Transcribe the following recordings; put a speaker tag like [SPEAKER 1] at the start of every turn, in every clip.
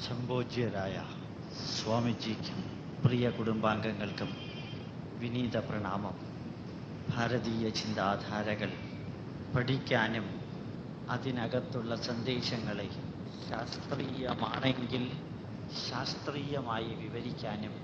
[SPEAKER 1] സംഭോജ്യരായ സ്വാമിജിക്കും പ്രിയ കുടുംബാംഗങ്ങൾക്കും വിനീത പ്രണാമം ഭാരതീയ ചിന്താധാരകൾ പഠിക്കാനും അതിനകത്തുള്ള സന്ദേശങ്ങളെ ശാസ്ത്രീയമാണെങ്കിൽ ശാസ്ത്രീയമായി വിവരിക്കാനും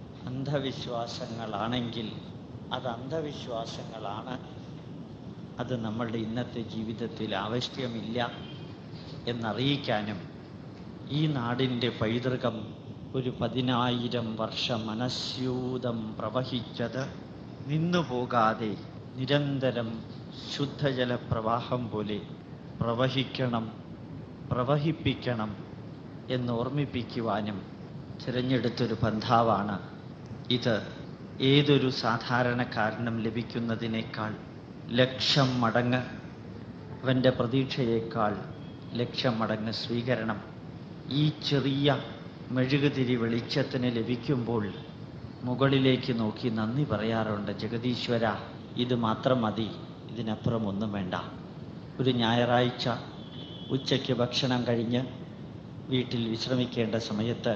[SPEAKER 1] അന്ധവിശ്വാസങ്ങളാണെങ്കിൽ അത് അന്ധവിശ്വാസങ്ങളാണ് അത് നമ്മളുടെ ഇന്നത്തെ ജീവിതത്തിൽ ആവശ്യമില്ല എന്നറിയിക്കാനും ഈ നാടിൻ്റെ പൈതൃകം ഒരു പതിനായിരം വർഷം മനസ്യൂതം പ്രവഹിച്ചത് നിന്നുപോകാതെ നിരന്തരം ശുദ്ധജല പ്രവാഹം പോലെ പ്രവഹിക്കണം പ്രവഹിപ്പിക്കണം എന്ന് ഓർമ്മിപ്പിക്കുവാനും തിരഞ്ഞെടുത്തൊരു പന്ഥാവാണ് ഇത് ഏതൊരു സാധാരണക്കാരനും ലഭിക്കുന്നതിനേക്കാൾ ലക്ഷം മടങ്ങ് അവൻ്റെ പ്രതീക്ഷയേക്കാൾ ലക്ഷം മടങ്ങ് സ്വീകരണം ഈ ചെറിയ മെഴുകുതിരി വെളിച്ചത്തിന് ലഭിക്കുമ്പോൾ മുകളിലേക്ക് നോക്കി നന്ദി പറയാറുണ്ട് ജഗദീശ്വര ഇത് മാത്രം മതി ഇതിനപ്പുറം ഒന്നും വേണ്ട ഒരു ഞായറാഴ്ച ഉച്ചയ്ക്ക് ഭക്ഷണം കഴിഞ്ഞ് വീട്ടിൽ വിശ്രമിക്കേണ്ട സമയത്ത്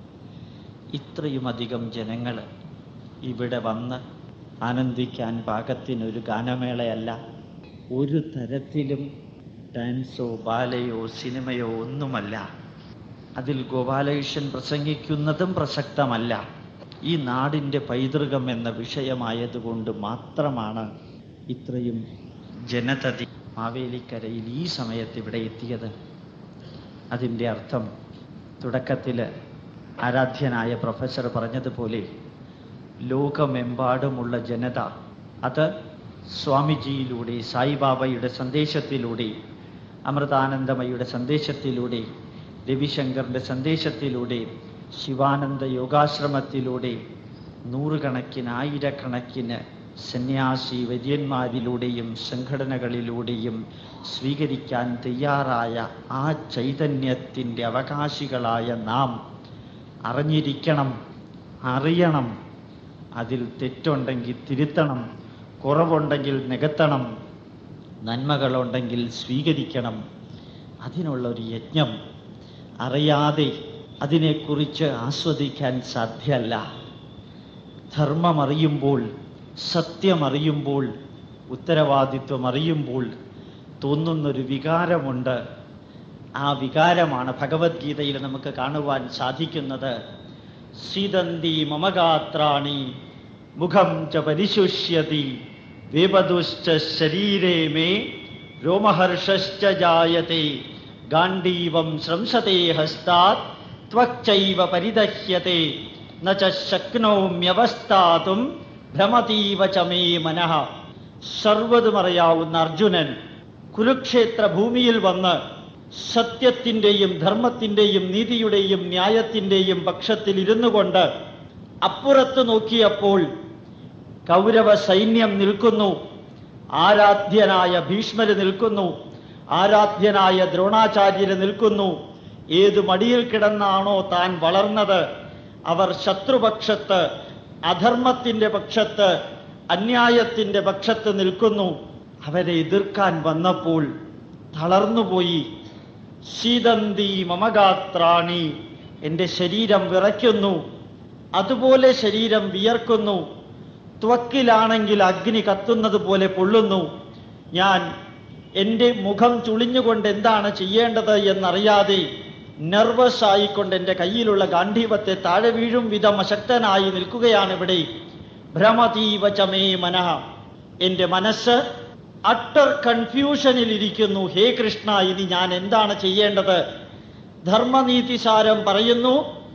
[SPEAKER 1] ഇത്രയുമധികം ജനങ്ങൾ ഇവിടെ വന്ന് ആനന്ദിക്കാൻ പാകത്തിനൊരു ഗാനമേളയല്ല ഒരു തരത്തിലും ഡാൻസോ ബാലയോ സിനിമയോ ഒന്നുമല്ല അതിൽ ഗോപാലകൃഷ്ണൻ പ്രസംഗിക്കുന്നതും പ്രസക്തമല്ല ഈ നാടിൻ്റെ പൈതൃകം എന്ന വിഷയമായതുകൊണ്ട് മാത്രമാണ് ഇത്രയും ജനതതി മാവേലിക്കരയിൽ ഈ സമയത്ത് ഇവിടെ എത്തിയത് അതിൻ്റെ അർത്ഥം തുടക്കത്തിൽ ആരാധ്യനായ പ്രൊഫസർ പറഞ്ഞതുപോലെ ലോകമെമ്പാടുമുള്ള ജനത അത് സ്വാമിജിയിലൂടെ സായിബാബയുടെ സന്ദേശത്തിലൂടെ അമൃതാനന്ദമയുടെ സന്ദേശത്തിലൂടെ രവിശങ്കറിൻ്റെ സന്ദേശത്തിലൂടെ ശിവാനന്ദ യോഗാശ്രമത്തിലൂടെ നൂറുകണക്കിന് ആയിരക്കണക്കിന് സന്യാസി വര്യന്മാരിലൂടെയും സംഘടനകളിലൂടെയും സ്വീകരിക്കാൻ തയ്യാറായ ആ ചൈതന്യത്തിൻ്റെ അവകാശികളായ നാം അറിഞ്ഞിരിക്കണം അറിയണം അതിൽ തെറ്റുണ്ടെങ്കിൽ തിരുത്തണം കുറവുണ്ടെങ്കിൽ നികത്തണം നന്മകളുണ്ടെങ്കിൽ സ്വീകരിക്കണം അതിനുള്ള ഒരു യജ്ഞം അറിയാതെ അതിനെക്കുറിച്ച് ആസ്വദിക്കാൻ സാധ്യമല്ല ധർമ്മമറിയുമ്പോൾ സത്യമറിയുമ്പോൾ ഉത്തരവാദിത്വം അറിയുമ്പോൾ തോന്നുന്നൊരു വികാരമുണ്ട് ആ വികാരമാണ് ഭഗവത്ഗീതയിൽ നമുക്ക് കാണുവാൻ സാധിക്കുന്നത് സീതന്തി മമഗാത്രാണി മുഖം ച പരിശുഷ്യതി വേപതുശ്ച ശരീരേ മേ രോമഹർഷശ്ച ജായത്തെ ഗാണ്ഡീവം ശ്രംസത്തെ ഹസ്താത് ത്വക്ചൈവ പരിദഹ്യത്തെ ന ച ശക്നോമ്യവസ്ഥാതും ഭ്രമതീവ ച മേ മനഃ സർവതും അറിയാവുന്ന അർജുനൻ കുരുക്ഷേത്ര ഭൂമിയിൽ വന്ന് സത്യത്തിൻ്റെയും ധർമ്മത്തിൻ്റെയും നീതിയുടെയും ന്യായത്തിൻ്റെയും പക്ഷത്തിൽ ഇരുന്നു കൊണ്ട് അപ്പുറത്ത് നോക്കിയപ്പോൾ കൗരവ സൈന്യം നിൽക്കുന്നു ആരാധ്യനായ ഭീഷ്മര് നിൽക്കുന്നു ആരാധ്യനായ ദ്രോണാചാര്യര് നിൽക്കുന്നു ഏതു മടിയിൽ കിടന്നാണോ താൻ വളർന്നത് അവർ ശത്രുപക്ഷത്ത് അധർമ്മത്തിന്റെ പക്ഷത്ത് അന്യായത്തിന്റെ പക്ഷത്ത് നിൽക്കുന്നു അവരെ എതിർക്കാൻ വന്നപ്പോൾ തളർന്നുപോയി ശീതന്തി മമഗാത്രാണി എൻ്റെ ശരീരം വിറയ്ക്കുന്നു അതുപോലെ ശരീരം വിയർക്കുന്നു ത്വക്കിലാണെങ്കിൽ അഗ്നി കത്തുന്നത് പോലെ പൊള്ളുന്നു ഞാൻ എൻ്റെ മുഖം ചുളിഞ്ഞുകൊണ്ട് എന്താണ് ചെയ്യേണ്ടത് എന്നറിയാതെ നെർവസ് ആയിക്കൊണ്ട് എൻ്റെ കയ്യിലുള്ള ഗാന്ധീവത്തെ താഴെ വീഴും വിധം അശക്തനായി നിൽക്കുകയാണ് ഇവിടെ ഭ്രമതീവ ചമേ മനഃ എൻ്റെ മനസ്സ് അട്ടർ കൺഫ്യൂഷനിൽ ഇരിക്കുന്നു ഹേ കൃഷ്ണ ഇനി ഞാൻ എന്താണ് ചെയ്യേണ്ടത് ധർമ്മനീതിസാരം പറയുന്നു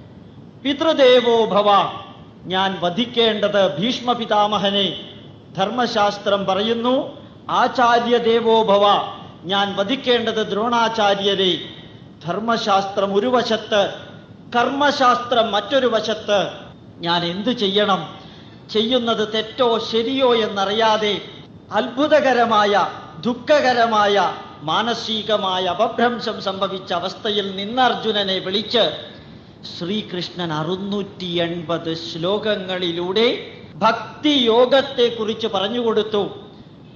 [SPEAKER 1] പിതൃദേവോ ഭവ ഞാൻ വധിക്കേണ്ടത് ഭീഷ്മ പിതാമഹനെ ധർമ്മശാസ്ത്രം പറയുന്നു ആചാര്യദേവോ ഭവ ഞാൻ വധിക്കേണ്ടത് ദ്രോണാചാര്യരെ ധർമ്മശാസ്ത്രം ഒരു വശത്ത് കർമ്മശാസ്ത്രം മറ്റൊരു വശത്ത് ഞാൻ എന്തു ചെയ്യണം ചെയ്യുന്നത് തെറ്റോ ശരിയോ എന്നറിയാതെ അത്ഭുതകരമായ ദുഃഖകരമായ മാനസികമായ അപഭ്രംശം സംഭവിച്ച അവസ്ഥയിൽ നിന്ന് അർജുനനെ വിളിച്ച് ശ്രീകൃഷ്ണൻ അറുന്നൂറ്റി എൺപത് ശ്ലോകങ്ങളിലൂടെ ഭക്തിയോഗത്തെ കുറിച്ച് പറഞ്ഞുകൊടുത്തു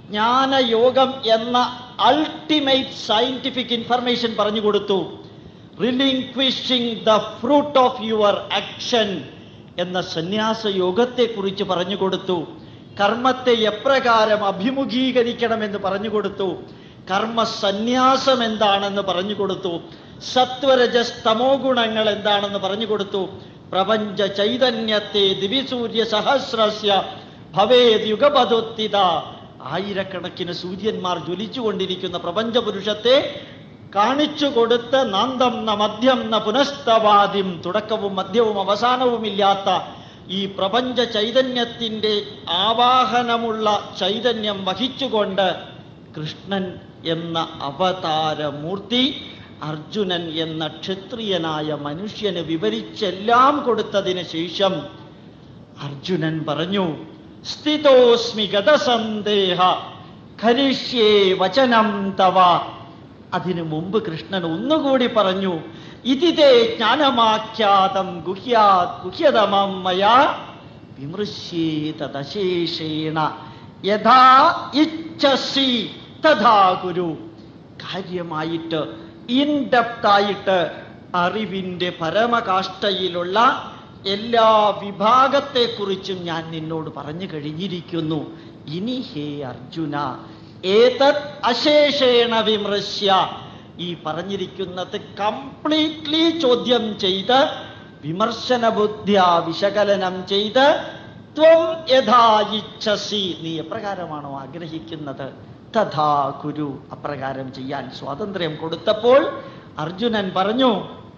[SPEAKER 1] ജ്ഞാനയോഗം എന്ന അൾട്ടിമേറ്റ് സയന്റിഫിക് ഇൻഫർമേഷൻ പറഞ്ഞു കൊടുത്തു relinquishing the fruit of your action എന്ന സന്യാസ യോഗത്തെക്കുറിച്ച് പറഞ്ഞു കൊടുത്തു കർമ്മത്തെ എപ്രകാരം അഭിമുഖീകരിക്കണമെന്ന് പറഞ്ഞു കൊടുത്തു കർമ്മ സന്യാസം എന്താണെന്ന് പറഞ്ഞു കൊടുത്തു സത്വരജസ് തമോ ഗുണങ്ങൾ എന്താണെന്ന് പറഞ്ഞു കൊടുത്തു പ്രപഞ്ച ചൈതന്യത്തെ ദിവിസൂര്യ സഹസ്രസ്യ ഭവേത് യുഗപദോത്തിത ആയിരക്കണക്കിന് സൂര്യന്മാർ ജ്വലിച്ചുകൊണ്ടിരിക്കുന്ന പ്രപഞ്ചപുരുഷത്തെ കാണിച്ചു കൊടുത്ത് നാന്തം ന മധ്യം ന പുനസ്തവാദിം തുടക്കവും മധ്യവും അവസാനവുമില്ലാത്ത ഈ പ്രപഞ്ച ചൈതന്യത്തിൻ്റെ ആവാഹനമുള്ള ചൈതന്യം വഹിച്ചുകൊണ്ട് കൃഷ്ണൻ എന്ന അവതാരമൂർത്തി അർജുനൻ എന്ന ക്ഷത്രിയനായ മനുഷ്യന് വിവരിച്ചെല്ലാം കൊടുത്തതിന് ശേഷം അർജുനൻ പറഞ്ഞു സ്ഥിതോസ്മി ഗതസന്ദേഹ ഖരിഷ്യേ വചനം തവ അതിനു മുമ്പ് കൃഷ്ണൻ ഒന്നുകൂടി പറഞ്ഞു ഇതിതേ ജ്ഞാനമാഖ്യാതം ഗുഹ്യാ ഗുഹ്യതമം മയാ വിമൃശ്യേതദശേഷേണ യഥാ ഇച്ഛസി തഥാ ഗുരു കാര്യമായിട്ട് ഇൻഡെപ്തായിട്ട് അറിവിന്റെ പരമകാഷ്ഠയിലുള്ള എല്ലാ വിഭാഗത്തെക്കുറിച്ചും ഞാൻ നിന്നോട് പറഞ്ഞു കഴിഞ്ഞിരിക്കുന്നു ഇനി ഹേ അർജുന ഏതത് അശേഷേണ വിമൃശ്യ ഈ പറഞ്ഞിരിക്കുന്നത് കംപ്ലീറ്റ്ലി ചോദ്യം ചെയ്ത് വിമർശന ബുദ്ധ്യ വിശകലനം ചെയ്ത് ത്വം യഥാ ഇച്ഛസി നീ എപ്രകാരമാണോ ആഗ്രഹിക്കുന്നത് തഥാ കുരു അപ്രകാരം ചെയ്യാൻ സ്വാതന്ത്ര്യം കൊടുത്തപ്പോൾ അർജുനൻ പറഞ്ഞു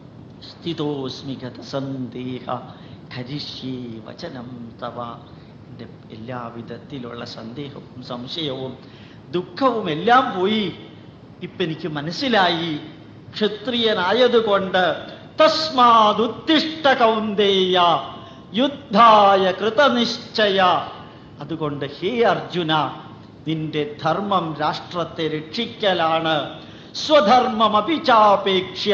[SPEAKER 1] സ്ഥിതോസ്മി ഗതസന്ദേഹ കരിഷ്യേ വചനം തവ എൻ്റെ എല്ലാവിധത്തിലുള്ള സന്ദേഹവും സംശയവും ദുഃഖവും എല്ലാം പോയി ഇപ്പൊ എനിക്ക് മനസ്സിലായി ക്ഷത്രിയനായതുകൊണ്ട് തസ്മാതുത്തിഷ്ട കൗന്ദേയ യുദ്ധായ കൃതനിശ്ചയ അതുകൊണ്ട് ഹേ അർജുന നിന്റെ ധർമ്മം രാഷ്ട്രത്തെ രക്ഷിക്കലാണ് സ്വധർമ്മം അപിചാപേക്ഷ്യ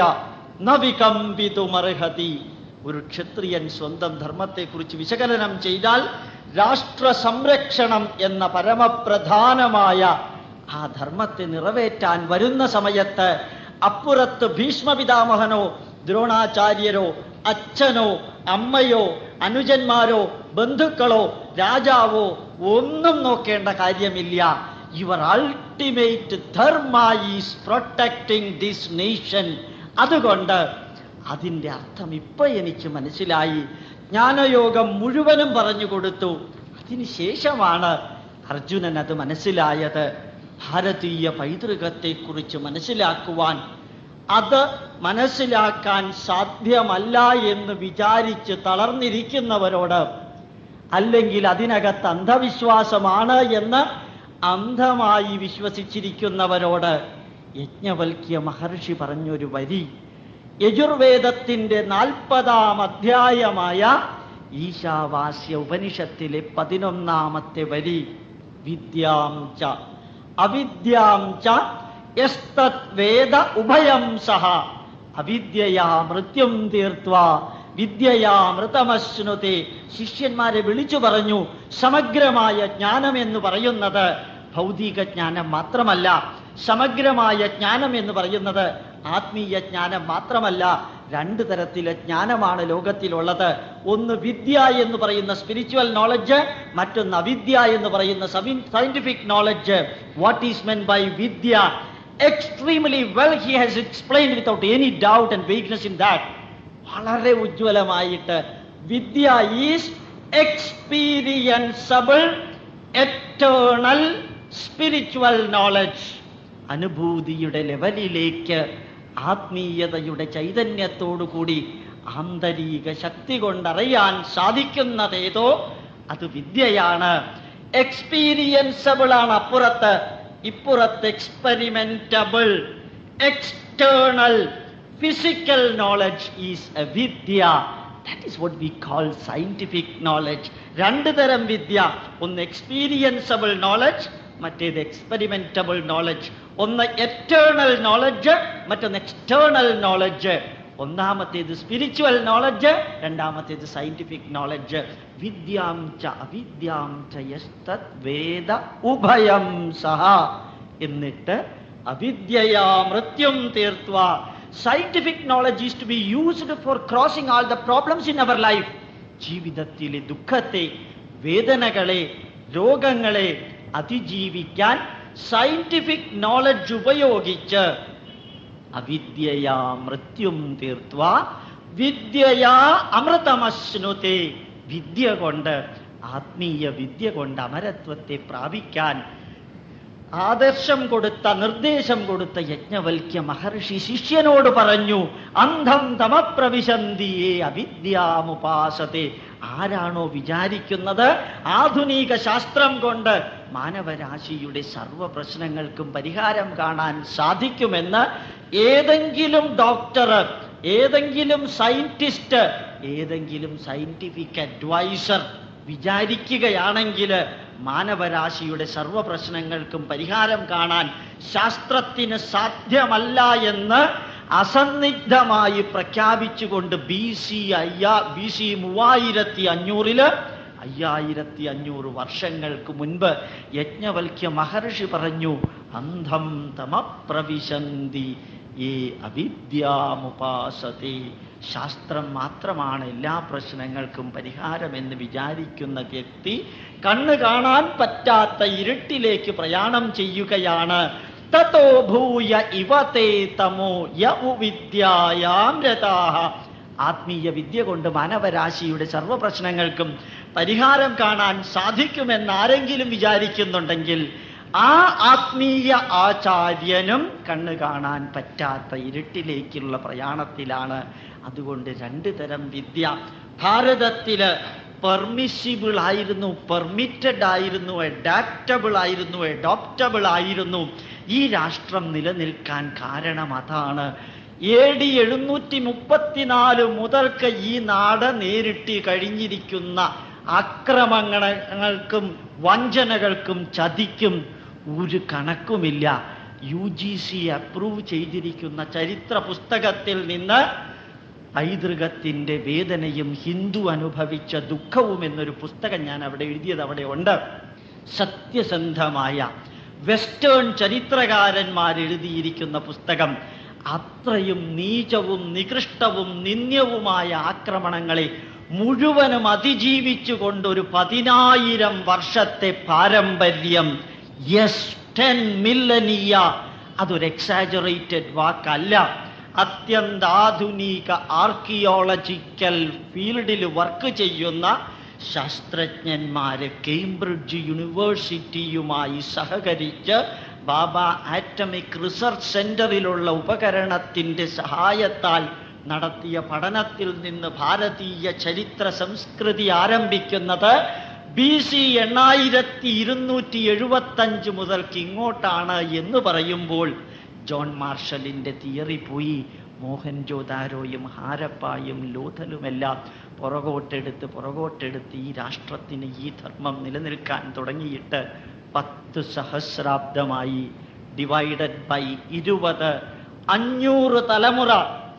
[SPEAKER 1] നവികമ്പിതുമർഹതി ഒരു ക്ഷത്രിയൻ സ്വന്തം ധർമ്മത്തെക്കുറിച്ച് വിശകലനം ചെയ്താൽ രാഷ്ട്ര സംരക്ഷണം എന്ന പരമപ്രധാനമായ ആ ധർമ്മത്തെ നിറവേറ്റാൻ വരുന്ന സമയത്ത് അപ്പുറത്ത് ഭീഷ്മപിതാമഹനോ ദ്രോണാചാര്യരോ അച്ഛനോ അമ്മയോ അനുജന്മാരോ ബന്ധുക്കളോ രാജാവോ ഒന്നും നോക്കേണ്ട കാര്യമില്ല your ultimate dharma is protecting this nation അതുകൊണ്ട് അതിൻ്റെ അർത്ഥം ഇപ്പൊ എനിക്ക് മനസ്സിലായി ജ്ഞാനയോഗം മുഴുവനും പറഞ്ഞു കൊടുത്തു അതിനുശേഷമാണ് അർജുനൻ അത് മനസ്സിലായത് ഭാരതീയ പൈതൃകത്തെക്കുറിച്ച് മനസ്സിലാക്കുവാൻ അത് മനസ്സിലാക്കാൻ സാധ്യമല്ല എന്ന് വിചാരിച്ച് തളർന്നിരിക്കുന്നവരോട് അല്ലെങ്കിൽ അതിനകത്ത് അന്ധവിശ്വാസമാണ് എന്ന് അന്ധമായി വിശ്വസിച്ചിരിക്കുന്നവരോട് യജ്ഞവൽക്യ മഹർഷി പറഞ്ഞൊരു വരി യജുർവേദത്തിന്റെ നാൽപ്പതാം അധ്യായമായ ഈശാവാസ്യ ഉപനിഷത്തിലെ പതിനൊന്നാമത്തെ വരി വിദ്യാം ച അവിദ്യാം ച യസ്തത് വേദ ഉഭയം സഹ അവിദ്യയാ മൃത്യും തീർത്വ വിദ്യയാ മൃതമശ്നുതെ ശിഷ്യന്മാരെ വിളിച്ചു പറഞ്ഞു സമഗ്രമായ ജ്ഞാനം എന്ന് പറയുന്നത് ഭൗതിക ജ്ഞാനം മാത്രമല്ല സമഗ്രമായ ജ്ഞാനം എന്ന് പറയുന്നത് ആത്മീയ ജ്ഞാനം മാത്രമല്ല രണ്ട് തരത്തിലെ ജ്ഞാനമാണ് ലോകത്തിലുള്ളത് ഒന്ന് വിദ്യ എന്ന് പറയുന്ന സ്പിരിച്വൽ നോളജ് മറ്റൊന്ന് അവിദ്യ എന്ന് പറയുന്ന scientific knowledge what is meant by vidya extremely well he has explain without any doubt and weakness in that വളരെ ഉജ്ജ്വലമായിട്ട് vidya is experienceable eternal spiritual knowledge അനുഭൂതിയുടെ ലെവലിലേക്ക് ആത്മീയതയുടെ ചൈതന്യത്തോടുകൂടി ആന്തരിക ശക്തി കൊണ്ടറിയാൻ സാധിക്കുന്നതേതോ അത് വിദ്യയാണ് എക്സ്പീരിയൻസബിൾ ആണ് അപ്പുറത്ത് ഇപ്പുറത്ത് experimentable external physical knowledge is avidya that is what we call scientific knowledge രണ്ട് തരം വിദ്യ ഒന്ന് എക്സ്പീരിയൻസബിൾ നോളജ് മറ്റേത് എക്സ്പെരിമെന്റബിൾ നോളജ് ഒന്ന് എറ്റേണൽ നോളജ് മറ്റൊന്ന് എക്സ്റ്റേണൽ നോളജ് ഒന്നാമത്തേത് സ്പിരിച്വൽ നോളജ് രണ്ടാമത്തേത് സയന്റിഫിക് നോളജ് വിദ്യാം ച അവിദ്യാം ച യസ്തത് വേദ ഉഭയം സഹ എന്നിട്ട് അവിദ്യയാ മൃത്യും തീർത്ത scientific knowledge is to be used for crossing all the problems in our life ജീവിതത്തിലെ ദുഃഖത്തെ വേദനകളെ രോഗങ്ങളെ അതിജീവിക്കാൻ സയന്റിഫിക് നോളജ് ഉപയോഗിച്ച് അവിദ്യയാ മൃത്യും തീർത്ത വിദ്യയാ അമൃതമശ്നുതേ വിദ്യ കൊണ്ട് ആത്മീയ വിദ്യ കൊണ്ട് അമരത്വത്തെ പ്രാപിക്കാൻ ആദർശം കൊടുത്ത നിർദ്ദേശം കൊടുത്ത യജ്ഞവൽക്യ മഹർഷി ശിഷ്യനോട് പറഞ്ഞു അന്ധം തമപ്രവിശന്തിയെ അവിദ്യാമുപാസത്തെ ആരാണോ വിചാരിക്കുന്നത് ആധുനിക ശാസ്ത്രം കൊണ്ട് മാനവരാശിയുടെ സർവ പ്രശ്നങ്ങൾക്കും പരിഹാരം കാണാൻ സാധിക്കുമെന്ന് ഏതെങ്കിലും ഡോക്ടർ ഏതെങ്കിലും സയന്റിസ്റ്റ് ഏതെങ്കിലും സയന്റിഫിക് അഡ്വൈസർ വിചാരിക്കുകയാണെങ്കിൽ മാനവരാശിയുടെ സർവ പ്രശ്നങ്ങൾക്കും പരിഹാരം കാണാൻ ശാസ്ത്രത്തിന് സാധ്യമല്ല എന്ന് അസന്നിഗ്ധമായി പ്രഖ്യാപിച്ചുകൊണ്ട് ബി സി അയ്യാ ബി സി മൂവായിരത്തി അഞ്ഞൂറില് അയ്യായിരത്തി അഞ്ഞൂറ് വർഷങ്ങൾക്ക് മുൻപ് യജ്ഞവൽക്യ മഹർഷി പറഞ്ഞു അന്ധം തമപ്രവിശന്തി ഏ അവിദ്യാമുപാസത്തെ ശാസ്ത്രം മാത്രമാണ് എല്ലാ പ്രശ്നങ്ങൾക്കും പരിഹാരമെന്ന് വിചാരിക്കുന്ന വ്യക്തി കണ്ണ് കാണാൻ പറ്റാത്ത ഇരുട്ടിലേക്ക് പ്രയാണം ചെയ്യുകയാണ് തതോ ഭൂയ ഇവതേ തമോ യഉ വിദ്യായാം രതാഹ ആത്മീയ വിദ്യ കൊണ്ട് മാനവരാശിയുടെ സർവ പ്രശ്നങ്ങൾക്കും പരിഹാരം കാണാൻ സാധിക്കുമെന്ന് ആരെങ്കിലും വിചാരിക്കുന്നുണ്ടെങ്കിൽ ആ ആത്മീയ ആചാര്യനും കണ്ണ് കാണാൻ പറ്റാത്ത ഇരുട്ടിലേക്കുള്ള പ്രയാണത്തിലാണ് അതുകൊണ്ട് രണ്ടു തരം വിദ്യ ഭാരതത്തില് പെർമിസിബിൾ ആയിരുന്നു പെർമിറ്റഡ് ആയിരുന്നു അഡാപ്റ്റബിൾ ആയിരുന്നു അഡോപ്റ്റബിൾ ആയിരുന്നു ഈ രാഷ്ട്രം നിലനിൽക്കാൻ കാരണം അതാണ് എ ഡി എഴുന്നൂറ്റി മുപ്പത്തിനാല് മുതൽക്ക് ഈ നാട് നേരിട്ട് കഴിഞ്ഞിരിക്കുന്ന ആക്രമണങ്ങൾക്കും വഞ്ചനകൾക്കും ചതിക്കും ഒരു കണക്കുമില്ല യു ജി സി അപ്രൂവ് ചെയ്തിരിക്കുന്ന ചരിത്ര പുസ്തകത്തിൽ നിന്ന് പൈതൃകത്തിന്റെ വേദനയും ഹിന്ദു അനുഭവിച്ച ദുഃഖവും എന്നൊരു പുസ്തകം ഞാൻ അവിടെ എഴുതിയത് അവിടെ ഉണ്ട് സത്യസന്ധമായ വെസ്റ്റേൺ ചരിത്രകാരന്മാർ എഴുതിയിരിക്കുന്ന പുസ്തകം അത്രയും നീചവും നികൃഷ്ടവും നിന്ദ്യവുമായ ആക്രമണങ്ങളെ മുഴുവനും അതിജീവിച്ചുകൊണ്ട് ഒരു പതിനായിരം വർഷത്തെ പാരമ്പര്യം യെസ് ടെൻ മില്ലനീയ അതൊരു എക്സാജറേറ്റഡ് വാക്കല്ല അത്യന്താധുനിക ആർക്കിയോളജിക്കൽ ഫീൽഡിൽ വർക്ക് ചെയ്യുന്ന ശാസ്ത്രജ്ഞന്മാര് കേംബ്രിഡ്ജ് യൂണിവേഴ്സിറ്റിയുമായി സഹകരിച്ച് ബാബ ആറ്റമിക് റിസർച്ച് സെന്ററിലുള്ള ഉപകരണത്തിന്റെ സഹായത്താൽ നടത്തിയ പഠനത്തിൽ നിന്ന് ഭാരതീയ ചരിത്ര സംസ്കൃതി ആരംഭിക്കുന്നത് ബി സി എണ്ണായിരത്തി ഇരുന്നൂറ്റി എഴുപത്തഞ്ച് മുതൽക്ക് ഇങ്ങോട്ടാണ് എന്ന് പറയുമ്പോൾ ജോൺ മാർഷലിന്റെ തിയറി പോയി മോഹൻജോദാരോയും ഹാരപ്പായും ലോഥലുമെല്ലാം പുറകോട്ടെടുത്ത് പുറകോട്ടെടുത്ത് ഈ രാഷ്ട്രത്തിന് ഈ ധർമ്മം നിലനിൽക്കാൻ തുടങ്ങിയിട്ട് പത്ത് സഹസ്രാബ്ദമായി ഡിവൈഡഡ് ബൈ ഇരുപത് അഞ്ഞൂറ് തലമുറ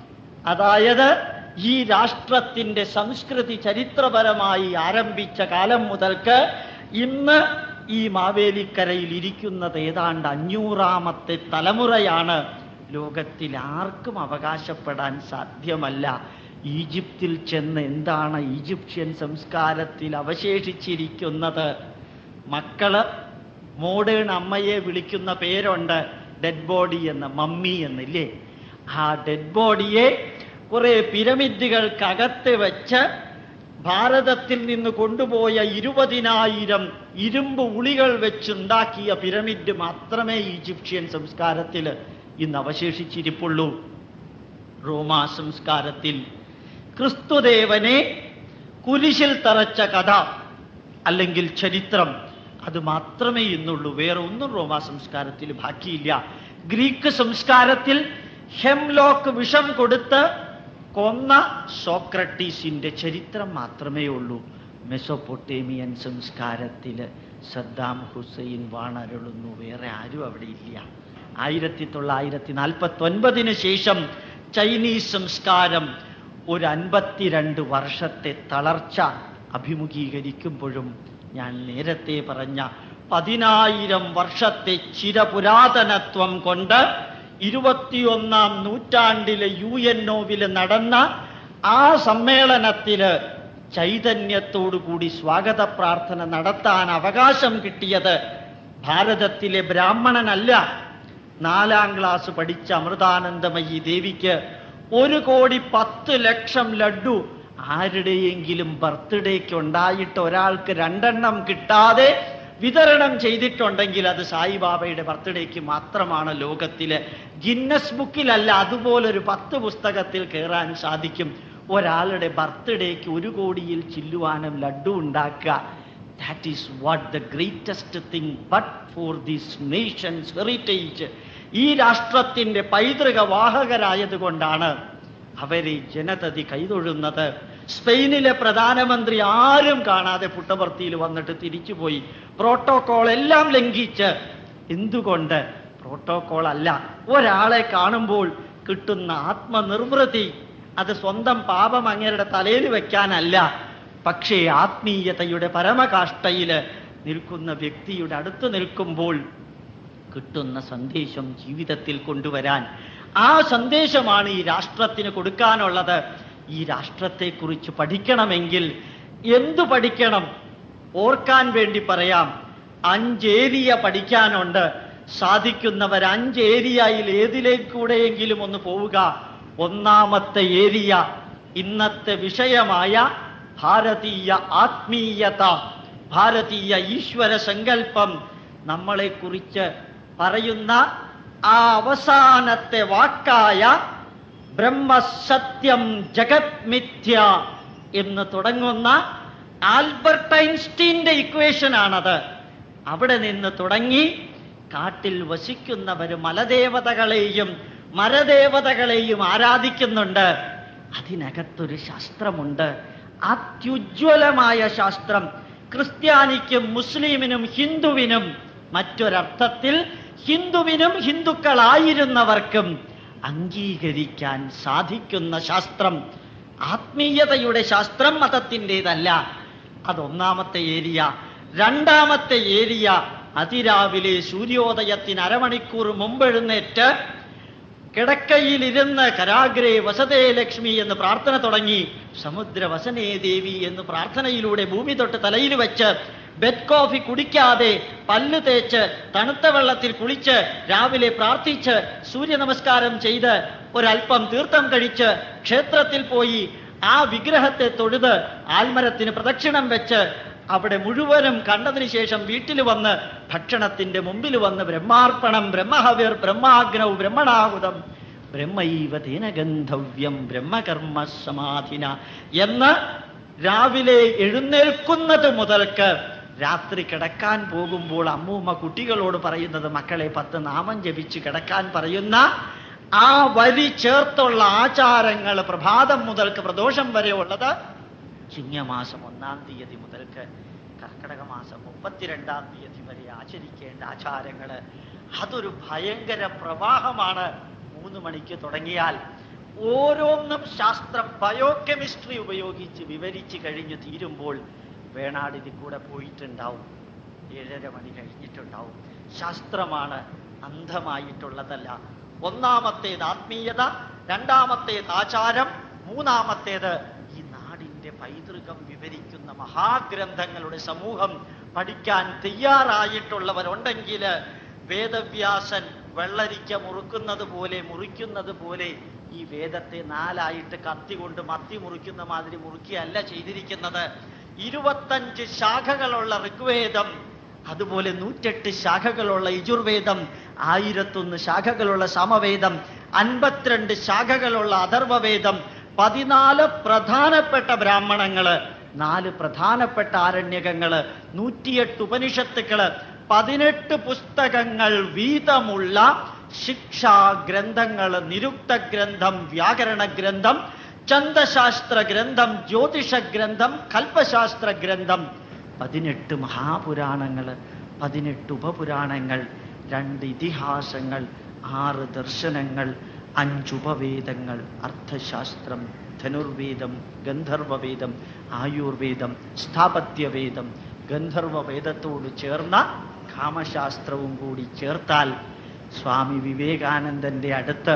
[SPEAKER 1] അതായത് ഈ രാഷ്ട്രത്തിന്റെ സംസ്കൃതി ചരിത്രപരമായി ആരംഭിച്ച കാലം മുതൽക്ക് ഇന്ന് ഈ മാവേലിക്കരയിൽ ഇരിക്കുന്നത് ഏതാണ്ട് അഞ്ഞൂറാമത്തെ തലമുറയാണ് ലോകത്തിൽ ആർക്കും അവകാശപ്പെടാൻ സാധ്യമല്ല ഈജിപ്തിൽ ചെന്ന് എന്താണ് ഈജിപ്ഷ്യൻ സംസ്കാരത്തിൽ അവശേഷിച്ചിരിക്കുന്നത് മക്കള് മോഡേൺ അമ്മയെ വിളിക്കുന്ന പേരുണ്ട് ഡെഡ് ബോഡി എന്ന് മമ്മി എന്നില്ലേ ആ ഡെഡ് ബോഡിയെ കുറെ പിരമിഡുകൾക്കകത്ത് വെച്ച് ഭാരതത്തിൽ നിന്ന് കൊണ്ടുപോയ ഇരുപതിനായിരം ഇരുമ്പ് ഉളികൾ വെച്ചുണ്ടാക്കിയ പിരമിഡ് മാത്രമേ ഈജിപ്ഷ്യൻ സംസ്കാരത്തിൽ ഇന്ന് അവശേഷിച്ചിരിപ്പുള്ളൂ റോമാ സംസ്കാരത്തിൽ ക്രിസ്തുദേവനെ കുരിശിൽ തറച്ച കഥ അല്ലെങ്കിൽ ചരിത്രം അത് മാത്രമേ ഇന്നുള്ളൂ വേറെ ഒന്നും റോമാ സംസ്കാരത്തിൽ ബാക്കിയില്ല ഗ്രീക്ക് സംസ്കാരത്തിൽ ഹെംലോക്ക് വിഷം കൊടുത്ത് കൊന്ന സോക്രട്ടീസിന്റെ ചരിത്രം മാത്രമേ ഉള്ളൂ മെസോപ്പൊട്ടേമിയൻ സംസ്കാരത്തിൽ സദ്ദാം ഹുസൈൻ വാണരുളുന്നു വേറെ ആരും അവിടെ ഇല്ല ആയിരത്തി തൊള്ളായിരത്തി നാൽപ്പത്തി ഒൻപതിന് ശേഷം ചൈനീസ് സംസ്കാരം ഒരു അൻപത്തിരണ്ട് വർഷത്തെ തളർച്ച അഭിമുഖീകരിക്കുമ്പോഴും ഞാൻ നേരത്തെ പറഞ്ഞ പതിനായിരം വർഷത്തെ ചിരപുരാതനത്വം കൊണ്ട് ഇരുപത്തിയൊന്നാം നൂറ്റാണ്ടിലെ യു എൻ ഒവിൽ നടന്ന ആ സമ്മേളനത്തില് ചൈതന്യത്തോടുകൂടി സ്വാഗത പ്രാർത്ഥന നടത്താൻ അവകാശം കിട്ടിയത് ഭാരതത്തിലെ ബ്രാഹ്മണനല്ല നാലാം ക്ലാസ് പഠിച്ച അമൃതാനന്ദമയി ദേവിക്ക് ഒരു കോടി പത്ത് ലക്ഷം ലഡ്ഡു ആരുടെയെങ്കിലും ബർത്ത്ഡേക്ക് ഉണ്ടായിട്ട് ഒരാൾക്ക് രണ്ടെണ്ണം കിട്ടാതെ വിതരണം ചെയ്തിട്ടുണ്ടെങ്കിൽ അത് സായിബാബയുടെ ബർത്ത്ഡേക്ക് മാത്രമാണ് ലോകത്തില് ഗിന്നസ് ബുക്കിലല്ല അതുപോലൊരു പത്ത് പുസ്തകത്തിൽ കയറാൻ സാധിക്കും ഒരാളുടെ ബർത്ത്ഡേക്ക് ഒരു കോടിയിൽ ചില്ലുവാനും ലഡ്ഡു ഉണ്ടാക്കുക that is what the greatest thing but for this nation's heritage ഈ രാഷ്ട്രത്തിന്റെ പൈതൃക വാഹകരായതുകൊണ്ടാണ് അവരെ ജനതതി കൈതൊഴുന്നത് സ്പെയിനിലെ പ്രധാനമന്ത്രി ആരും കാണാതെ പുട്ടപർത്തിയിൽ വന്നിട്ട് തിരിച്ചുപോയി പ്രോട്ടോകോൾ എല്ലാം ലംഘിച്ച് എന്തുകൊണ്ട് പ്രോട്ടോകോൾ അല്ല ഒരാളെ കാണുമ്പോൾ കിട്ടുന്ന ആത്മനിർവൃതി അത് സ്വന്തം പാപം അങ്ങേരുടെ തലയിൽ വെക്കാനല്ല പക്ഷേ ആത്മീയതയുടെ പരമകാഷ്ടയില് നിൽക്കുന്ന വ്യക്തിയുടെ അടുത്ത് നിൽക്കുമ്പോൾ കിട്ടുന്ന സന്ദേശം ജീവിതത്തിൽ കൊണ്ടുവരാൻ ആ സന്ദേശമാണ് ഈ രാഷ്ട്രത്തിന് കൊടുക്കാനുള്ളത് ഈ രാഷ്ട്രത്തെക്കുറിച്ച് പഠിക്കണമെങ്കിൽ എന്തു പഠിക്കണം ഓർക്കാൻ വേണ്ടി പറയാം അഞ്ചേരിയ പഠിക്കാനുണ്ട് സാധിക്കുന്നവർ അഞ്ച് ഏരിയയിൽ ഏതിലേക്കൂടെയെങ്കിലും ഒന്ന് പോവുക ഒന്നാമത്തെ ഏരിയ ഇന്നത്തെ വിഷയമായ ഭാരതീയ ആത്മീയത ഭാരതീയ ഈശ്വര സങ്കല്പം നമ്മളെക്കുറിച്ച് പറയുന്ന ആ അവസാനത്തെ വാക്കായ ബ്രഹ്മസത്യം ജഗത് മിഥ്യ എന്ന് തുടങ്ങുന്ന ആൽബർട്ട് ഐൻസ്റ്റീന്റെ ഇക്വേഷൻ ആണത് അവിടെ നിന്ന് തുടങ്ങി കാട്ടിൽ വസിക്കുന്നവർ മലദേവതകളെയും മരദേവതകളെയും ആരാധിക്കുന്നുണ്ട് അതിനകത്തൊരു ശാസ്ത്രമുണ്ട് അത്യുജ്വലമായ ശാസ്ത്രം ക്രിസ്ത്യാനിക്കും മുസ്ലിമിനും ഹിന്ദുവിനും മറ്റൊരർത്ഥത്തിൽ ഹിന്ദുവിനും ഹിന്ദുക്കളായിരുന്നവർക്കും അംഗീകരിക്കാൻ സാധിക്കുന്ന ശാസ്ത്രം ആത്മീയതയുടെ ശാസ്ത്രം മതത്തിൻ്റെതല്ല അതൊന്നാമത്തെ ഏരിയ രണ്ടാമത്തെ ഏരിയ അതിരാവിലെ സൂര്യോദയത്തിന് അരമണിക്കൂർ മുമ്പെഴുന്നേറ്റ് കിടക്കയിലിരുന്ന് കരാഗ്രേ വസതേ ലക്ഷ്മി എന്ന് പ്രാർത്ഥന തുടങ്ങി സമുദ്ര വസനേ ദേവി എന്ന് പ്രാർത്ഥനയിലൂടെ ഭൂമി തൊട്ട് തലയിൽ വെച്ച് ബെഡ് കോഫി കുടിക്കാതെ പല്ല് തേച്ച് തണുത്ത വെള്ളത്തിൽ കുളിച്ച് രാവിലെ പ്രാർത്ഥിച്ച് സൂര്യ നമസ്കാരം ചെയ്ത് ഒരല്പം തീർത്ഥം കഴിച്ച് ക്ഷേത്രത്തിൽ പോയി ആ വിഗ്രഹത്തെ തൊഴുത് ആൽമരത്തിന് പ്രദക്ഷിണം വെച്ച് അവിടെ മുഴുവനും കണ്ടതിന് ശേഷം വീട്ടിൽ വന്ന് ഭക്ഷണത്തിന്റെ മുമ്പിൽ വന്ന് ബ്രഹ്മാർപ്പണം ബ്രഹ്മഹവിർ ബ്രഹ്മാഗ്നൗ ബ്രഹ്മണാഹുതം ബ്രഹ്മൈവ തേനഗന്ധവ്യം ബ്രഹ്മകർമ്മ സമാധിന എന്ന് രാവിലെ എഴുന്നേൽക്കുന്നത് മുതൽക്ക് രാത്രി കിടക്കാൻ പോകുമ്പോൾ അമ്മൂമ്മ കുട്ടികളോട് പറയുന്നത് മക്കളെ പത്ത് നാമം ജപിച്ച് കിടക്കാൻ പറയുന്ന ആ വരി ചേർത്തുള്ള ആചാരങ്ങൾ പ്രഭാതം മുതൽക്ക് പ്രദോഷം വരെ ഉള്ളത് ചിങ്ങമാസം ഒന്നാം തീയതി മുതൽക്ക് കർക്കടക മാസം മുപ്പത്തിരണ്ടാം തീയതി വരെ ആചരിക്കേണ്ട ആചാരങ്ങൾ അതൊരു ഭയങ്കര പ്രവാഹമാണ് മൂന്ന് മണിക്ക് തുടങ്ങിയാൽ ഓരോന്നും ശാസ്ത്രം ബയോകെമിസ്ട്രി ഉപയോഗിച്ച് വിവരിച്ച് കഴിഞ്ഞ് തീരുമ്പോൾ വേണാട് ഇതിൽ കൂടെ പോയിട്ടുണ്ടാവും ഏഴര മണി കഴിഞ്ഞിട്ടുണ്ടാവും ശാസ്ത്രമാണ് അന്ധമായിട്ടുള്ളതല്ല ഒന്നാമത്തേത് ആത്മീയത രണ്ടാമത്തേത് ആചാരം മൂന്നാമത്തേത് ഈ നാടിന്റെ പൈതൃകം വിവരിക്കുന്ന മഹാഗ്രന്ഥങ്ങളുടെ സമൂഹം പഠിക്കാൻ തയ്യാറായിട്ടുള്ളവരുണ്ടെങ്കിൽ വേദവ്യാസൻ വെള്ളരിക്ക മുറുക്കുന്നത് പോലെ മുറിക്കുന്നത് പോലെ ഈ വേദത്തെ നാലായിട്ട് കത്തി കൊണ്ട് മത്തി മുറിക്കുന്ന മാതിരി മുറുക്കിയല്ല ചെയ്തിരിക്കുന്നത് ഇരുപത്തഞ്ച് ശാഖകളുള്ള ഋഗ്വേദം അതുപോലെ നൂറ്റെട്ട് ശാഖകളുള്ള യജുർവേദം ആയിരത്തൊന്ന് ശാഖകളുള്ള സമവേദം അൻപത്തിരണ്ട് ശാഖകളുള്ള അഥർവവേദം പതിനാല് പ്രധാനപ്പെട്ട ബ്രാഹ്മണങ്ങള് നാല് പ്രധാനപ്പെട്ട ആരണ്യകങ്ങള് നൂറ്റിയെട്ട് ഉപനിഷത്തുക്കള് പതിനെട്ട് പുസ്തകങ്ങൾ വീതമുള്ള ശിക്ഷാ ഗ്രന്ഥങ്ങൾ നിരുക്ത ഗ്രന്ഥം വ്യാകരണ ഗ്രന്ഥം ചന്ദശാസ്ത്ര ഗ്രന്ഥം ജ്യോതിഷ ഗ്രന്ഥം കൽപ്പശാസ്ത്ര ഗ്രന്ഥം പതിനെട്ട് മഹാപുരാണങ്ങൾ പതിനെട്ട് ഉപപുരാണങ്ങൾ രണ്ട് ഇതിഹാസങ്ങൾ ആറ് ദർശനങ്ങൾ അഞ്ചുപവേദങ്ങൾ അർത്ഥശാസ്ത്രം ധനുർവേദം ഗന്ധർവവേദം ആയുർവേദം സ്ഥാപത്യവേദം ഗന്ധർവവേദത്തോട് ചേർന്ന കാമശാസ്ത്രവും കൂടി ചേർത്താൽ സ്വാമി വിവേകാനന്ദന്റെ അടുത്ത്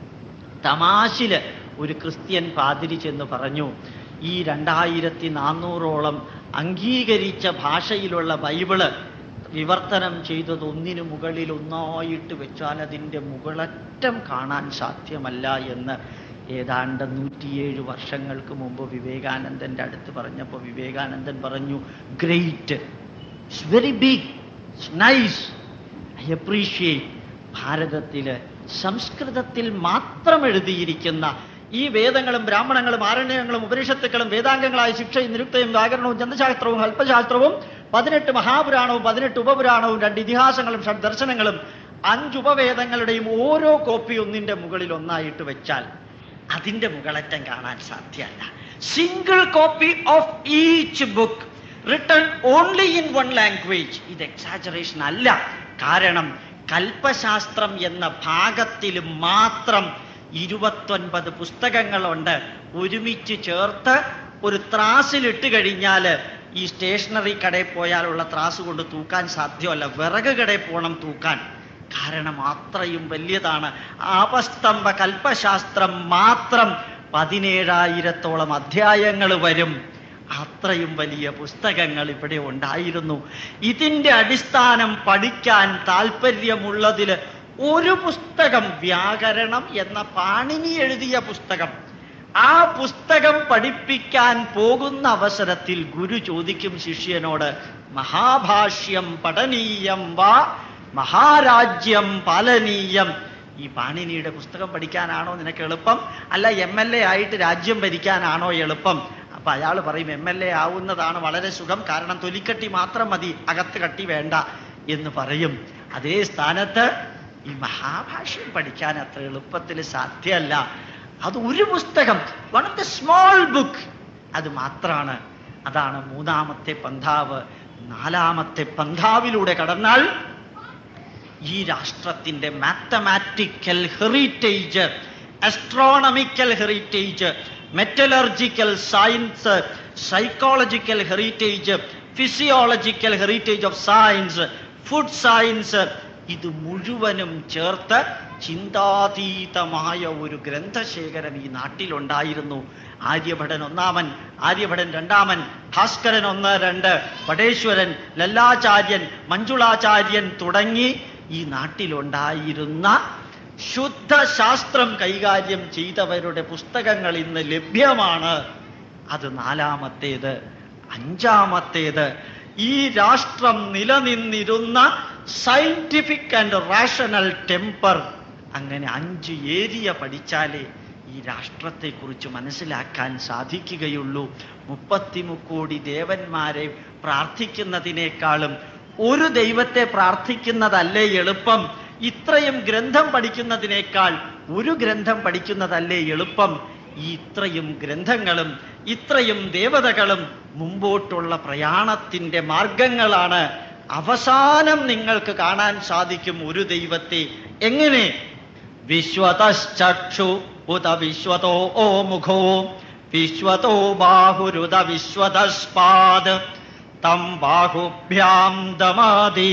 [SPEAKER 1] തമാശില് ഒരു ക്രിസ്ത്യൻ പാതിരി ചെന്ന് പറഞ്ഞു ഈ രണ്ടായിരത്തി നാനൂറോളം അംഗീകരിച്ച ഭാഷയിലുള്ള ബൈബിള് വിവർത്തനം ചെയ്തത് ഒന്നിനു മുകളിൽ ഒന്നായിട്ട് വെച്ചാൽ അതിൻ്റെ മുകളറ്റം കാണാൻ സാധ്യമല്ല എന്ന് ഏതാണ്ട് നൂറ്റിയേഴ് വർഷങ്ങൾക്ക് മുമ്പ് വിവേകാനന്ദന്റെ അടുത്ത് പറഞ്ഞപ്പോൾ വിവേകാനന്ദൻ പറഞ്ഞു great it's very big it's nice I appreciate ഭാരതത്തില് സംസ്കൃതത്തിൽ മാത്രം എഴുതിയിരിക്കുന്ന ഈ വേദങ്ങളും ബ്രാഹ്മണങ്ങളും ആരണ്യങ്ങളും ഉപനിഷത്തുക്കളും വേദാംഗങ്ങളായ ശിക്ഷയും നിരുക്തയും വ്യാകരണവും ചന്ദ്രശാസ്ത്രവും അല്പശാസ്ത്രവും പതിനെട്ട് മഹാപുരാണവും പതിനെട്ട് ഉപപുരാണവും രണ്ട് ഇതിഹാസങ്ങളും ഷഡ് ദർശനങ്ങളും അഞ്ച് ഉപവേദങ്ങളുടെയും ഓരോ കോപ്പി ഒന്നിന്റെ മുകളിൽ ഒന്നായിട്ട് വെച്ചാൽ അതിന്റെ മുകളറ്റം കാണാൻ സാധ്യമല്ല single copy of each book written only in one language ഇത് എക്സാജറേഷൻ അല്ല കാരണം കൽപ്പശാസ്ത്രം എന്ന ഭാഗത്തിൽ മാത്രം ഇരുപത്തൊൻപത് പുസ്തകങ്ങളുണ്ട് ഒരുമിച്ച് ചേർത്ത് ഒരു ത്രാസിലിട്ട് കഴിഞ്ഞാൽ ഈ സ്റ്റേഷനറി കടയിൽ പോയാലുള്ള ത്രാസ് കൊണ്ട് തൂക്കാൻ സാധ്യമല്ല വിറക് കടയിൽ പോകണം തൂക്കാൻ കാരണം അത്രയും വലിയതാണ് ആപസ്തംഭ കൽപ്പശാസ്ത്രം മാത്രം പതിനേഴായിരത്തോളം അധ്യായങ്ങൾ വരും അത്രയും വലിയ പുസ്തകങ്ങൾ ഇവിടെ ഉണ്ടായിരുന്നു ഇതിന്റെ അടിസ്ഥാനം പഠിക്കാൻ താല്പര്യമുള്ളതിൽ ഒരു പുസ്തകം വ്യാകരണം എന്ന പാണിനി എഴുതിയ പുസ്തകം ആ പുസ്തകം പഠിപ്പിക്കാൻ പോകുന്ന അവസരത്തിൽ ഗുരു ചോദിക്കും ശിഷ്യനോട് മഹാഭാഷ്യം പഠനീയം വാ മഹാരാജ്യം പാലനീയം ഈ പാണിനിയുടെ പുസ്തകം പഠിക്കാനാണോ നിനക്ക് എളുപ്പം അല്ല എം എൽ എ ആയിട്ട് രാജ്യം ഭരിക്കാനാണോ എളുപ്പം അപ്പൊ അയാൾ പറയും എം എൽ എ ആവുന്നതാണ് വളരെ സുഖം കാരണം തൊലിക്കട്ടി മാത്രം മതി അകത്ത് കട്ടി വേണ്ട എന്ന് പറയും അതേ സ്ഥാനത്ത് ഈ മഹാഭാഷ്യം പഠിക്കാൻ അത്ര എളുപ്പത്തിൽ സാധ്യമല്ല അത് ഒരു പുസ്തകം one of the small book അത് മാത്രമാണ് അതാണ് മൂന്നാമത്തെ പന്ഥാവ് നാലാമത്തെ പന്ഥാവിലൂടെ കടന്നാൽ ഈ രാഷ്ട്രത്തിന്റെ mathematical heritage astronomical heritage metallurgical science psychological heritage physiological heritage of science food science ഇത് മുഴുവനും ചേർത്ത് ചിന്താതീതമായ ഒരു ഗ്രന്ഥശേഖരം ഈ നാട്ടിലുണ്ടായിരുന്നു ആര്യഭടൻ ഒന്നാമൻ ആര്യഭടൻ രണ്ടാമൻ ഭാസ്കരൻ ഒന്ന് രണ്ട് വടേശ്വരൻ ലല്ലാചാര്യൻ മഞ്ജുളാചാര്യൻ തുടങ്ങി ഈ നാട്ടിലുണ്ടായിരുന്ന ശുദ്ധ ശാസ്ത്രം കൈകാര്യം ചെയ്തവരുടെ പുസ്തകങ്ങൾ ഇന്ന് ലഭ്യമാണ് അത് നാലാമത്തേത് അഞ്ചാമത്തേത് ഈ രാഷ്ട്രം നിലനിന്നിരുന്ന സയന്റിഫിക് ആൻഡ് റാഷണൽ ടെമ്പർ അങ്ങനെ അഞ്ച് ഏരിയ പഠിച്ചാലേ ഈ രാഷ്ട്രത്തെക്കുറിച്ച് മനസ്സിലാക്കാൻ സാധിക്കുകയുള്ളൂ മുപ്പത്തിമുക്കോടി ദേവന്മാരെ പ്രാർത്ഥിക്കുന്നതിനേക്കാളും ഒരു ദൈവത്തെ പ്രാർത്ഥിക്കുന്നതല്ലേ എളുപ്പം ഇത്രയും ഗ്രന്ഥം പഠിക്കുന്നതിനേക്കാൾ ഒരു ഗ്രന്ഥം പഠിക്കുന്നതല്ലേ എളുപ്പം ഈ ഇത്രയും ഗ്രന്ഥങ്ങളും ഇത്രയും ദേവതകളും മുമ്പോട്ടുള്ള പ്രയാണത്തിന്റെ മാർഗങ്ങളാണ് അവസാനം നിങ്ങൾക്ക് കാണാൻ സാധിക്കും ഒരു ദൈവത്തെ എങ്ങനെ വിശ്വതശ്ചക്ഷു ഉത വിശ്വതോ ഓ മുഖോ വിശ്വതോ ബാഹുരുത വിശ്വതസ്പാദ് തം ബാഹുഭ്യാം ദമാതി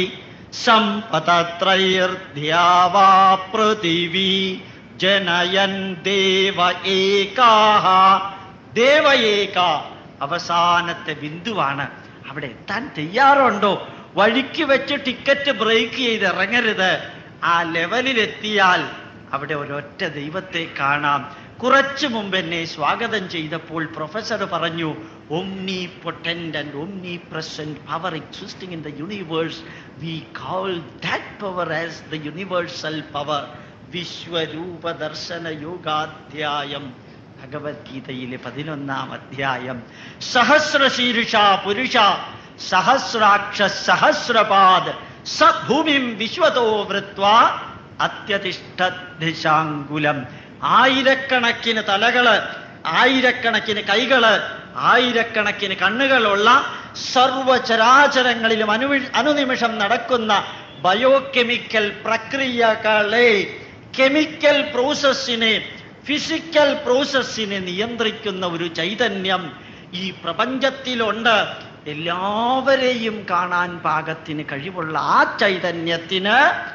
[SPEAKER 1] സമ്പതത്രൈർധ്യാവാ പൃഥിവി ജനയൻ ദേവ ഏകാഹ ദേവ ഏക അവസാനത്തെ ബിന്ദുവാണ് അവിടെ എത്താൻ തയ്യാറുണ്ടോ വഴിക്ക് വെച്ച് ടിക്കറ്റ് ബ്രേക്ക് ചെയ്ത് ഇറങ്ങരുത് ആ ലെവലിലെത്തിയാൽ അവിടെ ഒരൊറ്റ ദൈവത്തെ കാണാം കുറച്ചു മുമ്പ് എന്നെ സ്വാഗതം ചെയ്തപ്പോൾ പ്രൊഫസർ പറഞ്ഞു omnipotent and omnipresent power existing in the universe we call that power as the universal power വിശ്വരൂപ ദർശന യോഗാധ്യായം ഭഗവത്ഗീതയിലെ പതിനൊന്നാം അധ്യായം സഹസ്രശീർഷ പുരുഷ സഹസ്രാക്ഷ സഹസ്രപാദ് സ ഭൂമിം വിശ്വതോ വൃത്വ അത്യതിഷ്ഠദിശാങ്കുലം ആയിരക്കണക്കിന് തലകള് ആയിരക്കണക്കിന് കൈകള് ആയിരക്കണക്കിന് കണ്ണുകളുള്ള സർവചരാചരങ്ങളിലും അനു അനുനിമിഷം നടക്കുന്ന ബയോകെമിക്കൽ പ്രക്രിയകളെ കെമിക്കൽ പ്രോസസ്സിനെ ഫിസിക്കൽ പ്രോസസ്സിനെ നിയന്ത്രിക്കുന്ന ഒരു ചൈതന്യം ഈ പ്രപഞ്ചത്തിലുണ്ട് എല്ലാവരെയും കാണാൻ പാകത്തിന് കഴിവുള്ള ആ ചൈതന്യത്തിന്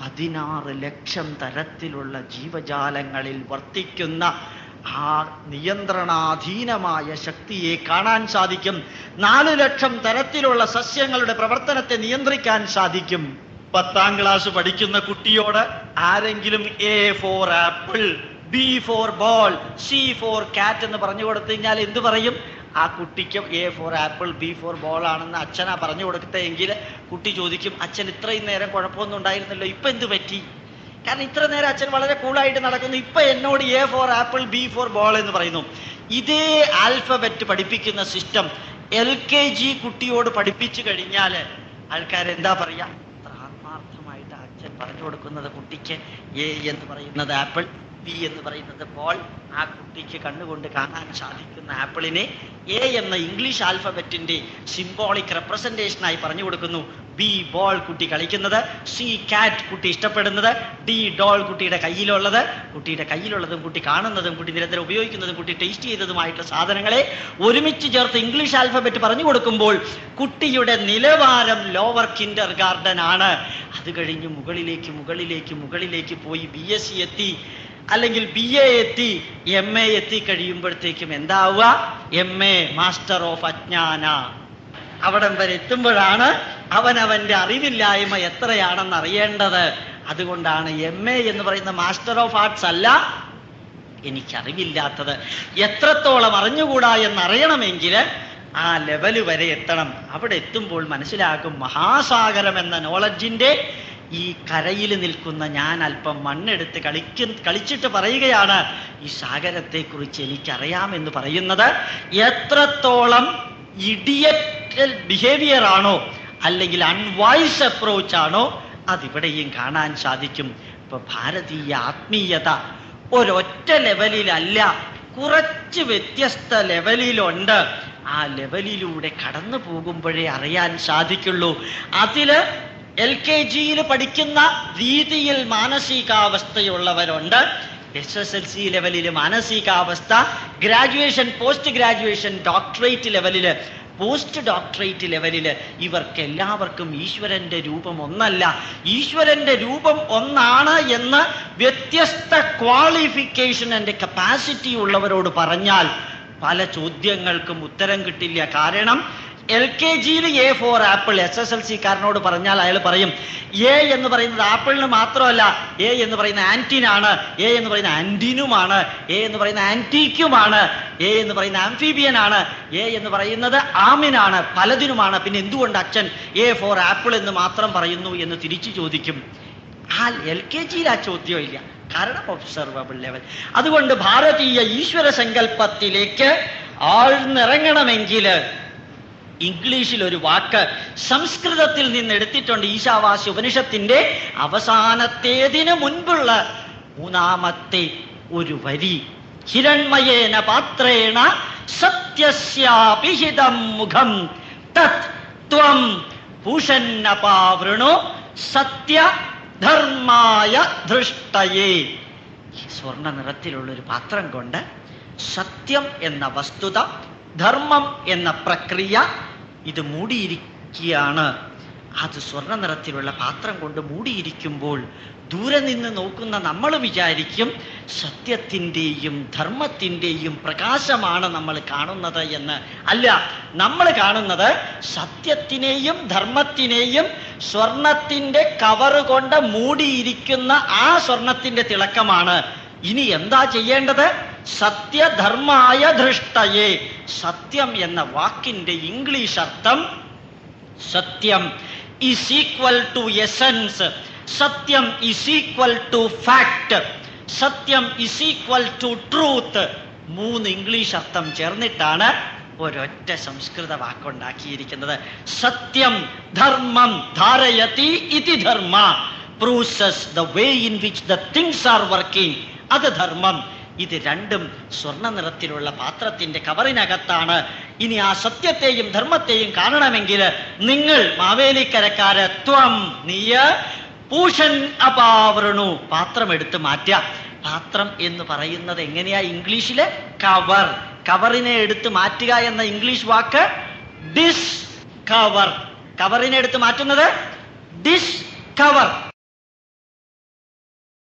[SPEAKER 1] പതിനാറ് ലക്ഷം തരത്തിലുള്ള ജീവജാലങ്ങളിൽ വർത്തിക്കുന്ന ആ നിയന്ത്രണാധീനമായ ശക്തിയെ കാണാൻ സാധിക്കും നാല് ലക്ഷം തരത്തിലുള്ള സസ്യങ്ങളുടെ പ്രവർത്തനത്തെ നിയന്ത്രിക്കാൻ സാധിക്കും പത്താം ക്ലാസ് പഠിക്കുന്ന കുട്ടിയോട് ആരെങ്കിലും A for apple B for ball C for cat എന്ന് പറഞ്ഞു കൊടുത്തു കഴിഞ്ഞാൽ എന്ത് പറയും ആ കുട്ടിക്ക് A for apple B for ball ആണെന്ന് അച്ഛനാ പറഞ്ഞു കൊടുത്തതെങ്കിൽ കുട്ടി ചോദിക്കും അച്ഛൻ ഇത്രയും നേരം കുഴപ്പമൊന്നും ഉണ്ടായിരുന്നല്ലോ ഇപ്പൊ എന്ത് പറ്റി കാരണം ഇത്ര നേരം അച്ഛൻ വളരെ കൂളായിട്ട് നടക്കുന്നു ഇപ്പൊ എന്നോട് A for apple B for ball എന്ന് പറയുന്നു ഇതേ ആൽഫബറ്റ് പഠിപ്പിക്കുന്ന സിസ്റ്റം എൽ കെ ജി കുട്ടിയോട് പഠിപ്പിച്ചു കഴിഞ്ഞാൽ ആൾക്കാരെന്താ പറയാ അത്ര ആത്മാർത്ഥമായിട്ട് അച്ഛൻ പറഞ്ഞു കൊടുക്കുന്നത് കുട്ടിക്ക് എ എന്ന് പറയുന്നത് ആപ്പിൾ ബി എന്ന് പറയുന്നത് ബോൾ ആ കുട്ടിക്ക് കണ്ണുകൊണ്ട് കാണാൻ സാധിക്കുന്ന ആപ്പിളിനെ എ എന്ന ഇംഗ്ലീഷ് ആൽഫബറ്റിന്റെ സിംബോളിക് റെപ്രസെന്റേഷനായി പറഞ്ഞു കൊടുക്കുന്നു ബി ബോൾ കുട്ടി കളിക്കുന്നത് സി കാറ്റ് കുട്ടി ഇഷ്ടപ്പെടുന്നത് ഡി ഡോൾ കുട്ടിയുടെ കയ്യിലുള്ളത് കുട്ടിയുടെ കയ്യിലുള്ളതും കുട്ടി കാണുന്നതും കുട്ടി നിരന്തരം ഉപയോഗിക്കുന്നതും കുട്ടി ടേസ്റ്റ് ചെയ്തതുമായിട്ടുള്ള സാധനങ്ങളെ ഒരുമിച്ച് ചേർത്ത് ഇംഗ്ലീഷ് ആൽഫബറ്റ് പറഞ്ഞു കൊടുക്കുമ്പോൾ കുട്ടിയുടെ നിലവാരം ലോവർ കിൻഡർ ഗാർഡൻ ആണ് അത് കഴിഞ്ഞ് മുകളിലേക്ക് മുകളിലേക്ക് മുകളിലേക്ക് പോയി ബി എസ് സി എത്തി അല്ലെങ്കിൽ ബി എ എത്തി എം എ എത്തി കഴിയുമ്പോഴത്തേക്കും എന്താവുക എം എ മാസ്റ്റർ ഓഫ് അജ്ഞാന അവിടം വരെ എത്തുമ്പോഴാണ് അവൻ അവന്റെ അറിവില്ലായ്മ എത്രയാണെന്ന് അറിയേണ്ടത് അതുകൊണ്ടാണ് എം എ എന്ന് പറയുന്ന മാസ്റ്റർ ഓഫ് ആർട്സ് അല്ല എനിക്കറിവില്ലാത്തത് എത്രത്തോളം അറിഞ്ഞുകൂടാ എന്നറിയണമെങ്കിൽ ആ ലെവല് വരെ എത്തണം അവിടെ എത്തുമ്പോൾ മനസ്സിലാകും മഹാസാഗരം എന്ന നോളജിന്റെ ഈ കരയിൽ നിൽക്കുന്ന ഞാൻ അല്പം മണ്ണെടുത്ത് കളിക്കും കളിച്ചിട്ട് പറയുകയാണ് ഈ സാഗരത്തെക്കുറിച്ച് എനിക്കറിയാമെന്ന് പറയുന്നത് എത്രത്തോളം ഇഡിയറ്റൽ ബിഹേവിയർ ആണോ അല്ലെങ്കിൽ അൺവൈസ് അപ്രോച്ച് ആണോ അതിവിടെയും കാണാൻ സാധിക്കും ഇപ്പൊ ഭാരതീയ ആത്മീയത ഒരൊറ്റ ലെവലിലല്ല കുറച്ച് വ്യത്യസ്ത ലെവലിലുണ്ട് ആ ലെവലിലൂടെ കടന്നു പോകുമ്പോഴേ അറിയാൻ സാധിക്കുള്ളൂ അതില് എൽ കെ ജിയിൽ പഠിക്കുന്ന രീതിയിൽ മാനസികാവസ്ഥയുള്ളവരുണ്ട് എസ് എസ് എൽ സി ലെവലിൽ മാനസികാവസ്ഥ ഗ്രാജുവേഷൻ പോസ്റ്റ് ഗ്രാജുവേഷൻ ഡോക്ടറേറ്റ് ലെവലില് പോസ്റ്റ് ഡോക്ടറേറ്റ് ലെവലില് ഇവർക്ക് എല്ലാവർക്കും ഈശ്വരന്റെ രൂപം ഒന്നല്ല ഈശ്വരന്റെ രൂപം ഒന്നാണ് എന്ന് വ്യത്യസ്ത ക്വാളിഫിക്കേഷൻ ആൻഡ് കപ്പാസിറ്റി ഉള്ളവരോട് പറഞ്ഞാൽ പല ചോദ്യങ്ങൾക്കും ഉത്തരം കിട്ടില്ല കാരണം എൽ കെ ജിയിൽ A for apple S S L C കാരനോട് പറഞ്ഞാൽ അയാൾ പറയും എ എന്ന് പറയുന്നത് ആപ്പിളിന് മാത്രമല്ല എ എന്ന് പറയുന്ന ആന്റിനാണ് എ എന്ന് പറയുന്ന ആന്റിനുമാണ് എ എന്ന് പറയുന്ന ആന്റിക്കുമാണ് എ എന്ന് പറയുന്ന ആംഫീബിയൻ ആണ് എ എന്ന് പറയുന്നത് ആമിനാണ് പലതിനുമാണ് പിന്നെ എന്തുകൊണ്ട് അച്ഛൻ എ ഫോർ ആപ്പിൾ എന്ന് മാത്രം പറയുന്നു എന്ന് തിരിച്ചു ചോദിക്കും ആ എൽ കെ ജിയിൽ ആ ചോദ്യം ഇല്ല കാരണം ഒബ്സർവബിൾ ലെവൽ അതുകൊണ്ട് ഭാരതീയ ഈശ്വര സങ്കല്പത്തിലേക്ക് ആഴ്ന്നിറങ്ങണമെങ്കിൽ ഇംഗ്ലീഷിൽ ഒരു വാക്ക് സംസ്കൃതത്തിൽ നിന്ന് എടുത്തിട്ടുണ്ട് ഈശാവാസ്യ ഉപനിഷത്തിന്റെ അവസാനത്തേതിന് മുൻപുള്ള മൂന്നാമത്തെ ഒരു വരി ഹിരൺമയേന പാത്രേണ സത്യസ്യാപിഹിതം മുഖം തത് ത്വം ഭൂഷന്നപാവൃണു സത്യ ധർമായ ധൃഷ്ടയേ ഈ സ്വർണ്ണ നിറത്തിലുള്ള ഒരു പാത്രം കൊണ്ട് സത്യം എന്ന വസ്തുത ധർമ്മം എന്ന പ്രക്രിയ ഇത് മൂടിയിരിക്കുകയാണ് അത് സ്വർണ്ണ നിറത്തിലുള്ള പാത്രം കൊണ്ട് മൂടിയിരിക്കുമ്പോൾ ദൂരെ നിന്ന് നോക്കുന്ന നമ്മൾ വിചാരിക്കും സത്യത്തിൻ്റെയും ധർമ്മത്തിൻ്റെയും പ്രകാശമാണ് നമ്മൾ കാണുന്നത് എന്ന് അല്ല നമ്മൾ കാണുന്നത് സത്യത്തിനെയും ധർമ്മത്തിനെയും സ്വർണത്തിന്റെ കവറ് കൊണ്ട് മൂടിയിരിക്കുന്ന ആ സ്വർണത്തിന്റെ തിളക്കമാണ് ഇനി എന്താ ചെയ്യേണ്ടത് സത്യധർമായ ധൃഷ്ടയെ സത്യം എന്ന വാക്കിന്റെ ഇംഗ്ലീഷ് അർത്ഥം sathyam is equal to essence sathyam is equal to fact sathyam is equal to truth മൂന്ന് ഇംഗ്ലീഷ് അർത്ഥം ചേർന്നിട്ടാണ് ഒരൊറ്റ സംസ്കൃത വാക്കുണ്ടാക്കിയിരിക്കുന്നത് സത്യം ധർമ്മം ധാരയതി ഇതി ധർമ്മ process the way in which the things are working അത് ധർമ്മം ഇത് രണ്ടും സ്വർണ്ണ നിറത്തിലുള്ള പാത്രത്തിന്റെ കവറിനകത്താണ് ഇനി ആ സത്യത്തെയും ധർമ്മത്തെയും കാണണമെങ്കിൽ നിങ്ങൾ മാവേലിക്കരക്കാര് ത്വം നീയ പൂഷൻ അപാവൃണു പാത്രം എടുത്ത് മാറ്റുക പാത്രം എന്ന് പറയുന്നത് എങ്ങനെയാ ഇംഗ്ലീഷില് കവർ കവറിനെ എടുത്ത് മാറ്റുക എന്ന ഇംഗ്ലീഷ് വാക്ക് ഡിസ് കവർ കവറിനെ എടുത്ത് മാറ്റുന്നത് ഡിസ് കവർ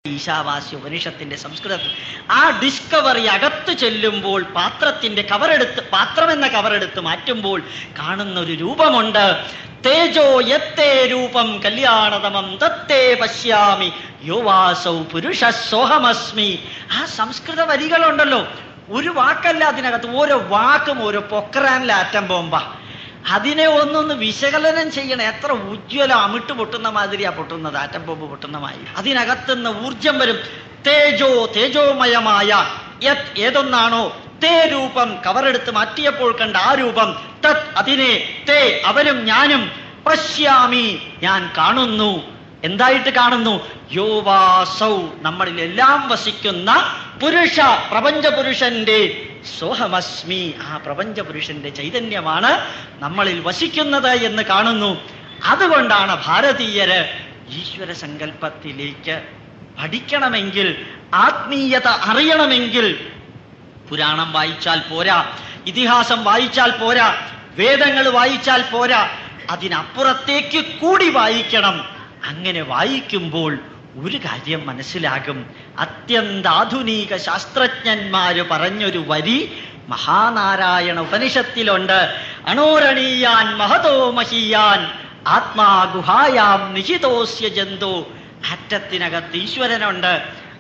[SPEAKER 1] ഈശാവാസ്യ ഉപനിഷത്തിന്റെ സംസ്കൃതത്തിൽ ആ ഡിസ്കവറി അകത്ത് ചെല്ലുമ്പോൾ പാത്രത്തിന്റെ കവറെടുത്ത് പാത്രം എന്ന കവറെടുത്ത് മാറ്റുമ്പോൾ കാണുന്ന ഒരു രൂപമുണ്ട് തേജോ യത്തേ രൂപം കല്യാണതമം തത്തേ പശ്യാമി യോവാസൗ പുരുഷ സോഹമസ്മി ആ സംസ്കൃത വരികളുണ്ടല്ലോ ഒരു വാക്കല്ല അതിനകത്ത് ഓരോ വാക്കും ഓരോ പൊക്രാനിലെ ആറ്റം ബോംബ അതിനെ ഒന്നൊന്ന് വിശകലനം ചെയ്യണം എത്ര ഉജ്ജ്വലം അമിട്ട് പൊട്ടുന്ന മാതിരിയാ പൊട്ടുന്നത് ആറ്റം ബോംബ് പൊട്ടുന്ന മാതിരി അതിനകത്തുനിന്ന് ഊർജം വരും തേജോ തേജോമയമായ യത് ഏതൊന്നാണോ തേ രൂപം കവറെടുത്ത് മാറ്റിയപ്പോൾ കണ്ട ആ രൂപം തത് അതിനെ തേ അവനും ഞാനും പശ്യാമി ഞാൻ കാണുന്നു എന്തായിട്ട് കാണുന്നു യോവാസൗ നമ്മളിൽ എല്ലാം വസിക്കുന്ന പുരുഷ പ്രപഞ്ച പുരുഷന്റെ സോഹമസ്മി ആ പ്രപഞ്ച പുരുഷന്റെ ചൈതന്യമാണ് നമ്മളിൽ വസിക്കുന്നത് എന്ന് കാണുന്നു അതുകൊണ്ടാണ് ഭാരതീയര് ഈശ്വര സങ്കല്പത്തിലേക്ക് പഠിക്കണമെങ്കിൽ ആത്മീയത അറിയണമെങ്കിൽ പുരാണം വായിച്ചാൽ പോരാ ഇതിഹാസം വായിച്ചാൽ പോരാ വേദങ്ങൾ വായിച്ചാൽ പോരാ അതിനപ്പുറത്തേക്ക് കൂടി വായിക്കണം അങ്ങനെ വായിക്കുമ്പോൾ ഒരു കാര്യം മനസ്സിലാകും അത്യന്താധുനിക ശാസ്ത്രജ്ഞന്മാര് പറഞ്ഞൊരു വരി മഹാനാരായണ ഉപനിഷത്തിലുണ്ട് അണോരണീയാൻ മഹതോ മഹീയാൻ ആത്മാ ഗുഹായാം നിഹിതോസ്യ ജന്തോ ആറ്റത്തിനകത്ത് ഈശ്വരനുണ്ട്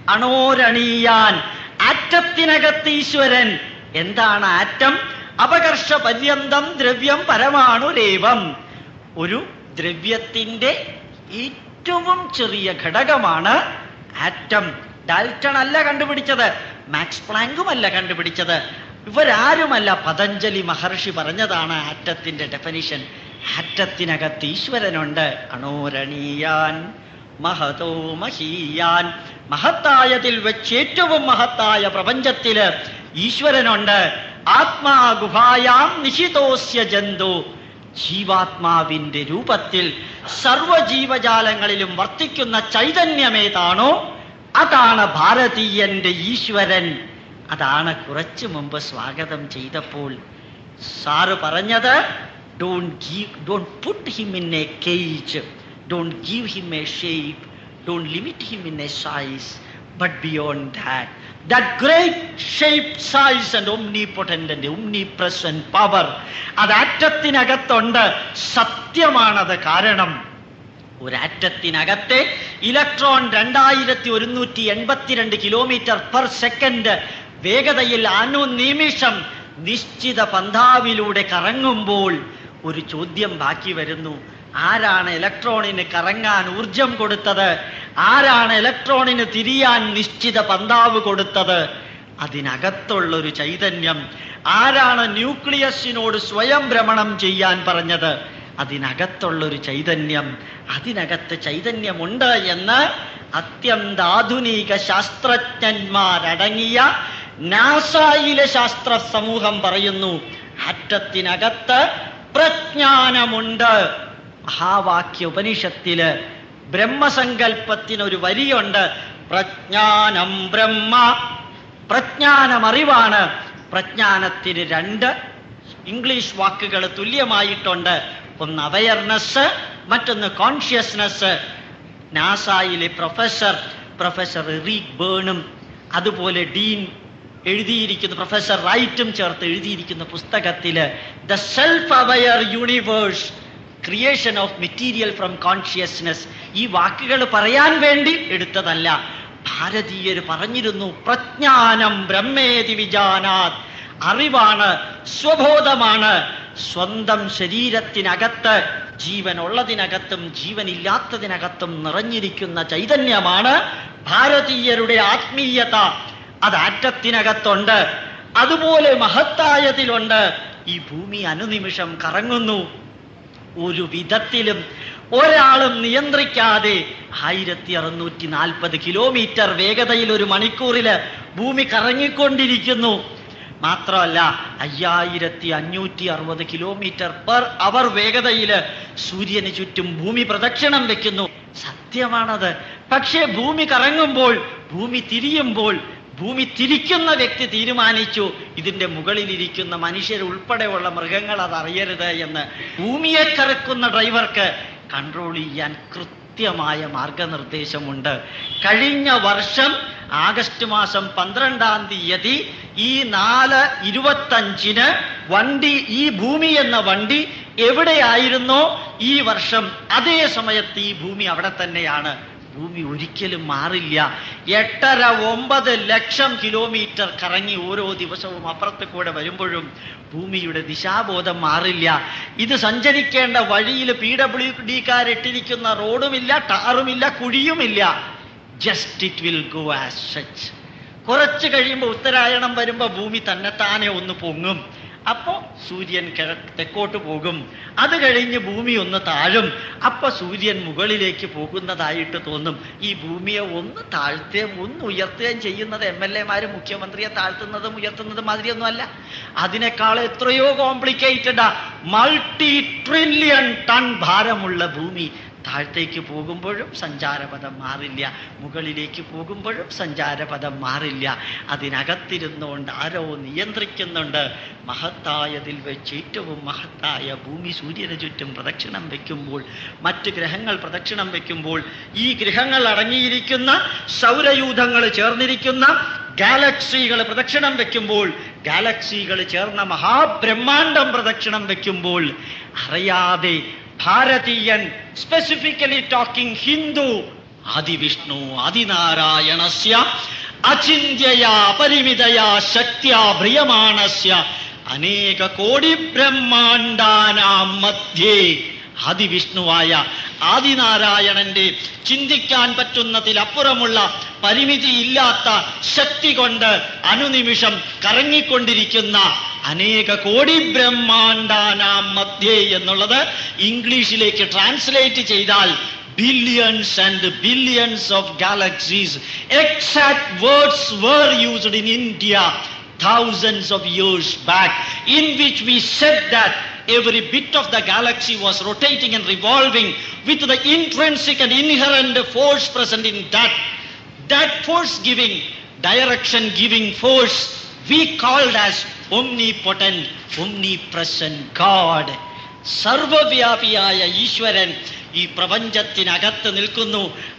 [SPEAKER 1] അണോരണീയാൻ ആറ്റത്തിനകത്ത് ഈശ്വരൻ എന്താണ് ആറ്റം അപകർഷ പര്യന്തം ദ്രവ്യം പരമാണുരേവം ഒരു ദ്രവ്യത്തിന്റെ ഏറ്റവും ചെറിയ ഘടകമാണ് ആറ്റം ഡാൽട്ടൺ അല്ല കണ്ടുപിടിച്ചത് മാക്സ് പ്ലാങ്കുമല്ല കണ്ടുപിടിച്ചത് ഇവരാരുമല്ല പതഞ്ജലി മഹർഷി പറഞ്ഞതാണ് ആറ്റത്തിന്റെ ഡെഫനിഷൻ ആറ്റത്തിനകത്ത് ഈശ്വരനുണ്ട് അണോരണീയാൻ മഹതോ മഹീയാൻ മഹത്തായതിൽ വെച്ച് ഏറ്റവും മഹത്തായ പ്രപഞ്ചത്തില് ഈശ്വരനുണ്ട് ആത്മാ ഗുഹായാം നിശിതോസ്യ ജന്തു ജീവാത്മാവിന്റെ രൂപത്തിൽ സർവജീവജാലങ്ങളിലും വർത്തിക്കുന്ന ചൈതന്യമേതാണോ അതാണ് ഭാരതീയന്റെ ഈശ്വരൻ അതാണ് കുറച്ചു മുമ്പ് സ്വാഗതം ചെയ്തപ്പോൾ സാറ് പറഞ്ഞത് don't give don't put him in a cage don't give him a shape don't limit him in a size but beyond that that great shape size and omnipotent and omnipresent power അത് ആറ്റത്തിനകത്തുണ്ട് സത്യമാണത് കാരണം ഒരാറ്റത്തിനകത്തെ electron രണ്ടായിരത്തി ഒരുന്നൂറ്റി എൺപത്തിരണ്ട് kilometre per second വേഗതയിൽ അനുനിമിഷം നിശ്ചിത പന്ഥാവിലൂടെ കറങ്ങുമ്പോൾ ഒരു ചോദ്യം ബാക്കി വരുന്നു ആരാണ് ഇലക്ട്രോണിന് കറങ്ങാൻ ഊർജം കൊടുത്തത് ആരാണ് ഇലക്ട്രോണിന് തിരിയാൻ നിശ്ചിത പന്താവ് കൊടുത്തത് അതിനകത്തുള്ളൊരു ചൈതന്യം ആരാണ് ന്യൂക്ലിയസിനോട് സ്വയം ഭ്രമണം ചെയ്യാൻ പറഞ്ഞത് അതിനകത്തുള്ളൊരു ചൈതന്യം അതിനകത്ത് ചൈതന്യമുണ്ട് എന്ന് അത്യന്താധുനിക ശാസ്ത്രജ്ഞന്മാരടങ്ങിയ നാസായിലെ ശാസ്ത്ര സമൂഹം പറയുന്നു ആറ്റത്തിനകത്ത് പ്രജ്ഞാനമുണ്ട് മഹാവാക്യ ഉപനിഷത്തില് ബ്രഹ്മസങ്കല്പത്തിനൊരു വരിയുണ്ട് പ്രജ്ഞാനം ബ്രഹ്മ പ്രജ്ഞാനം അറിവാണ് പ്രജ്ഞാനത്തിന് രണ്ട് ഇംഗ്ലീഷ് വാക്കുകൾ തുല്യമായിട്ടുണ്ട് ഒന്ന് അവയർനെസ് മറ്റൊന്ന് കോൺഷ്യസ്നെസ് നാസായിലെ പ്രൊഫസർ പ്രൊഫസർ റീക് ബേണും അതുപോലെ ഡീൻ എഴുതിയിരിക്കുന്ന പ്രൊഫസർ റൈറ്റും ചേർത്ത് എഴുതിയിരിക്കുന്ന പുസ്തകത്തില് the self aware universe creation of material from consciousness ഈ വാക്കുകൾ പറയാൻ വേണ്ടി എടുത്തതല്ല ഭാരതീയർ പറഞ്ഞിരുന്നു പ്രജ്ഞാനം ബ്രഹ്മേതി വിജാനാത് അറിവാണ് സ്വബോധമാണ് സ്വന്തം ശരീരത്തിനകത്ത് ജീവൻ ഉള്ളതിനകത്തും ജീവനില്ലാത്തതിനകത്തും നിറഞ്ഞിരിക്കുന്ന ചൈതന്യമാണ് ഭാരതീയരുടെ ആത്മീയത അത് ആറ്റത്തിനകത്തുണ്ട് അതുപോലെ മഹത്തായതിലുണ്ട് ഈ ഭൂമി അനുനിമിഷം കറങ്ങുന്നു ഒരു വിധത്തിലും ഒരാളും നിയന്ത്രിക്കാതെ ആയിരത്തി അറുന്നൂറ്റി നാൽപ്പത് കിലോമീറ്റർ വേഗതയിൽ ഒരു മണിക്കൂറില് ഭൂമി കറങ്ങിക്കൊണ്ടിരിക്കുന്നു മാത്രമല്ല അയ്യായിരത്തി അഞ്ഞൂറ്റി അറുപത് കിലോമീറ്റർ പെർ അവർ വേഗതയില് സൂര്യന് ചുറ്റും ഭൂമി പ്രദക്ഷിണം വെക്കുന്നു സത്യമാണത് പക്ഷേ ഭൂമി കറങ്ങുമ്പോൾ ഭൂമി തിരിയുമ്പോൾ ഭൂമി തിരിക്കുന്ന വ്യക്തി തീരുമാനിച്ചു ഇതിന്റെ മുകളിലിരിക്കുന്ന മനുഷ്യരുൾപ്പെടെയുള്ള മൃഗങ്ങൾ അത് അറിയരുത് എന്ന് ഭൂമിയെ കറക്കുന്ന ഡ്രൈവർക്ക് കൺട്രോൾ ചെയ്യാൻ കൃത്യ കൃത്യമായ മാർഗനിർദ്ദേശമുണ്ട് കഴിഞ്ഞ വർഷം ആഗസ്റ്റ് മാസം പന്ത്രണ്ടാം തീയതി ഈ നാല് ഇരുപത്തഞ്ചിന് വണ്ടി ഈ ഭൂമി എന്ന വണ്ടി എവിടെയായിരുന്നോ ഈ വർഷം അതേ സമയത്ത് ഈ ഭൂമി അവിടെ തന്നെയാണ് ഭൂമി ഒരിക്കലും മാറില്ല എട്ടര ഒമ്പത് ലക്ഷം കിലോമീറ്റർ കറങ്ങി ഓരോ ദിവസവും അപ്പുറത്ത് കൂടെ വരുമ്പോഴും ഭൂമിയുടെ ദിശാബോധം മാറില്ല ഇത് സഞ്ചരിക്കേണ്ട വഴിയിൽ പി ഡബ്ല്യു ഡിക്കാരിട്ടിരിക്കുന്ന റോഡുമില്ല ടാറുമില്ല കുഴിയുമില്ല just it will go as such കുറച്ച് കഴിയുമ്പോൾ ഉത്തരായണം വരുമ്പോൾ ഭൂമി തന്നെത്താനെ ഒന്ന് പൊങ്ങും അപ്പോ സൂര്യൻ കിഴ- തെക്കോട്ട് പോകും അത് കഴിഞ്ഞ് ഭൂമി ഒന്ന് താഴും അപ്പൊ സൂര്യൻ മുകളിലേക്ക് പോകുന്നതായിട്ട് തോന്നും ഈ ഭൂമിയെ ഒന്ന് താഴ്ത്തുകയും ഒന്ന് ഉയർത്തുകയും ചെയ്യുന്നത് എം എൽ എമാരും മുഖ്യമന്ത്രിയെ താഴ്ത്തുന്നതും ഉയർത്തുന്നതും മാതിരിയൊന്നും അല്ല അതിനേക്കാൾ എത്രയോ കോംപ്ലിക്കേറ്റഡാ മൾട്ടി ട്രില്യൺ ടൺ ഭാരമുള്ള ഭൂമി താഴത്തേക്ക് പോകുമ്പോഴും സഞ്ചാരപഥം മാറില്ല മുകളിലേക്ക് പോകുമ്പോഴും സഞ്ചാരപഥം മാറില്ല അതിനകത്തിരുന്നുകൊണ്ട് ആരോ നിയന്ത്രിക്കുന്നുണ്ട് മഹത്തായതിൽ വെച്ച് ഏറ്റവും മഹത്തായ ഭൂമി സൂര്യന് ചുറ്റും പ്രദക്ഷിണം വയ്ക്കുമ്പോൾ മറ്റ് ഗ്രഹങ്ങൾ പ്രദക്ഷിണം വയ്ക്കുമ്പോൾ ഈ ഗ്രഹങ്ങൾ അടങ്ങിയിരിക്കുന്ന സൗരയൂഥങ്ങൾ ചേർന്നിരിക്കുന്ന ഗാലക്സികൾ പ്രദക്ഷിണം വെക്കുമ്പോൾ ഗാലക്സികൾ ചേർന്ന മഹാബ്രഹ്മാണ്ടം പ്രദക്ഷിണം വെക്കുമ്പോൾ അറിയാതെ ഭാരതീയൻ സ്പെസിഫിക്കലി ടോക്കിംഗ് ഹിന്ദു ആദിവിഷ്ണു ആദിനാരായണസ്യ അചിന്യയാ പരിമിതയാ ശക്തിയാ ഭ്രിയമാണസ്യ അനേക കോടി ബ്രഹ്മാണ്ടാനാം മധ്യേ ആദിവിഷ്ണുവായ ആദിനാരായണന്റെ ചിന്തിക്കാൻ പറ്റുന്നതിലപ്പുറമുള്ള പരിമിതിയില്ലാത്ത ശക്തി കൊണ്ട് അനുനിമിഷം കറങ്ങിക്കൊണ്ടിരിക്കുന്ന അനേക കോടി ബ്രഹ്മാണ്ടാനാം മധ്യേ എന്നുള്ളത് ഇംഗ്ലീഷിലേക്ക് ട്രാൻസ്ലേറ്റ് ചെയ്താൽ billions and billions of galaxies exact words were used in India thousands of years back, in which we said that every bit of the galaxy was rotating and revolving with the intrinsic and inherent force present in that. That force giving, direction giving force, we called as omnipotent, omnipresent God. സർവവ്യാപിയായ ഈശ്വരൻ ഈ പ്രപഞ്ചത്തിനകത്ത് നിൽക്കുന്നു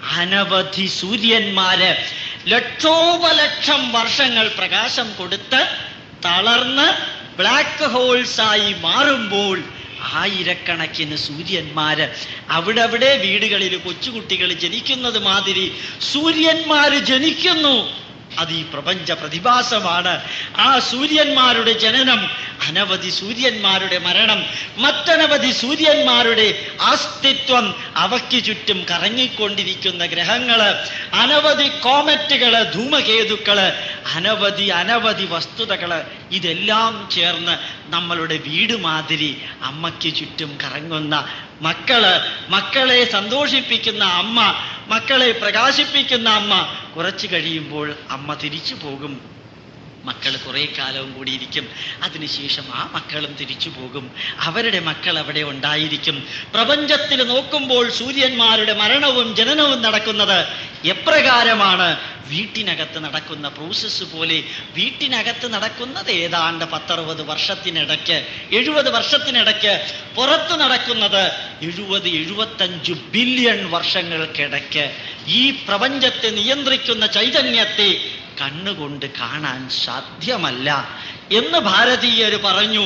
[SPEAKER 1] അനവധി സൂര്യന്മാര് ലക്ഷോപലക്ഷം വർഷങ്ങൾ പ്രകാശം കൊടുത്ത് തളർന്ന് ബ്ലാക്ക് ഹോൾസായി മാറുമ്പോൾ ആയിരക്കണക്കിന് സൂര്യന്മാര് അവിടെ അവിടെ വീടുകളിൽ കൊച്ചുകുട്ടികൾ ജനിക്കുന്നത് മാതിരി സൂര്യന്മാര് ജനിക്കുന്നു അത് ഈ പ്രപഞ്ച പ്രതിഭാസമാണ് ആ സൂര്യന്മാരുടെ ജനനം അനവധി സൂര്യന്മാരുടെ മരണം മറ്റനവധി സൂര്യന്മാരുടെ അസ്തിത്വം അവയ്ക്ക് ചുറ്റും കറങ്ങിക്കൊണ്ടിരിക്കുന്ന ഗ്രഹങ്ങള് അനവധി കോമറ്റുകള് ധൂമകേതുക്കള് അനവധി അനവധി വസ്തുതകള് ഇതെല്ലാം ചേർന്ന് നമ്മളുടെ വീട് മാതിരി അമ്മയ്ക്ക് ചുറ്റും കറങ്ങുന്ന മക്കള് മക്കളെ സന്തോഷിപ്പിക്കുന്ന അമ്മ മക്കളെ പ്രകാശിപ്പിക്കുന്ന അമ്മ കുറച്ചു കഴിയുമ്പോൾ അമ്മ തിരിച്ചു പോകും മക്കൾ കുറെ കാലവും കൂടി ഇരിക്കും അതിനുശേഷം ആ മക്കളും തിരിച്ചു പോകും അവരുടെ മക്കൾ അവിടെ ഉണ്ടായിരിക്കും പ്രപഞ്ചത്തിൽ നോക്കുമ്പോൾ സൂര്യന്മാരുടെ മരണവും ജനനവും നടക്കുന്നത് എപ്രകാരമാണ് വീട്ടിനകത്ത് നടക്കുന്ന പ്രോസസ്സ് പോലെ വീട്ടിനകത്ത് നടക്കുന്നത് ഏതാണ്ട് പത്തറുപത് വർഷത്തിനിടയ്ക്ക് എഴുപത് വർഷത്തിനിടയ്ക്ക് പുറത്ത് നടക്കുന്നത് എഴുപത് എഴുപത്തഞ്ച് ബില്യൺ വർഷങ്ങൾക്കിടയ്ക്ക് ഈ പ്രപഞ്ചത്തെ നിയന്ത്രിക്കുന്ന ചൈതന്യത്തെ കണ്ണുകൊണ്ട് കാണാൻ സാധ്യമല്ല എന്ന് ഭാരതീയർ പറഞ്ഞു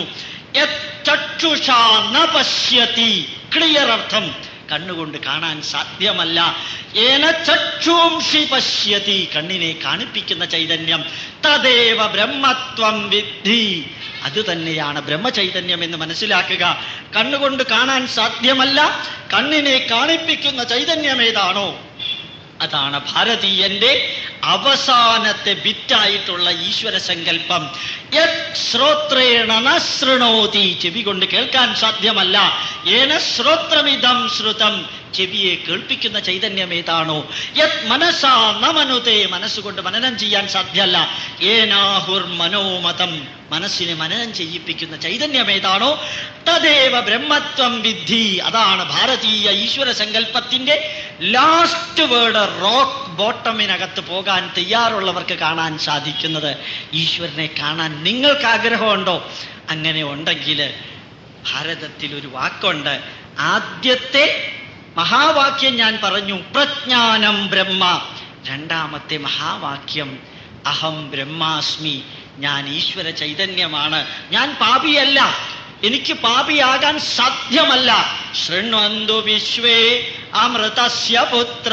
[SPEAKER 1] ചക്ഷുഷാ ന പശ്യതി ക്ലിയർ അർത്ഥം കണ്ണുകൊണ്ട് കാണാൻ സാധ്യമല്ല ഏന ചക്ഷുംഷി പശ്യതി കണ്ണിനെ കാണിപ്പിക്കുന്ന ചൈതന്യം തദേവ ബ്രഹ്മത്വം വിദ്ധി അത് തന്നെയാണ് ബ്രഹ്മചൈതന്യം എന്ന് മനസ്സിലാക്കുക കണ്ണുകൊണ്ട് കാണാൻ സാധ്യമല്ല കണ്ണിനെ കാണിപ്പിക്കുന്ന ചൈതന്യം ഏതാണോ അതാണ് ഭാരതീയന്റെ അവസാനത്തെ ബിറ്റായിട്ടുള്ള ഈശ്വര സങ്കല്പം യത് ശ്രോത്രേണ ന ശൃണോതി ചെവി കൊണ്ട് കേൾക്കാൻ സാധ്യമല്ല ഏന ശ്രോത്രമിതം ശ്രുതം ചെവിയെ കേൾപ്പിക്കുന്ന ചൈതന്യം ഏതാണോ യത് മനസാ നമനുതേ മനസ്സുകൊണ്ട് മനനം ചെയ്യാൻ സാധ്യമല്ല ഏനാഹുർ മനോമതം മനസ്സിനെ മനനം ചെയ്യിപ്പിക്കുന്ന ചൈതന്യം ഏതാണോ തദേവ ബ്രഹ്മത്വം വിദ്ധി അതാണ് ഭാരതീയ ഈശ്വര സങ്കല്പത്തിന്റെ ലാസ്റ്റ് വേർഡ് റോക്ക് ബോട്ടമിനകത്ത് പോകാൻ തയ്യാറുള്ളവർക്ക് കാണാൻ സാധിക്കുന്നത് ഈശ്വരനെ കാണാൻ നിങ്ങൾക്ക് ആഗ്രഹമുണ്ടോ അങ്ങനെ ഉണ്ടെങ്കിൽ ഭാരതത്തിൽ ഒരു വാക്കുണ്ട് ആദ്യത്തെ മഹാവാക്യം ഞാൻ പറഞ്ഞു പ്രജ്ഞാനം ബ്രഹ്മ രണ്ടാമത്തെ മഹാവാക്യം അഹം ബ്രഹ്മാസ്മി ഞാൻ ഈശ്വര ചൈതന്യമാണ് ഞാൻ പാപിയല്ല എനിക്ക് പാപിയാകാൻ സാധ്യമല്ല ശൃണ്വന്തു വിശ്വേ അമൃതസ്യ പുത്ര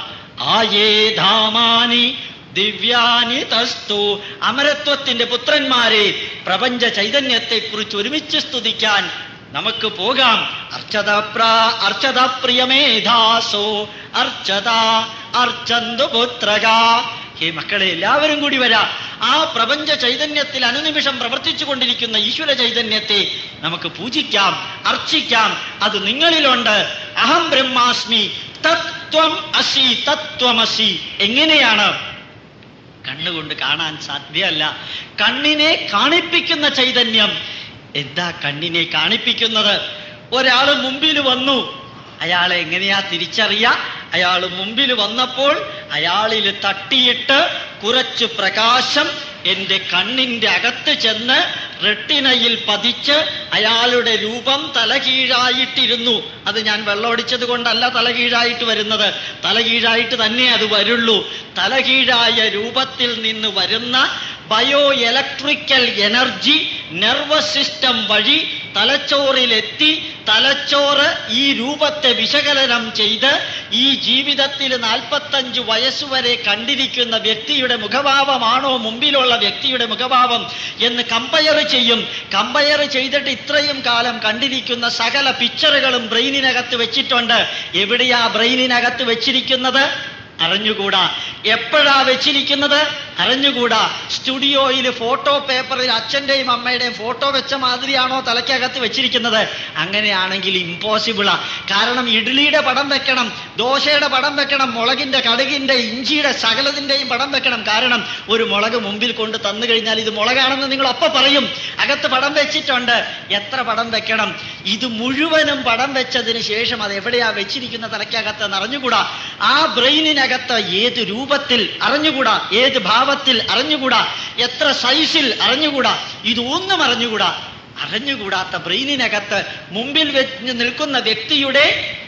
[SPEAKER 1] ആയേ ധാമാനി ദിവ്യാനി തസ്തു അമരത്വത്തിന്റെ പുത്രന്മാരെ പ്രപഞ്ച ചൈതന്യത്തെ കുറിച്ച് ഒരുമിച്ച് സ്തുതിക്കാൻ നമുക്ക് പോകാം അർച്ചത പ്ര അർച്ചത പ്രിയമേധാസോ അർച്ചത അർച്ചന്തു പുത്രക ഹേ മക്കളെ എല്ലാവരും കൂടി വരാം ആ പ്രപഞ്ച ചൈതന്യത്തിൽ അനുനിമിഷം പ്രവർത്തിച്ചു കൊണ്ടിരിക്കുന്ന ഈശ്വര ചൈതന്യത്തെ നമുക്ക് പൂജിക്കാം അർച്ചിക്കാം അത് നിങ്ങളിലുണ്ട് അഹം ബ്രഹ്മാസ്മി തത്വം അസി തത്വമസി എങ്ങനെയാണ് കണ്ണുകൊണ്ട് കാണാൻ സാധ്യമല്ല കണ്ണിനെ കാണിപ്പിക്കുന്ന ചൈതന്യം എന്താ കണ്ണിനെ കാണിപ്പിക്കുന്നത് ഒരാൾ മുമ്പിൽ വന്നു അയാളെ എങ്ങനെയാ തിരിച്ചറിയ അയാൾ മുമ്പിൽ വന്നപ്പോൾ അയാളിൽ തട്ടിയിട്ട് കുറച്ച് പ്രകാശം എന്റെ കണ്ണിന്റെ അകത്ത് ചെന്ന് റെട്ടിനയിൽ പതിച്ച് അയാളുടെ രൂപം തലകീഴായിട്ടിരുന്നു അത് ഞാൻ വെള്ളമടിച്ചത് കൊണ്ടല്ല തലകീഴായിട്ട് വരുന്നത് തലകീഴായിട്ട് തന്നെ അത് വരുള്ളൂ തലകീഴായ രൂപത്തിൽ നിന്ന് വരുന്ന bio electrical energy nervous system വഴി തലച്ചോറിലെത്തി തലച്ചോറ് ഈ രൂപത്തെ വിശകലനം ചെയ്ത് ഈ ജീവിതത്തിൽ നാൽപ്പത്തഞ്ച് വയസ്സുവരെ കണ്ടിരിക്കുന്ന വ്യക്തിയുടെ മുഖഭാവമാണോ മുമ്പിലുള്ള വ്യക്തിയുടെ മുഖഭാവം എന്ന് കമ്പയർ ചെയ്യും കമ്പയർ ചെയ്തിട്ട് ഇത്രയും കാലം കണ്ടിരിക്കുന്ന സകല പിക്ചറുകളും ബ്രെയിനിനകത്ത് വെച്ചിട്ടുണ്ട് എവിടെയാ ബ്രെയിനിനകത്ത് വെച്ചിരിക്കുന്നത് അറിഞ്ഞുകൂടാ എപ്പോഴാ വെച്ചിരിക്കുന്നത് അറിഞ്ഞുകൂടാ സ്റ്റുഡിയോയിൽ ഫോട്ടോ പേപ്പറിൽ അച്ഛന്റെയും അമ്മയുടെയും ഫോട്ടോ വെച്ച മാതിരിയാണോ തലയ്ക്കകത്ത് വെച്ചിരിക്കുന്നത് അങ്ങനെയാണെങ്കിൽ ഇമ്പോസിബിളാ കാരണം ഇഡ്ലിയുടെ പടം വെക്കണം ദോശയുടെ പടം വെക്കണം മുളകിന്റെ കടുകിന്റെ ഇഞ്ചിയുടെ സകലതിന്റെയും പടം വെക്കണം കാരണം ഒരു മുളക് മുമ്പിൽ കൊണ്ട് തന്നു കഴിഞ്ഞാൽ ഇത് മുളകാണെന്ന് നിങ്ങൾ ഒപ്പം പറയും അകത്ത് പടം വെച്ചിട്ടുണ്ട് എത്ര പടം വെക്കണം ഇത് മുഴുവനും പടം വെച്ചതിന് ശേഷം അത് എവിടെയാ വെച്ചിരിക്കുന്ന തലയ്ക്കകത്ത് എന്ന് അറിഞ്ഞുകൂടാ ആ ബ്രെയിനിനകത്ത് ഏത് രൂപത്തിൽ അറിഞ്ഞുകൂടാ ഏത് ഭാവത്തിൽ അറിഞ്ഞുകൂടാ എത്ര സൈസിൽ അറിഞ്ഞുകൂടാ ഇതൊന്നും അറിഞ്ഞുകൂടാ അറിഞ്ഞുകൂടാത്ത ബ്രെയിനിനകത്ത് മുമ്പിൽ വെച്ച് നിൽക്കുന്ന വ്യക്തിയുടെ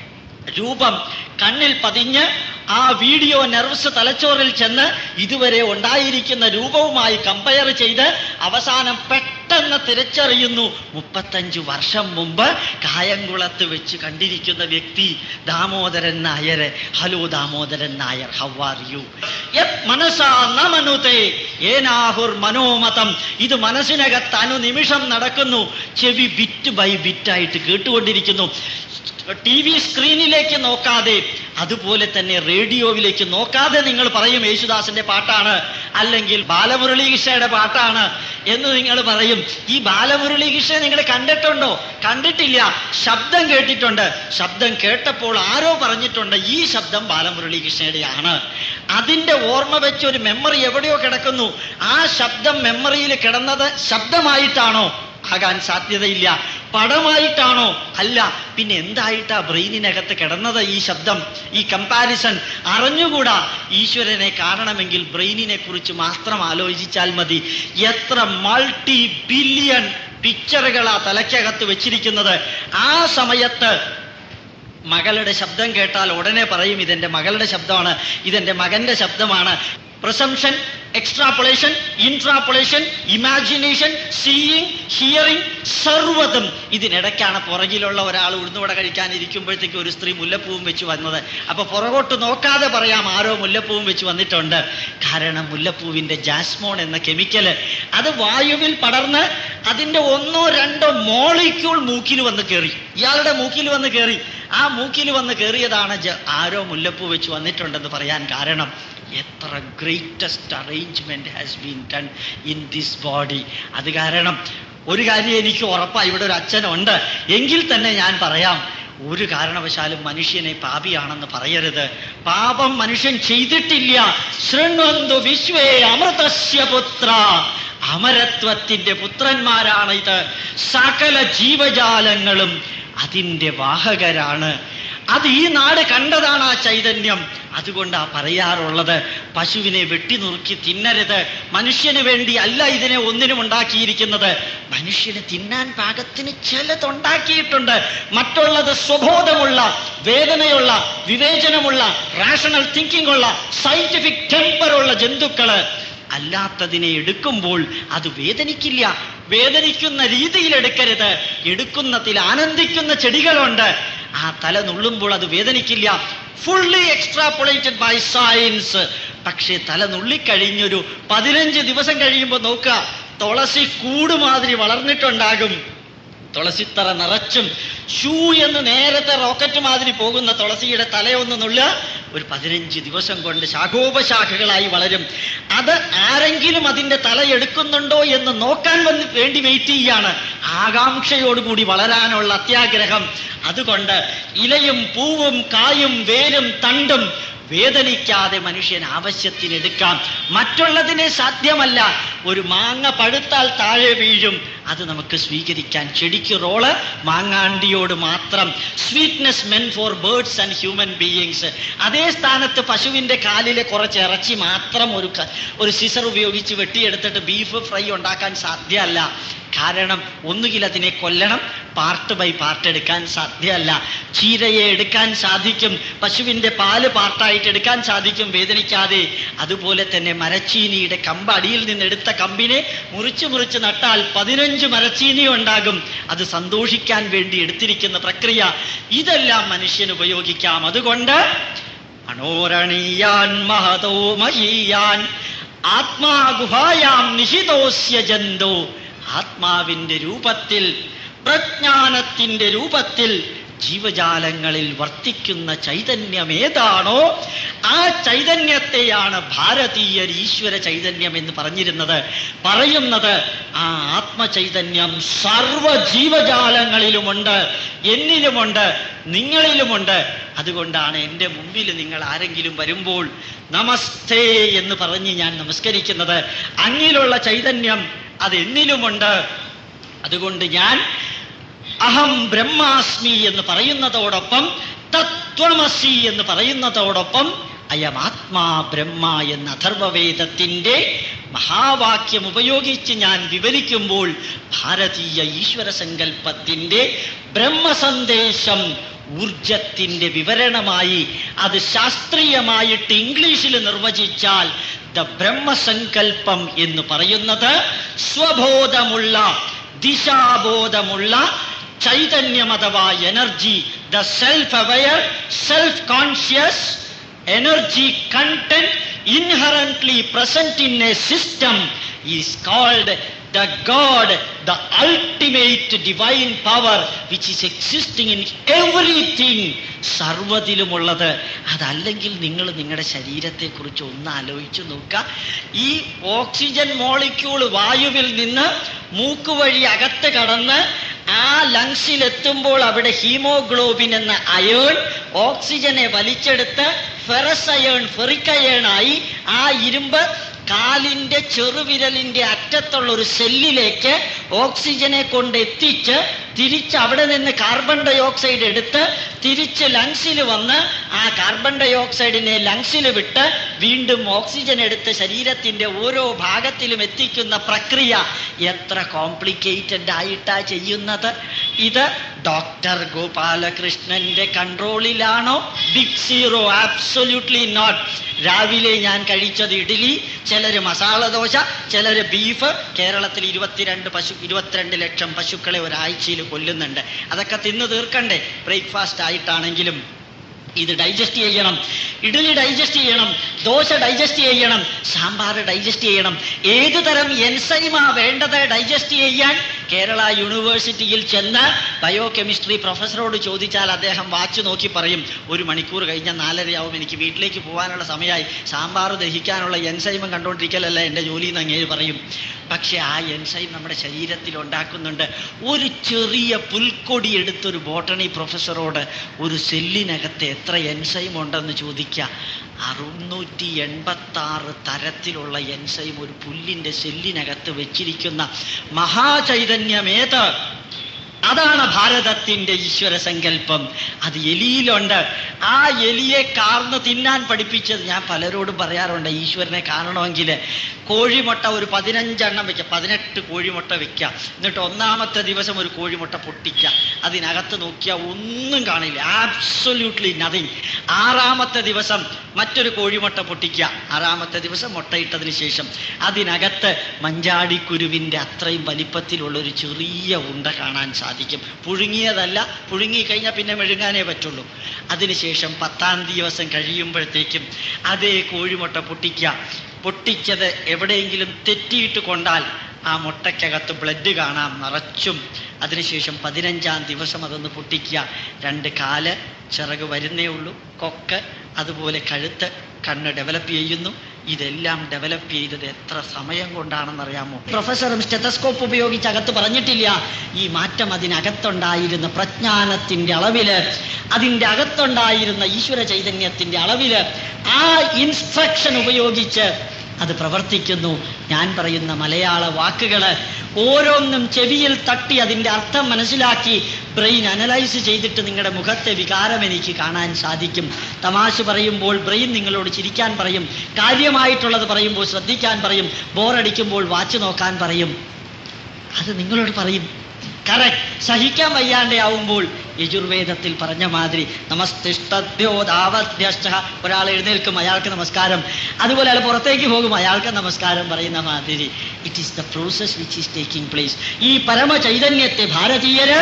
[SPEAKER 1] രൂപം കണ്ണിൽ പതിഞ്ഞ് ആ വീഡിയോ നെർവ്സ് തലച്ചോറിൽ ചെന്ന് ഇതുവരെ ഉണ്ടായിരിക്കുന്ന രൂപവുമായി കമ്പയർ ചെയ്ത് അവസാനം പെട്ടെന്ന് തിരിച്ചറിയുന്നു മുപ്പത്തഞ്ചു വർഷം മുമ്പ് കായംകുളത്ത് വെച്ച് കണ്ടിരിക്കുന്ന വ്യക്തി Damodaran Nair hello Damodaran Nair how are you മനസ്സാ നമനുതേ ഏനാഹുർ മനോമതം ഇത് മനസ്സിനകത്ത് അനുനിമിഷം നടക്കുന്നു ചെവി ബിറ്റ് ബൈ ബിറ്റായിട്ട് കേട്ടുകൊണ്ടിരിക്കുന്നു ടി വി സ്ക്രീനിലേക്ക് നോക്കാതെ അതുപോലെ തന്നെ റേഡിയോയിലേക്ക് നോക്കാതെ നിങ്ങൾ പറയും യേശുദാസിന്റെ പാട്ടാണ് അല്ലെങ്കിൽ ബാലമുരളീകൃഷ്ണയുടെ പാട്ടാണ് എന്ന് നിങ്ങൾ പറയും ഈ ബാലമുരളീകൃഷ്ണനെ നിങ്ങൾ കണ്ടിട്ടുണ്ടോ കണ്ടിട്ടില്ല ശബ്ദം കേട്ടിട്ടുണ്ട് ശബ്ദം കേട്ടപ്പോൾ ആരോ പറഞ്ഞിട്ടുണ്ട് ഈ ശബ്ദം ബാലമുരളീകൃഷ്ണയുടെയാണ് അതിന്റെ ഓർമ്മ വെച്ച് ഒരു മെമ്മറി എവിടെയോ കിടക്കുന്നു ആ ശബ്ദം മെമ്മറിയിൽ കിടന്നത് ശബ്ദമായിട്ടാണോ ആകാൻ സാധ്യതയില്ല പടമായിട്ടാണോ അല്ല പിന്നെ എന്തായിട്ടാ ബ്രെയിനിനകത്ത് കിടന്നത് ഈ ശബ്ദം ഈ കമ്പാരിസൺ അറിഞ്ഞുകൂടാ ഈശ്വരനെ കാണണമെങ്കിൽ ബ്രെയിനിനെ കുറിച്ച് മാത്രം ആലോചിച്ചാൽ മതി എത്ര മൾട്ടി ബില്യൺ പിക്ചറുകളാ തലയ്ക്കകത്ത് വെച്ചിരിക്കുന്നത് ആ സമയത്ത് മകളുടെ ശബ്ദം കേട്ടാൽ ഉടനെ പറയും ഇതെന്റെ മകളുടെ ശബ്ദമാണ് ഇതെന്റെ മകന്റെ ശബ്ദമാണ് presumption extrapolation interpolation imagination seeing hearing സർവ്വതും ഇതിനിടയ്ക്കാണ് പുറകിലുള്ള ഒരാൾ ഉഴുന്നുവട കഴിക്കാൻ ഇരിക്കുമ്പോഴത്തേക്ക് ഒരു സ്ത്രീ മുല്ലപ്പൂവും വെച്ച് വന്നത് അപ്പൊ പുറകോട്ട് നോക്കാതെ പറയാം ആരോ മുല്ലപ്പൂവും വെച്ച് വന്നിട്ടുണ്ട് കാരണം മുല്ലപ്പൂവിന്റെ ജാസ്മോൺ എന്ന കെമിക്കല് അത് വായുവിൽ പടർന്ന് അതിന്റെ ഒന്നോ രണ്ടോ മോളിക്യൂൾ മൂക്കിൽ വന്ന് കയറി ഇയാളുടെ മൂക്കിൽ വന്ന് കയറി ആ മൂക്കിൽ വന്ന് കയറിയതാണ് ജ- ആരോ മുല്ലപ്പൂ വെച്ച് വന്നിട്ടുണ്ടെന്ന് പറയാൻ കാരണം എത്ര greatest arrangement has been done in this body അത് കാരണം ഒരു കാര്യം എനിക്ക് ഉറപ്പാണ് ഇവിടെ ഒരു അച്ഛനുണ്ട് എങ്കിൽ തന്നെ ഞാൻ പറയാം ഒരു കാരണവശാലും മനുഷ്യനെ പാപിയാണെന്ന് പറയരുത് പാപം മനുഷ്യൻ ചെയ്തിട്ടില്ല ശൃണ്വന്തു വിശ്വേ അമൃതസ്യ പുത്ര അമരത്വത്തിന്റെ പുത്രന്മാരാണ് ഇത് സകല ജീവജാലങ്ങളും അതിൻ്റെ വാഹകരാണ് അത് ഈ നാട് കണ്ടതാണ് ആ ചൈതന്യം അതുകൊണ്ടാ പറയാറുള്ളത് പശുവിനെ വെട്ടി നുറുക്കി തിന്നരുത് മനുഷ്യന് വേണ്ടി അല്ല ഇതിനെ ഒന്നിനും ഉണ്ടാക്കിയിരിക്കുന്നത് മനുഷ്യന് തിന്നാൻ പാകത്തിന് ചിലതുണ്ടാക്കിയിട്ടുണ്ട് മറ്റുള്ളത് സ്വബോധമുള്ള വേദനയുള്ള വിവേചനമുള്ള റാഷണൽ തിങ്കിങ് ഉള്ള സയന്റിഫിക് ടെമ്പറുള്ള ജന്തുക്കള് അല്ലാത്തതിനെ എടുക്കുമ്പോൾ അത് വേദനിക്കില്ല വേദനിക്കുന്ന രീതിയിൽ എടുക്കരുത് എടുക്കുന്നതിൽ ആനന്ദിക്കുന്ന ചെടികളുണ്ട് ആ തല നുള്ളുമ്പോൾ അത് വേദനിക്കില്ല ഫുള്ളി എക്സ്ട്രാപൊളേറ്റഡ് ബൈ സയൻസ് പക്ഷേ തല നുള്ളിക്കഴിഞ്ഞൊരു പതിനഞ്ച് ദിവസം കഴിയുമ്പോൾ നോക്കുക തുളസി കൂടുമാതിരി വളർന്നിട്ടുണ്ടാകും തുളസിത്തറ നിറച്ചും ഷൂ എന്ന് നേരത്തെ റോക്കറ്റ് മാതിരി പോകുന്ന തുളസിയുടെ തലയൊന്ന് നുള്ളുക ഒരു പതിനഞ്ച് ദിവസം കൊണ്ട് ശാഖോപശാഖകളായി വളരും അത് ആരെങ്കിലും അതിന്റെ തല എടുക്കുന്നുണ്ടോ എന്ന് നോക്കാൻ വന്ന് വേണ്ടി വെയിറ്റ് ചെയ്യാണ് ആകാംക്ഷയോടുകൂടി വളരാനുള്ള അത്യാഗ്രഹം അതുകൊണ്ട് ഇലയും പൂവും കായും വേരും തണ്ടും വേദനിക്കാതെ മനുഷ്യൻ ആവശ്യത്തിനെടുക്കാം മറ്റുള്ളതിനെ സാധ്യമല്ല ഒരു മാങ്ങ പഴുത്താൽ താഴെ വീഴും അത് നമുക്ക് സ്വീകരിക്കാൻ ചെടിക്ക് റോള് മാങ്ങാണ്ടിയോട് മാത്രം sweetness meant for birds and human beings അതേ സ്ഥാനത്ത് പശുവിന്റെ കാലിലെ കുറച്ച് ഇറച്ചി മാത്രം ഒരു ക- ഒരു സിസർ ഉപയോഗിച്ച് വെട്ടിയെടുത്തിട്ട് ബീഫ് ഫ്രൈ ഉണ്ടാക്കാൻ സാധ്യമല്ല കാരണം ഒന്നുകിൽ അതിനെ കൊല്ലണം പാർട്ട് ബൈ പാർട്ട് എടുക്കാൻ സാധ്യമല്ല ചീരയെ എടുക്കാൻ സാധിക്കും പശുവിന്റെ പാല് പാർട്ടായിട്ട് എടുക്കാൻ സാധിക്കും വേദനിക്കാതെ അതുപോലെ തന്നെ മരച്ചീനിയുടെ കമ്പ് അടിയിൽ നിന്ന് എടുത്ത കമ്പിനെ മുറിച്ച് മുറിച്ച് നട്ടാൽ പതിനഞ്ച് മരച്ചീനി ഉണ്ടാകും അത് സന്തോഷിക്കാൻ വേണ്ടി എടുത്തിരിക്കുന്ന പ്രക്രിയ ഇതെല്ലാം മനുഷ്യന് ഉപയോഗിക്കാം അതുകൊണ്ട് മനോരണീയാൻ മഹതോ മഹീയാൻ ആത്മാഗുഹായാം നിഹിതോസ്യ ജന്തോ ആത്മാവിന്റെ രൂപത്തിൽ പ്രജ്ഞാനത്തിന്റെ രൂപത്തിൽ ജീവജാലങ്ങളിൽ വർത്തിക്കുന്ന ചൈതന്യം ഏതാണോ ആ ചൈതന്യത്തെയാണ് ഭാരതീയർ ഈശ്വര ചൈതന്യം എന്ന് പറഞ്ഞിരുന്നത് പറയുന്നത് ആ ആത്മചൈതന്യം സർവ ജീവജാലങ്ങളിലുമുണ്ട് എന്നിലുമുണ്ട് നിങ്ങളിലുമുണ്ട് അതുകൊണ്ടാണ് എൻ്റെ മുമ്പിൽ നിങ്ങൾ ആരെങ്കിലും വരുമ്പോൾ നമസ്തേ എന്ന് പറഞ്ഞ് ഞാൻ നമസ്കരിക്കുന്നത് അങ്ങിലുള്ള ചൈതന്യം അത് എന്നിലുമുണ്ട് അതുകൊണ്ട് ഞാൻ അഹം ബ്രഹ്മാസ്മി എന്ന് പറയുന്നതോടൊപ്പം തത്വമസി എന്ന് പറയുന്നതോടൊപ്പം അയം ആത്മാ ബ്രഹ്മ എന്ന അഥർവവേദത്തിന്റെ മഹാവാക്യം ഉപയോഗിച്ച് ഞാൻ വിവരിക്കുമ്പോൾ ഭാരതീയ ഈശ്വര സങ്കല്പത്തിന്റെ ബ്രഹ്മസന്ദേശം ഊർജത്തിന്റെ വിവരണമായി അത് ശാസ്ത്രീയമായിട്ട് ഇംഗ്ലീഷിൽ നിർവചിച്ചാൽ ദ ബ്രഹ്മസങ്കല്പം എന്ന് പറയുന്നത് സ്വബോധമുള്ള ദിശാബോധമുള്ള ചൈതന്യം അഥവാ energy the self aware self conscious energy content inherently present in a system is called the God the ultimate divine power which is existing in everything സർവ്വതിലുമുള്ളത് അതല്ലെങ്കിൽ നിങ്ങൾ നിങ്ങളുടെ ശരീരത്തെക്കുറിച്ച് ഒന്ന് ആലോചിച്ച് നോക്കുക ഈ ഓക്സിജൻ മോളിക്യൂൾ വായുവിൽ നിന്ന് മൂക്ക് വഴി അകത്ത് കടന്ന് ആ ലങ്സിലെത്തുമ്പോൾ അവിടെ ഹീമോഗ്ലോബിൻ എന്ന അയേൺ ഓക്സിജനെ വലിച്ചെടുത്ത് ഫെറസ് അയേൺ ഫെറിക് അയേണായി ആ ഇരുമ്പ് കാലിന്റെ ചെറുവിരലിന്റെ അറ്റത്തുള്ള ഒരു സെല്ലിലേക്ക് ഓക്സിജനെ കൊണ്ട് എത്തിച്ച് തിരിച്ച് അവിടെ നിന്ന് കാർബൺ ഡൈ ഓക്സൈഡ് എടുത്ത് തിരിച്ച് ലങ്സിൽ വന്ന് ആ കാർബൺ ഡൈ ഓക്സൈഡിനെ ലങ്സിൽ വിട്ട് വീണ്ടും ഓക്സിജൻ എടുത്ത് ശരീരത്തിന്റെ ഓരോ ഭാഗത്തിലും എത്തിക്കുന്ന പ്രക്രിയ എത്ര കോംപ്ലിക്കേറ്റഡ് ആയിട്ടാ ചെയ്യുന്നത് ഇത് ഡോക്ടർ ഗോപാലകൃഷ്ണന്റെ കൺട്രോളിലാണോ ബിഗ് സീറോ ആബ്സൊല്യൂട്ട്ലി നോട്ട് രാവിലെ ഞാൻ കഴിച്ചത് ഇഡ്ഡലി ചിലര് മസാല ദോശ ചിലര് ബീഫ് കേരളത്തിൽ ഇരുപത്തിരണ്ട് പശു ഇരുപത്തിരണ്ട് ലക്ഷം പശുക്കളെ ഒരാഴ്ചയിൽ കൊല്ലുന്നുണ്ട് അതൊക്കെ തിന്ന് തീർക്കണ്ടേ ബ്രേക്ക്ഫാസ്റ്റ് ആയിട്ടാണെങ്കിലും ഇത് ഡൈജസ്റ്റ് ചെയ്യണം ഇഡലി ഡൈജസ്റ്റ് ചെയ്യണം ദോശ ഡൈജസ്റ്റ് ചെയ്യണം സാമ്പാർ ഡൈജസ്റ്റ് ചെയ്യണം ഏതു തരം എൻസൈമാ വേണ്ടത് ഡൈജസ്റ്റ് ചെയ്യാൻ കേരള യൂണിവേഴ്സിറ്റിയിൽ ചെന്ന് ബയോ കെമിസ്ട്രി പ്രൊഫസറോട് ചോദിച്ചാൽ അദ്ദേഹം വാച്ച് നോക്കി പറയും ഒരു മണിക്കൂർ കഴിഞ്ഞ നാലരയാവും എനിക്ക് വീട്ടിലേക്ക് പോകാനുള്ള സമയമായി സാമ്പാർ ദഹിക്കാനുള്ള എൻസൈമും കണ്ടുകൊണ്ടിരിക്കലല്ല എൻ്റെ ജോലി എന്ന് അങ്ങേര് പറയും പക്ഷെ ആ എൻസൈം നമ്മുടെ ശരീരത്തിൽ ഉണ്ടാക്കുന്നുണ്ട് ഒരു ചെറിയ പുൽക്കൊടി എടുത്തൊരു ബോട്ടണി പ്രൊഫസറോട് ഒരു സെല്ലിനകത്ത് എത്ര എൻസൈം ഉണ്ടെന്ന് ചോദിക്കുക അറുന്നൂറ്റി എൺപത്തി ആറ് തരത്തിലുള്ള എൻസൈം ഒരു പുല്ലിന്റെ സെല്ലിനകത്ത് വെച്ചിരിക്കുന്ന മഹാചൈതന്യമേത് അതാണ് ഭാരതത്തിന്റെ ഈശ്വര സങ്കല്പം അത് എലിയിലുണ്ട് ആ എലിയെ കാർന്ന് തിന്നാൻ പഠിപ്പിച്ചത് ഞാൻ പലരോടും പറയാറുണ്ട് ഈശ്വരനെ കാണണമെങ്കിൽ കോഴിമുട്ട ഒരു പതിനഞ്ചെണ്ണം വെക്കുക പതിനെട്ട് കോഴിമുട്ട വെക്കുക എന്നിട്ട് ഒന്നാമത്തെ ദിവസം ഒരു കോഴിമുട്ട പൊട്ടിക്കുക അതിനകത്ത് നോക്കിയാൽ ഒന്നും കാണില്ല ആബ്സൊല്യൂട്ട്ലി നത്തിങ് ആറാമത്തെ ദിവസം മറ്റൊരു കോഴിമുട്ട പൊട്ടിക്കുക ആറാമത്തെ ദിവസം മുട്ടയിട്ടതിന് ശേഷം അതിനകത്ത് മഞ്ചാടിക്കുരുവിൻ്റെ അത്രയും വലിപ്പത്തിലുള്ള ഒരു ചെറിയ ഉണ്ട കാണാൻ സാധിക്കും പുഴുങ്ങിയതല്ല പുഴുങ്ങി കഴിഞ്ഞാൽ പിന്നെ മെഴുങ്ങാനേ പറ്റുള്ളൂ അതിനുശേഷം പത്താം ദിവസം കഴിയുമ്പോഴത്തേക്കും അതേ കോഴിമുട്ട പൊട്ടിക്കുക പൊട്ടിച്ചത് എവിടെയെങ്കിലും തെറ്റിയിട്ട് കൊണ്ടാൽ ആ മുട്ടയ്ക്കകത്ത് ബ്ലഡ് കാണാം നിറച്ചും അതിനുശേഷം പതിനഞ്ചാം ദിവസം അതൊന്ന് പൊട്ടിക്കുക രണ്ട് കാല് ചിറക് വരുന്നേ ഉള്ളൂ കൊക്ക് അതുപോലെ കഴുത്ത് കണ്ണ് ഡെവലപ്പ് ചെയ്യുന്നു ഇതെല്ലാം ഡെവലപ്പ് ചെയ്തത് എത്ര സമയം കൊണ്ടാണെന്നറിയാമോ പ്രൊഫസറും സ്റ്റെത്തസ്കോപ്പ് ഉപയോഗിച്ച് അകത്ത് പറഞ്ഞിട്ടില്ല ഈ മാറ്റം അതിനകത്തുണ്ടായിരുന്ന പ്രജ്ഞാനത്തിന്റെ അളവില് അതിൻ്റെ അകത്തുണ്ടായിരുന്ന ഈശ്വര ചൈതന്യത്തിന്റെ അളവില് ആ ഇൻസ്ട്രക്ഷൻ ഉപയോഗിച്ച് അത് പ്രവർത്തിക്കുന്നു ഞാൻ പറയുന്ന മലയാള വാക്കുകൾ ഓരോന്നും ചെവിയിൽ തട്ടി അതിൻ്റെ അർത്ഥം മനസ്സിലാക്കി ബ്രെയിൻ അനലൈസ് ചെയ്തിട്ട് നിങ്ങളുടെ മുഖത്തെ വികാരം എനിക്ക് കാണാൻ സാധിക്കും തമാശ പറയുമ്പോൾ ബ്രെയിൻ നിങ്ങളോട് ചിരിക്കാൻ പറയും കാര്യമായിട്ടുള്ളത് പറയുമ്പോൾ ശ്രദ്ധിക്കാൻ പറയും ബോറടിക്കുമ്പോൾ വാച്ച് നോക്കാൻ പറയും അത് നിങ്ങളോട് പറയും കറക്റ്റ് സഹിക്കാൻ വയ്യാണ്ടാവുമ്പോൾ യജുർവേദത്തിൽ പറഞ്ഞ മാതിരി നമസ്തിഷ്ടദ്യോദാവദ്യഷ്ട ഒരാൾ എഴുന്നേൽക്കും അയാൾക്ക് നമസ്കാരം അതുപോലെ അയാൾ പുറത്തേക്ക് പോകും അയാൾക്ക് നമസ്കാരം പറയുന്ന മാതിരി it is the process which is taking place ഈ പരമ ചൈതന്യത്തെ ഭാരതീയര്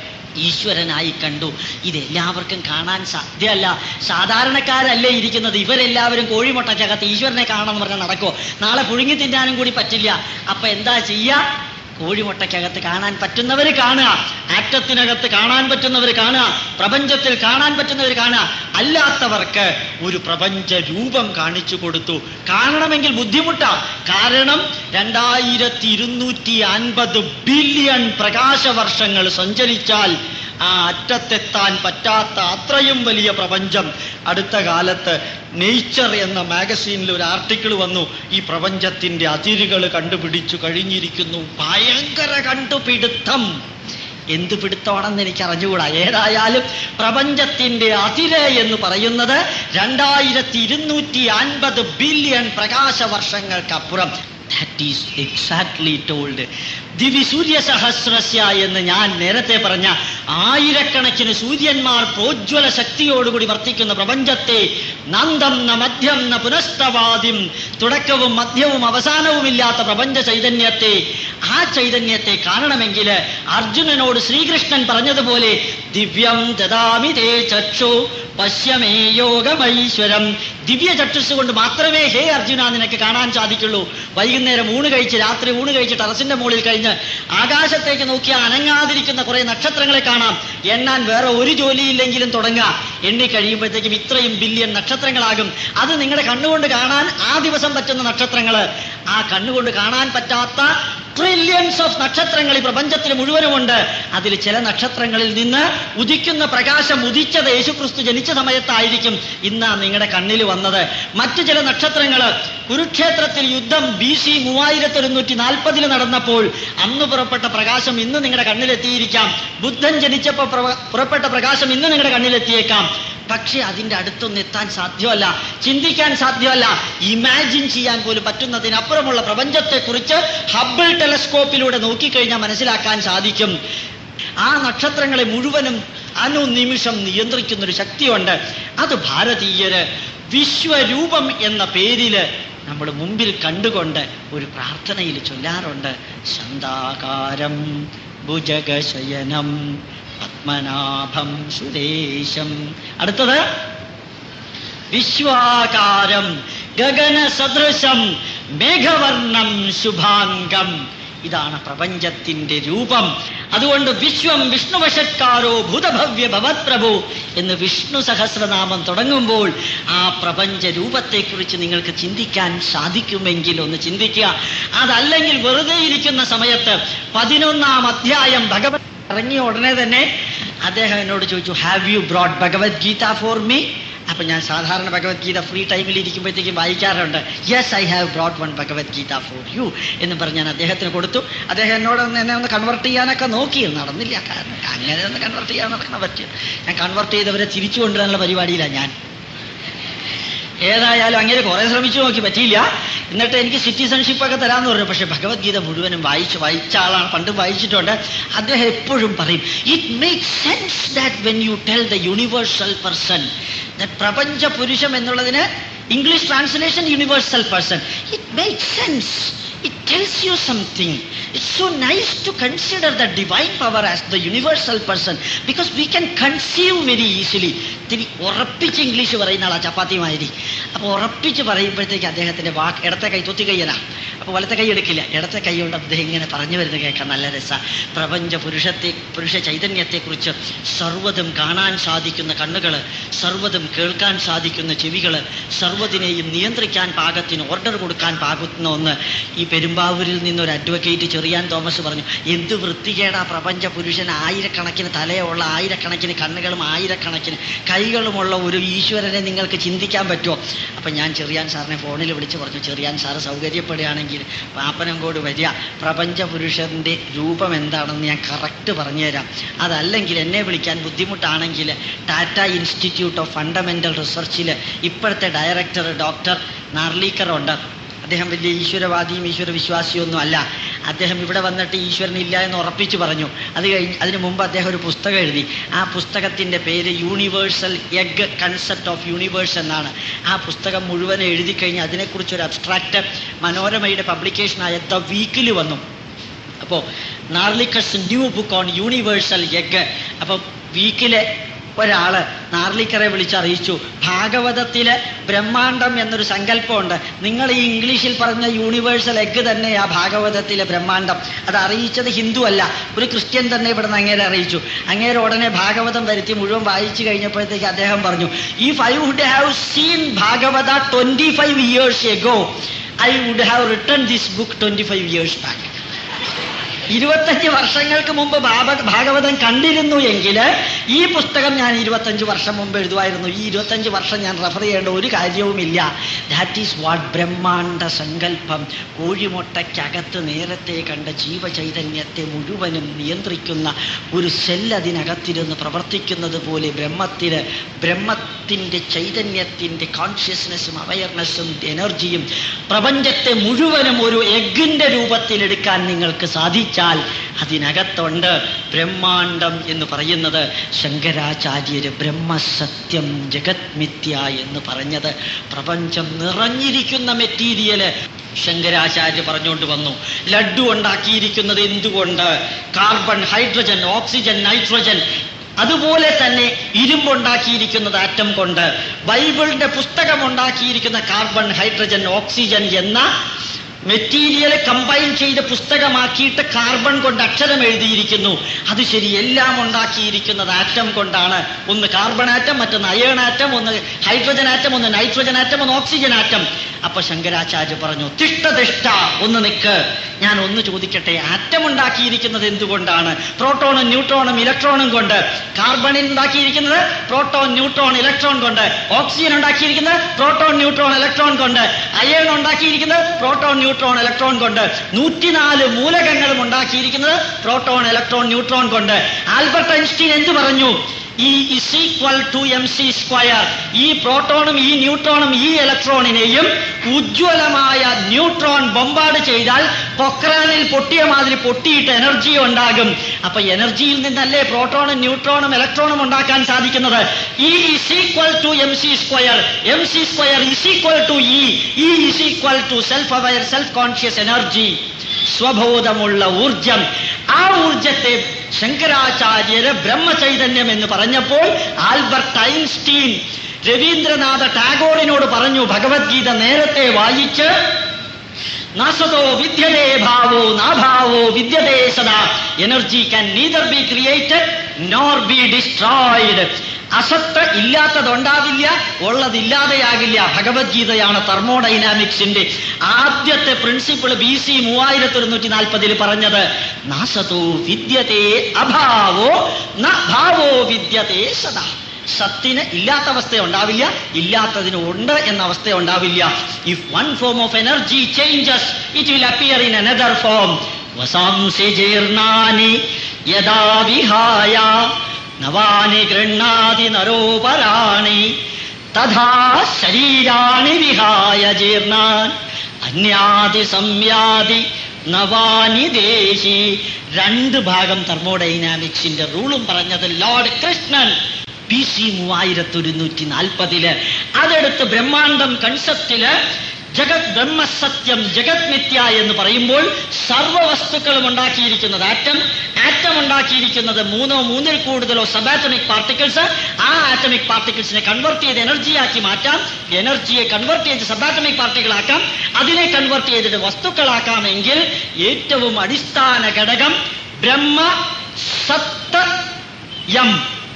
[SPEAKER 1] ഈശ്വരനായി കണ്ടു ഇതെല്ലാവർക്കും കാണാൻ സാധ്യമല്ല സാധാരണക്കാരല്ലേ ഇരിക്കുന്നത് ഇവരെല്ലാവരും കോഴിമുട്ടക്കകത്ത് ഈശ്വരനെ കാണണമെന്ന് പറഞ്ഞാൽ നടക്കോ നാളെ പുഴുങ്ങി തിന്നാനും കൂടി പറ്റില്ല അപ്പൊ എന്താ ചെയ്യുക കോഴിമുട്ടയ്ക്കകത്ത് കാണാൻ പറ്റുന്നവർ കാണുക ആറ്റത്തിനകത്ത് കാണാൻ പറ്റുന്നവർ കാണുക പ്രപഞ്ചത്തിൽ കാണാൻ പറ്റുന്നവർ കാണുക അല്ലാത്തവർക്ക് ഒരു പ്രപഞ്ച രൂപം കാണിച്ചു കൊടുത്തു കാണണമെങ്കിൽ ബുദ്ധിമുട്ടാ കാരണം രണ്ടായിരത്തി ഇരുന്നൂറ്റി അൻപത് ബില്യൺ പ്രകാശവർഷങ്ങൾ സഞ്ചരിച്ചാൽ ആ അറ്റത്തെത്താൻ പറ്റാത്ത അത്രയും വലിയ പ്രപഞ്ചം അടുത്ത കാലത്ത് നേച്ചർ എന്ന മാഗസീനിൽ ഒരു ആർട്ടിക്കിൾ വന്നു ഈ പ്രപഞ്ചത്തിന്റെ അതിരുകൾ കണ്ടുപിടിച്ചു കഴിഞ്ഞിരിക്കുന്നു ഭയങ്കര കണ്ടുപിടുത്തം എന്ത് പിടുത്തമാണെന്ന് എനിക്ക് അറിഞ്ഞുകൂടാ ഏതായാലും പ്രപഞ്ചത്തിന്റെ അതിര് എന്ന് പറയുന്നത് രണ്ടായിരത്തി ഇരുന്നൂറ്റി അൻപത് ബില്യൺ പ്രകാശവർഷങ്ങൾക്കപ്പുറം ദാറ്റ് ഈസ് എക്സാക്ട്ലി ടോൾഡ് ദിവി സൂര്യസഹസ്രസ്യ എന്ന് ഞാൻ നേരത്തെ പറഞ്ഞ ആയിരക്കണക്കിന് സൂര്യന്മാർ പ്രോജ്വല ശക്തിയോടുകൂടി വർത്തിക്കുന്ന പ്രപഞ്ചത്തെ നന്ദം ന മധ്യം ന പുനസ്തവാദിം തുടക്കവും മധ്യവും അവസാനവുമില്ലാത്ത പ്രപഞ്ച ചൈതന്യത്തെ ആ ചൈതന്യത്തെ കാണണമെങ്കിൽ അർജുനനോട് ശ്രീകൃഷ്ണൻ പറഞ്ഞതുപോലെ ദിവ്യം ദദാമി തേ ചക്ഷു പശ്യമേ യോഗമൈശ്വരം ദിവ്യ ചക്ഷുസ് കൊണ്ട് മാത്രമേ ഹേ അർജുന നിനക്ക് കാണാൻ സാധിക്കുള്ളൂ വൈകുന്നേരം ഊണ് കഴിച്ച് രാത്രി ഊണ് കഴിച്ച് ടെറസിന്റെ മുകളിൽ കഴിഞ്ഞ് ആകാശത്തേക്ക് നോക്കിയാൽ അനങ്ങാതിരിക്കുന്ന കുറെ നക്ഷത്രങ്ങളെ കാണാം എണ്ണാൻ വേറെ ഒരു ജോലിയില്ലെങ്കിലും തുടങ്ങുക എണ്ണി കഴിയുമ്പോഴത്തേക്കും ഇത്രയും ബില്യൺ നക്ഷത്രങ്ങളാകും അത് നിങ്ങളുടെ കണ്ണുകൊണ്ട് കാണാൻ ആ ദിവസം പറ്റുന്ന നക്ഷത്രങ്ങൾ ആ കണ്ണുകൊണ്ട് കാണാൻ പറ്റാത്ത ട്രില്യൺസ് ഓഫ് നക്ഷത്രങ്ങൾ ഈ പ്രപഞ്ചത്തിൽ മുഴുവനുമുണ്ട് അതിൽ ചില നക്ഷത്രങ്ങളിൽ നിന്ന് ഉദിക്കുന്ന പ്രകാശം ഉദിച്ചത് യേശുക്രിസ്തു ജനിച്ച സമയത്തായിരിക്കും ഇന്ന് നിങ്ങളുടെ കണ്ണിൽ വന്നത് മറ്റു ചില നക്ഷത്രങ്ങൾ കുരുക്ഷേത്രത്തിൽ യുദ്ധം ബി സി മൂവായിരത്തി ഒരുന്നൂറ്റി നാൽപ്പതിൽ നടന്നപ്പോൾ അന്ന് പുറപ്പെട്ട പ്രകാശം ഇന്ന് നിങ്ങളുടെ കണ്ണിലെത്തിയിരിക്കാം ബുദ്ധൻ ജനിച്ചപ്പോൾ പ്രവ- പുറപ്പെട്ട പ്രകാശം ഇന്ന് നിങ്ങളുടെ കണ്ണിലെത്തിയേക്കാം പക്ഷെ അതിന്റെ അടുത്തൊന്നും എത്താൻ സാധ്യമല്ല ചിന്തിക്കാൻ സാധ്യമല്ല ഇമാജിൻ ചെയ്യാൻ പോലും പറ്റുന്നതിനപ്പുറമുള്ള പ്രപഞ്ചത്തെക്കുറിച്ച് ഹബിൾ ടെലസ്കോപ്പിലൂടെ നോക്കിക്കഴിഞ്ഞാൽ മനസ്സിലാക്കാൻ സാധിക്കും ആ നക്ഷത്രങ്ങളെ മുഴുവനും അനുനിമിഷം നിയന്ത്രിക്കുന്ന ഒരു ശക്തിയുണ്ട് അത് ഭാരതീയര് വിശ്വരൂപം എന്ന പേരില് നമ്മൾ മുമ്പിൽ കണ്ടുകൊണ്ട് ഒരു പ്രാർത്ഥനയിൽ ചൊല്ലാറുണ്ട് ശന്താകാരം ഭുജഗശയനം പത്മനാഭം സുരേശം അടുത്തത് വിശ്വാകാരം ഗഗന സദൃശം മേഘവർണം ശുഭാംഗം ഇതാണ് പ്രപഞ്ചത്തിന്റെ രൂപം അതുകൊണ്ട് വിശ്വം വിഷ്ണുവശത്കാരോ ഭൂതഭവ്യ ഭവത്പ്രഭു എന്ന് വിഷ്ണു സഹസ്രനാമം തുടങ്ങുമ്പോൾ ആ പ്രപഞ്ച രൂപത്തെക്കുറിച്ച് നിങ്ങൾക്ക് ചിന്തിക്കാൻ സാധിക്കുമെങ്കിൽ ഒന്ന് ചിന്തിക്കുക അതല്ലെങ്കിൽ വെറുതെ ഇരിക്കുന്ന സമയത്ത് പതിനൊന്നാം അധ്യായം ഭഗവത് ഇറങ്ങിയ ഉടനെ തന്നെ അദ്ദേഹം എന്നോട് ചോദിച്ചു have you brought Bhagavad Gita for me അപ്പൊ ഞാൻ സാധാരണ ഭഗവത്ഗീത ഫ്രീ ടൈമിൽ ഇരിക്കുമ്പോഴത്തേക്കും വായിക്കാറുണ്ട് yes I have brought one Bhagavad Gita for you എന്ന് പറഞ്ഞ് ഞാൻ അദ്ദേഹത്തിന് കൊടുത്തു അദ്ദേഹം എന്നോട് ഒന്ന് എന്നെ ഒന്ന് കൺവെർട്ട് ചെയ്യാനൊക്കെ നോക്കി നടന്നില്ല കാരണം അങ്ങനെ ഒന്ന് കൺവെർട്ട് ചെയ്യാൻ നടക്കണം പറ്റും ഞാൻ കൺവെർട്ട് ചെയ്തവരെ തിരിച്ചു കൊണ്ടുവരാനുള്ള പരിപാടിയിലാണ് ഞാൻ ഏതായാലും അങ്ങനെ കുറെ ശ്രമിച്ചു നോക്കി പറ്റിയില്ല എന്നിട്ട് എനിക്ക് സിറ്റിസൺഷിപ്പ് ഒക്കെ തരാമെന്ന് പറഞ്ഞു പക്ഷെ ഭഗവത്ഗീത മുഴുവനും വായിച്ച് വായിച്ച ആളാണ് പണ്ടും വായിച്ചിട്ടുണ്ട് അദ്ദേഹം എപ്പോഴും പറയും it make sense that when you tell the universal person പ്രപഞ്ച പുരുഷം എന്നുള്ളതിന് English translation universal person it make sense it tells you something it's so nice to consider the divine power as the universal person because we can conceive very easily ഇത്തിരി ഉറപ്പിച്ച് English പറയുന്ന ആളാ ചപ്പാത്തി മാതിരി അപ്പോൾ ഉറപ്പിച്ച് പറയുമ്പോഴത്തേക്ക് അദ്ദേഹത്തിന്റെ വാക്ക് ഇടത്തെ കൈ തൊത്തി കൈയനാ അപ്പോൾ വലത്തെ കൈ എടുക്കില്ല ഇടത്തെ കൈ കൊണ്ട് അദ്ദേഹം ഇങ്ങനെ പറഞ്ഞു വരുന്നത് കേൾക്കാൻ നല്ല രസ പ്രപഞ്ച പുരുഷത്തെ പുരുഷ ചൈതന്യത്തെക്കുറിച്ച് സർവ്വതും കാണാൻ സാധിക്കുന്ന കണ്ണുകൾ സർവ്വതും കേൾക്കാൻ സാധിക്കുന്ന ചെവികൾ സർവ്വതിനെയും നിയന്ത്രിക്കാൻ പാകത്തിന് ഓർഡർ കൊടുക്കാൻ പാകുന്ന ഒന്ന് ഈ പെരുമ്പാവൂരിൽ നിന്നൊരു അഡ്വക്കേറ്റ് ചെറിയാൻ തോമസ് പറഞ്ഞു എന്ത് വൃത്തികേടാ പ്രപഞ്ച പുരുഷൻ ആയിരക്കണക്കിന് തലയുള്ള ആയിരക്കണക്കിന് കണ്ണുകളും ആയിരക്കണക്കിന് കൈകളുമുള്ള ഒരു ഈശ്വരനെ നിങ്ങൾക്ക് ചിന്തിക്കാൻ പറ്റുമോ അപ്പം ഞാൻ ചെറിയാൻ സാറിനെ ഫോണിൽ വിളിച്ച് പറഞ്ഞു ചെറിയാൻ സാറ് സൗകര്യപ്പെടുകയാണെങ്കിൽ പാപ്പനങ്കോട് വരിക പ്രപഞ്ച പുരുഷന്റെ രൂപം എന്താണെന്ന് ഞാൻ കറക്റ്റ് പറഞ്ഞുതരാം അതല്ലെങ്കിൽ എന്നെ വിളിക്കാൻ ബുദ്ധിമുട്ടാണെങ്കിൽ ടാറ്റ ഇൻസ്റ്റിറ്റ്യൂട്ട് ഓഫ് ഫണ്ടമെന്റൽ റിസർച്ചിൽ ഇപ്പോഴത്തെ ഡയറക്ടർ ഡോക്ടർ നാർലീക്കർ ഉണ്ട് അദ്ദേഹം വലിയ ഈശ്വരവാദിയും ഈശ്വര വിശ്വാസിയൊന്നും അല്ല അദ്ദേഹം ഇവിടെ വന്നിട്ട് ഈശ്വരൻ ഇല്ല എന്ന് ഉറപ്പിച്ചു പറഞ്ഞു അത് കഴിഞ്ഞ് അതിനു മുമ്പ് അദ്ദേഹം ഒരു പുസ്തകം എഴുതി ആ പുസ്തകത്തിന്റെ പേര് universal egg concept of universe എന്നാണ് ആ പുസ്തകം മുഴുവൻ എഴുതി കഴിഞ്ഞ് അതിനെക്കുറിച്ച് ഒരു അബ്സ്ട്രാക്റ്റ് മനോരമയുടെ പബ്ലിക്കേഷനായ ദ വീക്കിൽ വന്നു അപ്പോൾ Narlikar's new book on universal egg അപ്പോൾ വീക്കിലെ ഒരാള് നാർലിക്കറെ വിളിച്ചറിയിച്ചു ഭാഗവതത്തിലെ ബ്രഹ്മാണ്ടം എന്നൊരു സങ്കല്പമുണ്ട് നിങ്ങൾ ഈ ഇംഗ്ലീഷിൽ പറഞ്ഞ യൂണിവേഴ്സൽ എഗ് തന്നെയാ ഭാഗവതത്തിലെ ബ്രഹ്മാണ്ടം അത് അറിയിച്ചത് ഹിന്ദു അല്ല ഒരു ക്രിസ്ത്യൻ തന്നെ ഇവിടെ നിന്ന് അങ്ങേരെ അറിയിച്ചു അങ്ങേരെ ഉടനെ ഭാഗവതം വരുത്തി മുഴുവൻ വായിച്ചു കഴിഞ്ഞപ്പോഴത്തേക്ക് അദ്ദേഹം പറഞ്ഞു if I would have seen Bhagavata twenty five years ago I would have written this book twenty five years back ഇരുപത്തഞ്ച് വർഷങ്ങൾക്ക് മുമ്പ് ഭാഗ ഭാഗവതം കണ്ടിരുന്നു എങ്കിൽ ഈ പുസ്തകം ഞാൻ ഇരുപത്തഞ്ച് വർഷം മുമ്പ് എഴുതുമായിരുന്നു ഈ ഇരുപത്തഞ്ച് വർഷം ഞാൻ റെഫർ ചെയ്യേണ്ട ഒരു കാര്യവുമില്ല ദാറ്റ് ഈസ് വാട്ട് ബ്രഹ്മാണ്ട സങ്കല്പം കോഴിമുട്ടയ്ക്കകത്ത് നേരത്തെ കണ്ട ജീവചൈതന്യത്തെ മുഴുവനും നിയന്ത്രിക്കുന്ന ഒരു സെൽ അതിനകത്തിരുന്ന് പ്രവർത്തിക്കുന്നത് പോലെ ബ്രഹ്മത്തിന് ബ്രഹ്മത്തിൻ്റെ ചൈതന്യത്തിൻ്റെ കോൺഷ്യസ്നെസ്സും അവയർനെസ്സും എനർജിയും പ്രപഞ്ചത്തെ മുഴുവനും ഒരു എഗ്ഗിൻ്റെ രൂപത്തിലെടുക്കാൻ നിങ്ങൾക്ക് സാധിച്ചാൽ അതിനകത്തുണ്ട് ബ്രഹ്മാണ്ടം എന്ന് പറയുന്നത് ശങ്കരാചാര്യര് ബ്രഹ്മസത്യം ജഗത് മിഥ്യ എന്ന് പറഞ്ഞത് പ്രപഞ്ചം നിറഞ്ഞിരിക്കുന്ന മെറ്റീരിയല് ശങ്കരാചാര്യ പറഞ്ഞുകൊണ്ട് വന്നു ലഡ്ഡു ഉണ്ടാക്കിയിരിക്കുന്നത് എന്തുകൊണ്ട് കാർബൺ ഹൈഡ്രജൻ ഓക്സിജൻ നൈട്രജൻ അതുപോലെ തന്നെ ഇരുമ്പുണ്ടാക്കിയിരിക്കുന്നത് ആറ്റം കൊണ്ട് ബൈബിളിന്റെ പുസ്തകം ഉണ്ടാക്കിയിരിക്കുന്ന കാർബൺ ഹൈഡ്രജൻ ഓക്സിജൻ എന്ന മെറ്റീരിയൽ കമ്പൈൻ ചെയ്ത് പുസ്തകമാക്കിയിട്ട് കാർബൺ കൊണ്ട് അക്ഷരം എഴുതിയിരിക്കുന്നു അത് ശരി എല്ലാം ഉണ്ടാക്കിയിരിക്കുന്നത് ആറ്റം കൊണ്ടാണ് ഒന്ന് കാർബൺ ആറ്റം മറ്റൊന്ന് അയേൺ ആറ്റം ഒന്ന് ഹൈഡ്രജൻ ആറ്റം ഒന്ന് നൈട്രജൻ ആറ്റം ഒന്ന് ഓക്സിജൻ ആറ്റം അപ്പൊ ശങ്കരാചാര്യ പറഞ്ഞു തിഷ്ടതിഷ്ട ഒന്ന് നിക്ക് ഞാൻ ഒന്ന് ചോദിക്കട്ടെ ആറ്റം ഉണ്ടാക്കിയിരിക്കുന്നത് എന്തുകൊണ്ടാണ് പ്രോട്ടോണും ന്യൂട്രോണും ഇലക്ട്രോണും കൊണ്ട് കാർബണിൽ ഉണ്ടാക്കിയിരിക്കുന്നത് പ്രോട്ടോൺ ന്യൂട്രോൺ ഇലക്ട്രോൺ കൊണ്ട് ഓക്സിജൻ ഉണ്ടാക്കിയിരിക്കുന്നത് പ്രോട്ടോൺ ന്യൂട്രോൺ ഇലക്ട്രോൺ കൊണ്ട് അയേൺ ഉണ്ടാക്കിയിരിക്കുന്നത് പ്രോട്ടോൺ ന്യൂട്രോൺ ഇലക്ട്രോൺ കൊണ്ട് നൂറ്റിനാല് മൂലകങ്ങളും ഉണ്ടാക്കിയിരിക്കുന്നത് പ്രോട്ടോൺ ഇലക്ട്രോൺ ന്യൂട്രോൺ കൊണ്ട് ആൽബർട്ട് ഐൻസ്റ്റീൻ എന്തു പറഞ്ഞു E is equal to M C square ഈ പ്രോട്ടോണും ഈ ന്യൂട്രോണും ഈ ഇലക്ട്രോണിനെയും ഉജ്ജ്വലമായ ന്യൂട്രോൺ ബൊമ്പാട് ചെയ്താൽ പൊക്രാനിൽ പൊട്ടിയ മാതിരി പൊട്ടിയിട്ട് എനർജി ഉണ്ടാകും അപ്പൊ എനർജിയിൽ നിന്നല്ലേ പ്രോട്ടോണും ന്യൂട്രോണും ഇലക്ട്രോണും ഉണ്ടാക്കാൻ സാധിക്കുന്നത് E is equal to M C square M C square is equal to E E is equal to self aware self conscious energy സ്വബോധമുള്ള ഊർജം ആ ഊർജത്തെ ശങ്കരാചാര്യര് ബ്രഹ്മചൈതന്യം എന്ന് പറഞ്ഞപ്പോൾ ആൽബർട്ട് ഐൻസ്റ്റീൻ രവീന്ദ്രനാഥ ടാഗോറിനോട് പറഞ്ഞു ഭഗവത്ഗീത നേരത്തെ വായിച്ച് നാസതോ വിദ്യതേ ഭാവോ നാഭാവോ വിദ്യതേ സദാ energy can neither be created nor be destroyed അസത്ത് ഇല്ലാത്തതുണ്ടാവില്ല ഉള്ളതില്ലാതെയാകില്ല ഭഗവത്ഗീതയാണ് തെർമോഡൈനാമിക്സിന്റെ ആദ്യത്തെ പ്രിൻസിപ്പിൾ ബി സി മൂവായിരത്തി ഒരുന്നൂറ്റി നാൽപ്പതിൽ പറഞ്ഞത് നാസതോ വിദ്യതേ അഭാവോ ന ഭാവോ വിദ്യതേ സദാ സത്തിന് ഇല്ലാത്ത അവസ്ഥ ഉണ്ടാവില്ല ഇല്ലാത്തതിന് ഉണ്ട് എന്ന അവസ്ഥ ഉണ്ടാവില്ല if one form of energy changes it will appear in another form വസാംസി ജീർണാനി യഥാ വിഹായ നവാനി ഗൃണ്ണാതി നരോപരാണി തഥാ ശരീരാണി വിഹായ ജീർണാൻ അന്യാതി സംയാതി നവാനി ദേശി രണ്ട് ഭാഗം തെർമോഡൈനാമിക്സിന്റെ റൂളും പറഞ്ഞത് ലോർഡ് കൃഷ്ണൻ പി സി മൂവായിരത്തി ഒരുന്നൂറ്റി നാൽപ്പതില് അതെടുത്ത് ബ്രഹ്മാണ്ടം കൺസെപ്റ്റില് ജഗത് ബ്രഹ്മസത്യം ജഗത് മിഥ്യ എന്ന് പറയുമ്പോൾ സർവ്വ വസ്തുക്കളും ഉണ്ടാക്കിയിരിക്കുന്നത് ആറ്റം ആറ്റം ഉണ്ടാക്കിയിരിക്കുന്നത് മൂന്നോ മൂന്നിൽ കൂടുതലോ സബാറ്റമിക് പാർട്ടിക്കിൾസ് ആ ആറ്റമിക് പാർട്ടിക്കിൾസിനെ കൺവെർട്ട് ചെയ്ത് എനർജിയാക്കി മാറ്റാം എനർജിയെ കൺവെർട്ട് ചെയ്ത് സബാറ്റമിക് പാർട്ടിക്കിളാക്കാം അതിനെ കൺവെർട്ട് ചെയ്തിട്ട് വസ്തുക്കളാക്കാമെങ്കിൽ ഏറ്റവും അടിസ്ഥാന ഘടകം ബ്രഹ്മ സത്തയം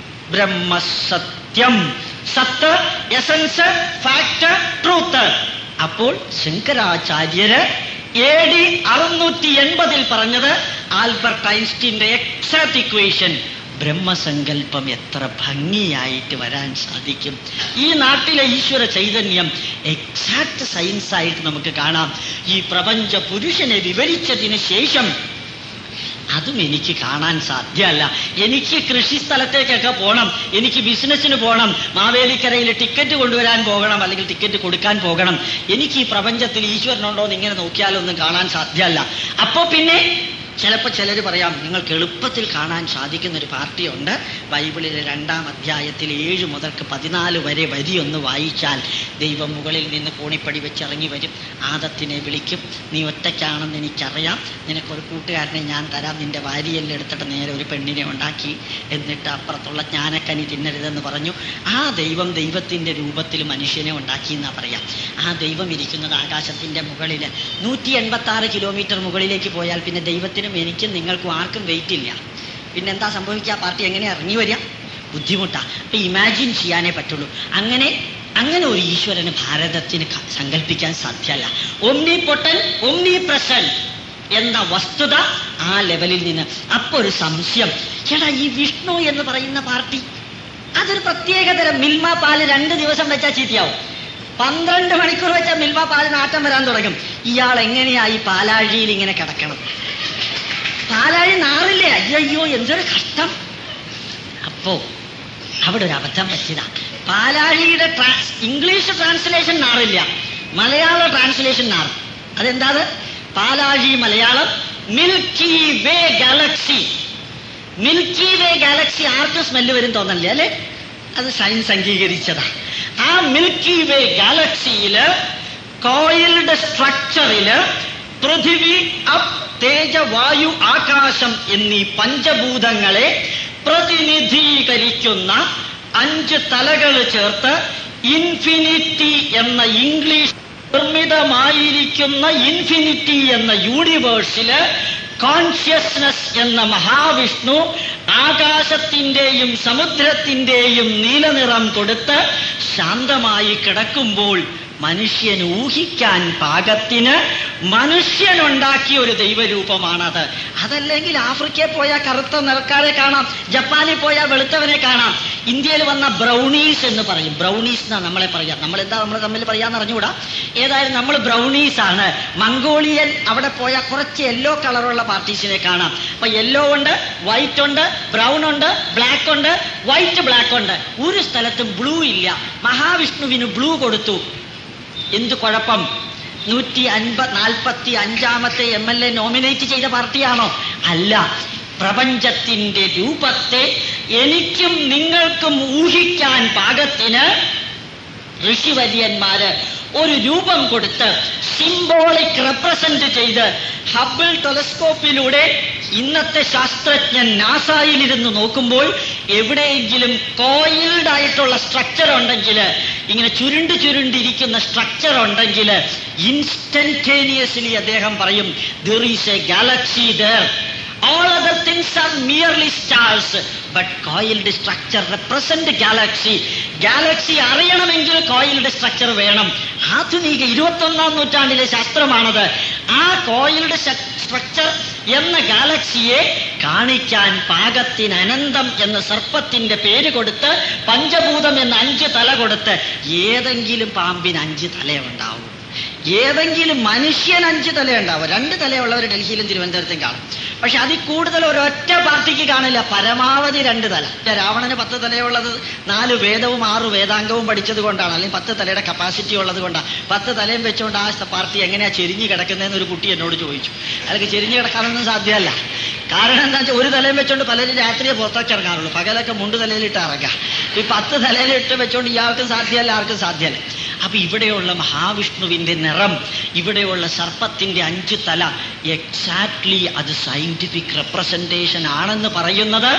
[SPEAKER 1] ബ്രഹ്മസത്യം സത്ത് എസൻസ് ഫാക്ട് ട്രൂത്ത് അപ്പോൾ ശങ്കരാചാര്യര് എ ഡി അറുന്നൂറ്റി എൺപതിൽ പറഞ്ഞത് ആൽബർട്ട് ഐൻസ്റ്റീന്റെ എക്സാക്ട് ഇക്വേഷൻ ബ്രഹ്മസങ്കല്പം എത്ര ഭംഗിയായിട്ട് വരാൻ സാധിക്കും ഈ നാട്ടിലെ ഈശ്വര ചൈതന്യം എക്സാക്ട് സയൻസ് ആയിട്ട് നമുക്ക് കാണാം ഈ പ്രപഞ്ച പുരുഷനെ വിവരിച്ചതിന് ശേഷം അതും എനിക്ക് കാണാൻ സാധ്യമല്ല എനിക്ക് കൃഷി സ്ഥലത്തേക്കൊക്കെ പോകണം എനിക്ക് ബിസിനസ്സിന് പോകണം മാവേലിക്കരയിൽ ടിക്കറ്റ് കൊണ്ടുവരാൻ പോകണം അല്ലെങ്കിൽ ടിക്കറ്റ് കൊടുക്കാൻ പോകണം എനിക്ക് ഈ പ്രപഞ്ചത്തിൽ ഈശ്വരനുണ്ടോ എന്ന് ഇങ്ങനെ നോക്കിയാലൊന്നും കാണാൻ സാധ്യമല്ല അപ്പോ പിന്നെ ചിലപ്പോൾ ചിലർ പറയാം നിങ്ങൾക്ക് എളുപ്പത്തിൽ കാണാൻ സാധിക്കുന്ന ഒരു പാർട്ടിയുണ്ട് ബൈബിളിലെ രണ്ടാം അധ്യായത്തിൽ ഏഴ് മുതൽക്ക് പതിനാല് വരെ വരിയൊന്ന് വായിച്ചാൽ ദൈവം മുകളിൽ നിന്ന് കോണിപ്പടി വെച്ചിറങ്ങി വരും ആദത്തിനെ വിളിക്കും നീ ഒറ്റയ്ക്കാണെന്ന് എനിക്കറിയാം നിനക്കൊരു കൂട്ടുകാരനെ ഞാൻ തരാം നിന്റെ വാരിയെല്ലാം എടുത്തിട്ട് നേരെ ഒരു പെണ്ണിനെ ഉണ്ടാക്കി എന്നിട്ട് അപ്പുറത്തുള്ള ജ്ഞാനക്കനി തിന്നരുതെന്ന് പറഞ്ഞു ആ ദൈവം ദൈവത്തിൻ്റെ രൂപത്തിൽ മനുഷ്യനെ ഉണ്ടാക്കി എന്നാ പറയാം ആ ദൈവം ഇരിക്കുന്നത് ആകാശത്തിൻ്റെ മുകളിൽ നൂറ്റി എൺപത്തി ആറ് കിലോമീറ്റർ മുകളിലേക്ക് പോയാൽ പിന്നെ ദൈവത്തിനും എനിക്കും നിങ്ങൾക്കും ആർക്കും വെയിറ്റ് ഇല്ല പിന്നെ എന്താ സംഭവിക്കുക ആ പാർട്ടി എങ്ങനെ ഇറങ്ങി വരിക ബുദ്ധിമുട്ടാ അപ്പൊ ഇമാജിൻ ചെയ്യാനേ പറ്റുള്ളൂ അങ്ങനെ അങ്ങനെ ഒരു ഈശ്വരന് ഭാരതത്തിന് ക- സങ്കല്പിക്കാൻ സാധ്യമല്ല ഒമ്നി പൊട്ടൻ ഒമ്നി പ്രസന്റ് എന്ന വസ്തുത ആ ലെവലിൽ നിന്ന് അപ്പൊ ഒരു സംശയം ചേട്ടാ ഈ വിഷ്ണു എന്ന് പറയുന്ന പാർട്ടി അതൊരു പ്രത്യേകതരം മിൽമ പാല് രണ്ട് ദിവസം വെച്ചാൽ ചീത്തയാവും പന്ത്രണ്ട് മണിക്കൂർ വെച്ചാൽ മിൽമ പാലിന് ആറ്റം വരാൻ തുടങ്ങും ഇയാൾ എങ്ങനെയാ ഈ പാലാഴിയിൽ ഇങ്ങനെ കിടക്കണം പാലാഴി നാറില്ലേ അയ്യോ എന്തൊരു കഷ്ടം അപ്പോ അവിടെ ഒരു അബദ്ധം പറ്റിയതാ പാലാഴിയുടെ ട്രാൻസ് ഇംഗ്ലീഷ് ട്രാൻസ്ലേഷൻ നാറില്ല മലയാള ട്രാൻസ്ലേഷൻ നാറും അതെന്താ അത്? പാലാഴി Malayalam milky way galaxy milky way galaxy ആർക്കും സ്മെല്ല് വരും തോന്നല്ലേ അല്ലേ അത് സയൻസ് അംഗീകരിച്ചതാ ആ മിൽക്കി വേ ഗാലക്സിയില് കോയിൽഡ് സ്ട്രക്ചറില് പൃഥിവി അപ് തേജ വായു ആകാശം എന്നീ പഞ്ചഭൂതങ്ങളെ പ്രതിനിധീകരിക്കുന്ന അഞ്ച് തലകൾ ചേർത്ത് ഇൻഫിനിറ്റി എന്ന ഇംഗ്ലീഷ് നിർമ്മിതമായിരിക്കുന്ന ഇൻഫിനിറ്റി എന്ന യൂണിവേഴ്സില് കോൺഷ്യസ്നസ് എന്ന മഹാവിഷ്ണു ആകാശത്തിന്റെയും സമുദ്രത്തിന്റെയും നീലനിറം കൊടുത്ത് ശാന്തമായി കിടക്കുമ്പോൾ മനുഷ്യൻ ഊഹിക്കാൻ പാകത്തിന് മനുഷ്യനുണ്ടാക്കിയ ഒരു ദൈവരൂപമാണത് അതല്ലെങ്കിൽ ആഫ്രിക്കയിൽ പോയാൽ കറുത്ത നിറക്കാരെ കാണാം ജപ്പാനിൽ പോയാൽ വെളുത്തവനെ കാണാം ഇന്ത്യയിൽ വന്ന ബ്രൗണീസ് എന്ന് പറയും ബ്രൗണീസ് എന്നാ നമ്മളെ പറയാം നമ്മൾ എന്താ നമ്മൾ തമ്മിൽ പറയാന്ന് അറിഞ്ഞുകൂടാ ഏതായാലും നമ്മൾ ബ്രൗണീസ് ആണ് മംഗോളിയൻ അവിടെ പോയാൽ കുറച്ച് യെല്ലോ കളറുള്ള പാർട്ടീസിനെ കാണാം അപ്പൊ യെല്ലോ ഉണ്ട് വൈറ്റ് ഉണ്ട് ബ്രൗൺ ഉണ്ട് ബ്ലാക്ക് ഉണ്ട് വൈറ്റ് ബ്ലാക്ക് ഉണ്ട് ഒരു സ്ഥലത്തും ബ്ലൂ ഇല്ല മഹാവിഷ്ണുവിന് ബ്ലൂ കൊടുത്തു എന്ത് കുഴപ്പം നൂറ്റി അൻപത് നാൽപ്പത്തി അഞ്ചാമത്തെ എം എൽ എ നോമിനേറ്റ് ചെയ്ത പാർട്ടിയാണോ അല്ല പ്രപഞ്ചത്തിന്റെ രൂപത്തെ എനിക്കും നിങ്ങൾക്കും ഊഹിക്കാൻ പാകത്തിന് ഋഷിവര്യന്മാര് ഒരു രൂപം കൊടുത്ത് സിംബോളിക് റെപ്രസെന്റ് ചെയ്ത് ഹബിൾ ടെലസ്കോപ്പിലൂടെ ഇന്നത്തെ ശാസ്ത്രജ്ഞൻ നാസായിലിരുന്ന് നോക്കുമ്പോൾ എവിടെയെങ്കിലും കോയിൽഡ് ആയിട്ടുള്ള സ്ട്രക്ചർ ഉണ്ടെങ്കിൽ ഇങ്ങനെ ചുരുണ്ട് ചുരുണ്ടിരിക്കുന്ന സ്ട്രക്ചർ ഉണ്ടെങ്കിൽ ഇൻസ്റ്റന്റേനിയസ്ലി അദ്ദേഹം പറയും there is a galaxy there All other things are merely stars, but coiled structure represent galaxy. Galaxy അറിയണമെങ്കിൽ കോയിൽഡ് സ്ട്രക്ചർ വേണം ആധുനിക ഇരുപത്തൊന്നാം നൂറ്റാണ്ടിലെ ശാസ്ത്രമാണത് ആ കോയിൽഡ് സ്ട്രക്ചർ എന്ന ഗാലക്സിയെ കാണിക്കാൻ പാകത്തിന് അനന്തം എന്ന സർപ്പത്തിന്റെ പേര് കൊടുത്ത് പഞ്ചഭൂതം എന്ന അഞ്ച് തല കൊടുത്ത് ഏതെങ്കിലും പാമ്പിന് അഞ്ച് തലയുണ്ടാവും ഏതെങ്കിലും മനുഷ്യൻ അഞ്ച് തലയുണ്ടാവും രണ്ട് തലയുള്ളവർ ഡൽഹിയിലും തിരുവനന്തപുരത്തും കാണും പക്ഷെ അതിൽ കൂടുതൽ ഒരൊറ്റ പാർട്ടിക്ക് കാണില്ല പരമാവധി രണ്ട് തല രാവണന് പത്ത് തലയുള്ളത് നാല് വേദവും ആറ് വേദാംഗവും പഠിച്ചത് കൊണ്ടാണ് അല്ലെങ്കിൽ പത്ത് തലയുടെ കപ്പാസിറ്റി ഉള്ളത് കൊണ്ടാണ് പത്ത് തലയും വെച്ചുകൊണ്ട് ആ പാർട്ടി എങ്ങനെയാ ചെരിഞ്ഞ് കിടക്കുന്നതെന്ന് ഒരു കുട്ടി എന്നോട് ചോദിച്ചു അയാൾക്ക് ചെരിഞ്ഞ് കിടക്കാനൊന്നും സാധ്യമല്ല കാരണം എന്താ വെച്ചാൽ ഒരു തലയും വെച്ചോണ്ട് പലരും രാത്രിയെ പുറത്തേക്ക് ഇറങ്ങാറുള്ളൂ പകലൊക്കെ മുണ്ട് തലയിലിട്ട് ഇറങ്ങാം ഈ പത്ത് തലയിലിട്ട് വെച്ചോണ്ട് ഇയാൾക്കും സാധ്യമല്ല ആർക്കും സാധ്യമല്ല അപ്പൊ ഇവിടെയുള്ള മഹാവിഷ്ണുവിന്റെ നിറം ഇവിടെയുള്ള സർപ്പത്തിന്റെ അഞ്ച് തല എക്സാക്ട്ലി അത് സയന്റിഫിക് റെപ്രസെന്റേഷൻ ആണെന്ന് പറയുന്നത്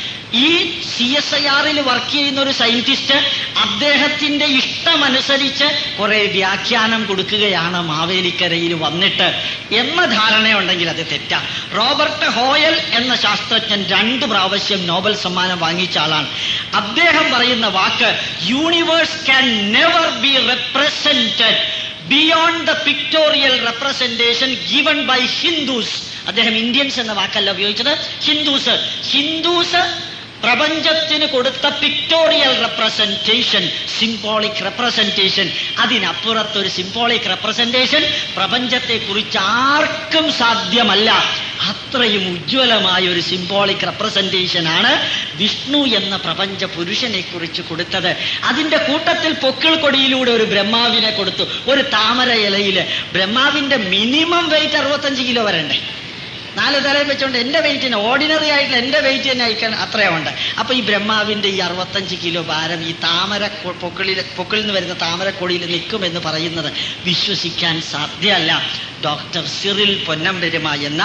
[SPEAKER 1] ഈ സി എസ് ഐ ആറിൽ വർക്ക് ചെയ്യുന്ന ഒരു സയന്റിസ്റ്റ് അദ്ദേഹത്തിന്റെ ഇഷ്ടമനുസരിച്ച് കുറെ വ്യാഖ്യാനം കൊടുക്കുകയാണ് മാവേലിക്കരയിൽ വന്നിട്ട് എന്ന ധാരണയുണ്ടെങ്കിൽ അത് തെറ്റാ റോബർട്ട് ഹോയൽ എന്ന ശാസ്ത്രജ്ഞൻ രണ്ട് പ്രാവശ്യം നോബൽ സമ്മാനം വാങ്ങിച്ച ആളാണ് അദ്ദേഹം പറയുന്ന വാക്ക് universe can never be represented beyond the pictorial representation given by Hindus അദ്ദേഹം ഇന്ത്യൻസ് എന്ന വാക്കല്ല ഉപയോഗിച്ചത് ഹിന്ദുസ് ഹിന്ദുസ് പ്രപഞ്ചത്തിന് കൊടുത്ത പിക്ടോറിയൽ റെപ്രസെന്റേഷൻ സിംബോളിക് റെപ്രസെന്റേഷൻ അതിനപ്പുറത്തൊരു സിംബോളിക് റെപ്രസെന്റേഷൻ പ്രപഞ്ചത്തെ കുറിച്ച് ആർക്കും സാധ്യമല്ല അത്രയും ഉജ്ജ്വലമായ ഒരു സിംബോളിക് റെപ്രസെന്റേഷൻ ആണ് വിഷ്ണു എന്ന പ്രപഞ്ച പുരുഷനെ കുറിച്ച് കൊടുത്തത് അതിന്റെ കൂട്ടത്തിൽ പൊക്കിൾ കൊടിയിലൂടെ ഒരു ബ്രഹ്മാവിനെ കൊടുത്തു ഒരു താമര ഇലയില് ബ്രഹ്മാവിന്റെ മിനിമം വെയിറ്റ് അറുപത്തഞ്ച് കിലോ വരണ്ടേ നാല് തലയിൽ വെച്ചുകൊണ്ട് എന്റെ വെയിറ്റിന് ഓർഡിനറി ആയിട്ടുള്ള എന്റെ വെയിറ്റ് തന്നെ അയക്കാൻ അത്രയുണ്ട് അപ്പൊ ഈ ബ്രഹ്മാവിന്റെ ഈ അറുപത്തഞ്ച് കിലോ ഭാരം ഈ താമര കൊ- പൊക്കിളിൽ പൊക്കിളിൽ നിന്ന് വരുന്ന താമരക്കൊടിയിൽ നിൽക്കുമെന്ന് പറയുന്നത് വിശ്വസിക്കാൻ സാധ്യമല്ല ഡോക്ടർ സിറിൽ പൊന്നമ്പെരുമ എന്ന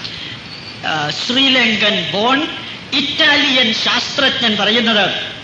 [SPEAKER 1] ആ, ശ്രീലങ്കൻ ബോൺ ഇറ്റാലിയൻ ശാസ്ത്രജ്ഞൻ പറയുന്നത്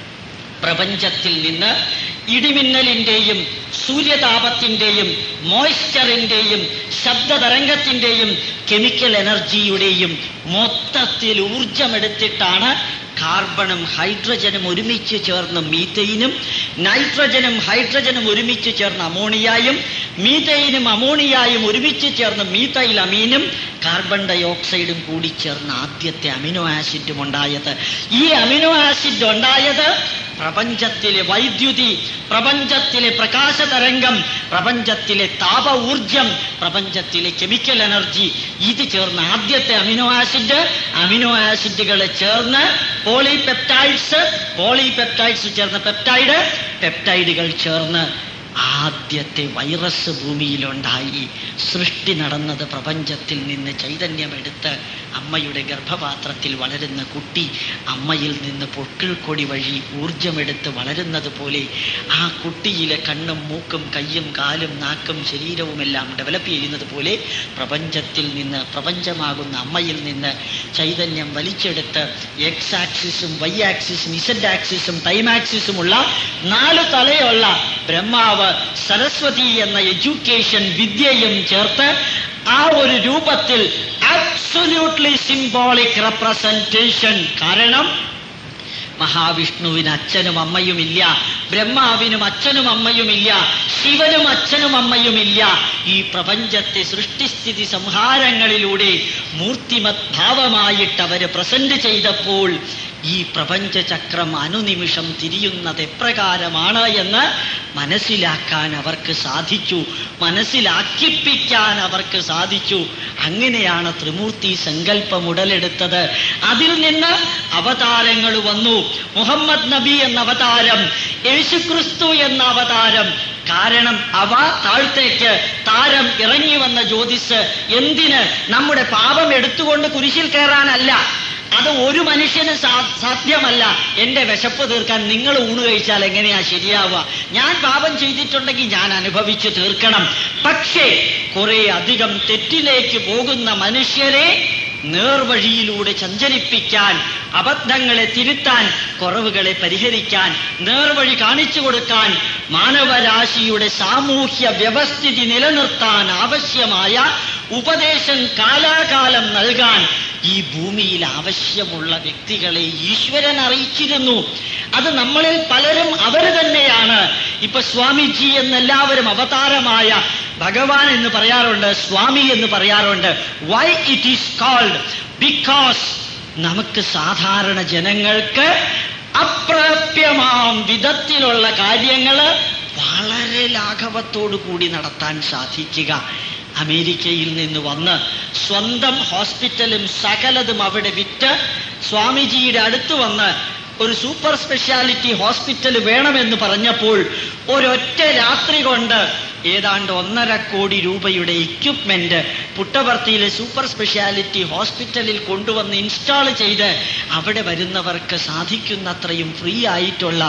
[SPEAKER 1] പ്രപഞ്ചത്തിൽ നിന്ന് ഇടിമിന്നലിന്റെയും സൂര്യതാപത്തിന്റെയും മോയ്സ്ചറിന്റെയും ശബ്ദതരംഗത്തിന്റെയും കെമിക്കൽ എനർജിയുടെയും മൊത്തത്തിൽ ഊർജമെടുത്തിട്ടാണ് കാർബണും ഹൈഡ്രജനും ഒരുമിച്ച് ചേർന്ന് മീത്തൈനും നൈട്രജനും ഹൈഡ്രജനും ഒരുമിച്ച് ചേർന്ന് അമോണിയായും മീത്തൈനും അമോണിയായും ഒരുമിച്ച് ചേർന്ന് മീത്തൈൽ അമീനും കാർബൺ ഡൈ ഓക്സൈഡും കൂടി ചേർന്ന് ആദ്യത്തെ അമിനോ ആസിഡും ഉണ്ടായത് ഈ അമിനോ ആസിഡ് ഉണ്ടായത് പ്രപഞ്ചത്തിലെ വൈദ്യുതി പ്രപഞ്ചത്തിലെ പ്രകാശ തരംഗം പ്രപഞ്ചത്തിലെ താപ ഊർജം പ്രപഞ്ചത്തിലെ കെമിക്കൽ എനർജി ഇത് ചേർന്ന് ആദ്യത്തെ അമിനോ ആസിഡ് അമിനോ ആസിഡുകൾ ചേർന്ന് പോളിപെപ്റ്റൈഡ്സ് പോളിപെപ്റ്റൈഡ്സ് ചേർന്ന് പെപ്റ്റൈഡ് പെപ്റ്റൈഡുകൾ ചേർന്ന് ആദ്യത്തെ വൈറസ് ഭൂമിയിലുണ്ടായി സൃഷ്ടി നടന്നത് പ്രപഞ്ചത്തിൽ നിന്ന് ചൈതന്യമെടുത്ത് അമ്മയുടെ ഗർഭപാത്രത്തിൽ വളരുന്ന കുട്ടി അമ്മയിൽ നിന്ന് പൊക്കിൾക്കൊടി വഴി ഊർജമെടുത്ത് വളരുന്നത് പോലെ ആ കുട്ടിയിലെ കണ്ണും മൂക്കും കയ്യും കാലും നാക്കും ശരീരവുമെല്ലാം ഡെവലപ്പ് ചെയ്യുന്നത് പോലെ പ്രപഞ്ചത്തിൽ നിന്ന് പ്രപഞ്ചമാകുന്ന അമ്മയിൽ നിന്ന് ചൈതന്യം വലിച്ചെടുത്ത് എക്സ് ആക്സിസും വൈ ആക്സിസും ഇസഡ് ആക്സിസും ടൈം ആക്സിസുമുള്ള നാല് തലയുള്ള ബ്രഹ്മാവ് സരസ്വതി എന്ന എഡ്യൂക്കേഷൻ വിദ്യയും ചേർത്ത് ആ ഒരു രൂപത്തിൽ അബ്സൊല്യൂട്ട്ലി സിംബോളിക് റെപ്രസെന്റേഷൻ കാരണം മഹാവിഷ്ണുവിന് അച്ഛനും അമ്മയുമില്ല ബ്രഹ്മാവിനും അച്ഛനും അമ്മയുമില്ല ശിവനും അച്ഛനും അമ്മയുമില്ല ഈ പ്രപഞ്ചത്തെ സൃഷ്ടിസ്ഥിതി സംഹാരങ്ങളിലൂടെ മൂർത്തിമത് ഭാവമായിട്ട് അവര് പ്രസന്റ് ചെയ്തപ്പോൾ ഈ പ്രപഞ്ചചക്രം അനുനിമിഷം തിരിയുന്നത് എപ്രകാരമാണ് എന്ന് മനസ്സിലാക്കാൻ അവർക്ക് സാധിച്ചു മനസ്സിലാക്കിപ്പിക്കാൻ അവർക്ക് സാധിച്ചു അങ്ങനെയാണ് ത്രിമൂർത്തി സങ്കല്പം ഉടലെടുത്തത് അതിൽ നിന്ന് അവതാരങ്ങൾ വന്നു മുഹമ്മദ് നബി എന്ന അവതാരം യേശുക്രിസ്തു എന്ന അവതാരം കാരണം അവ താഴത്തേക്ക് താരം ഇറങ്ങി വന്ന ജ്യോതിസ് എന്തിന് നമ്മുടെ പാപം എടുത്തുകൊണ്ട് കുരിശിൽ കയറാനല്ല അത് ഒരു മനുഷ്യന് സാ- സാധ്യമല്ല എന്റെ വിശപ്പ് തീർക്കാൻ നിങ്ങൾ ഊണ് കഴിച്ചാൽ എങ്ങനെയാ ശരിയാവുക ഞാൻ പാപം ചെയ്തിട്ടുണ്ടെങ്കിൽ ഞാൻ അനുഭവിച്ചു തീർക്കണം പക്ഷേ കുറെ അധികം തെറ്റിലേക്ക് പോകുന്ന മനുഷ്യരെ നേർവഴിയിലൂടെ സഞ്ചരിപ്പിക്കാൻ അബദ്ധങ്ങളെ തിരുത്താൻ കുറവുകളെ പരിഹരിക്കാൻ നേർവഴി കാണിച്ചു കൊടുക്കാൻ മാനവരാശിയുടെ സാമൂഹ്യ വ്യവസ്ഥിതി നിലനിർത്താൻ ആവശ്യമായ ഉപദേശം കാലാകാലം നൽകാൻ ഈ ഭൂമിയിൽ ആവശ്യമുള്ള വ്യക്തികളെ ഈശ്വരൻ അറിയിച്ചിരുന്നു അത് നമ്മളിൽ പലരും അവർ തന്നെയാണ് ഇപ്പൊ സ്വാമിജി എന്നെല്ലാവരും അവതാരമായ ഭഗവാൻ എന്ന് പറയാറുണ്ട് സ്വാമി എന്ന് പറയാറുണ്ട് why it is called because നമുക്ക് സാധാരണ ജനങ്ങൾക്ക് അപ്രാപ്യമാം വിധത്തിലുള്ള കാര്യങ്ങൾ വളരെ ലാഘവത്തോടു കൂടി നടത്താൻ സാധിക്കുക അമേരിക്കയിൽ നിന്ന് വന്ന് സ്വന്തം ഹോസ്പിറ്റലും സകലതും അവിടെ വിറ്റ് സ്വാമിജിയുടെ അടുത്ത് വന്ന് ഒരു സൂപ്പർ സ്പെഷ്യാലിറ്റി ഹോസ്പിറ്റൽ വേണമെന്ന് പറഞ്ഞപ്പോൾ ഒരൊറ്റ രാത്രി കൊണ്ട് ഏതാണ്ട് ഒന്നര കോടി രൂപയുടെ എക്യുപ്മെന്റ് പുട്ടവർത്തിയിലെ സൂപ്പർ സ്പെഷ്യാലിറ്റി ഹോസ്പിറ്റലിൽ കൊണ്ടുവന്ന് ഇൻസ്റ്റാൾ ചെയ്ത് അവിടെ വരുന്നവർക്ക് സാധിക്കുന്നത്രയും ഫ്രീ ആയിട്ടുള്ള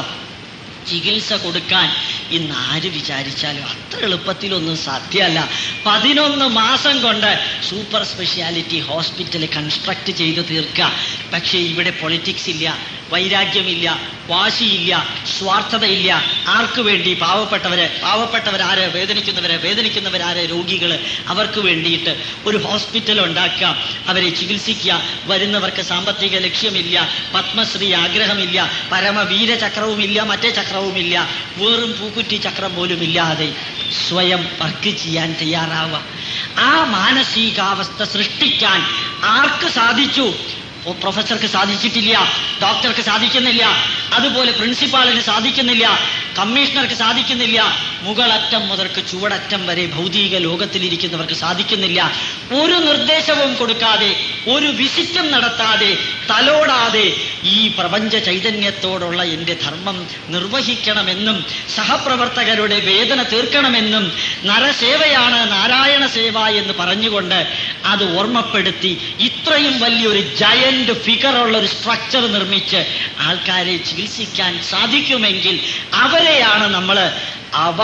[SPEAKER 1] ചികിത്സ കൊടുക്കാൻ ഇന്ന് ആര് വിചാരിച്ചാലും അത്ര എളുപ്പത്തിലൊന്നും സാധ്യമല്ല പതിനൊന്ന് മാസം കൊണ്ട് സൂപ്പർ സ്പെഷ്യാലിറ്റി ഹോസ്പിറ്റൽ കൺസ്ട്രക്ട് ചെയ്ത് തീർക്കുക പക്ഷേ ഇവിടെ പൊളിറ്റിക്സ് ഇല്ല വൈരാഗ്യമില്ല വാശിയില്ല സ്വാർത്ഥതയില്ല ആർക്കു വേണ്ടി പാവപ്പെട്ടവര് പാവപ്പെട്ടവരാര് വേദനിക്കുന്നവര് വേദനിക്കുന്നവരാര് രോഗികള് അവർക്ക് വേണ്ടിയിട്ട് ഒരു ഹോസ്പിറ്റൽ ഉണ്ടാക്കുക അവരെ ചികിത്സിക്കുക വരുന്നവർക്ക് സാമ്പത്തിക ലക്ഷ്യമില്ല പത്മശ്രീ ആഗ്രഹമില്ല പരമവീര ചക്രവുമില്ല മറ്റേ ചക്രവുമില്ല വെറും പൂക്കുറ്റി ചക്രം പോലും ഇല്ലാതെ സ്വയം വർക്ക് ചെയ്യാൻ തയ്യാറാവുക ആ മാനസികാവസ്ഥ സൃഷ്ടിക്കാൻ ആർക്ക് സാധിച്ചു ഓ, പ്രൊഫസർക്ക് സാധിച്ചിട്ടില്ല ഡോക്ടർക്ക് സാധിക്കുന്നില്ല അതുപോലെ പ്രിൻസിപ്പാളിന് സാധിക്കുന്നില്ല കമ്മീഷണർക്ക് സാധിക്കുന്നില്ല മുകളറ്റം മുതൽക്ക് ചുവടറ്റം വരെ ഭൗതിക ലോകത്തിലിരിക്കുന്നവർക്ക് സാധിക്കുന്നില്ല ഒരു നിർദ്ദേശവും കൊടുക്കാതെ ഒരു വിസിറ്റും നടത്താതെ തലോടാതെ ഈ പ്രപഞ്ച ചൈതന്യത്തോടുള്ള എൻ്റെ ധർമ്മം നിർവഹിക്കണമെന്നും സഹപ്രവർത്തകരുടെ വേദന തീർക്കണമെന്നും നരസേവയാണ് നാരായണ സേവ എന്ന് പറഞ്ഞുകൊണ്ട് അത് ഓർമ്മപ്പെടുത്തി ഇത്രയും വലിയൊരു ജയന്റ് ഫിഗർ ഉള്ള ഒരു സ്ട്രക്ചർ നിർമ്മിച്ച് ആൾക്കാരെ ചികിത്സിക്കാൻ സാധിക്കുമെങ്കിൽ അവരെയാണ് നമ്മൾ അവ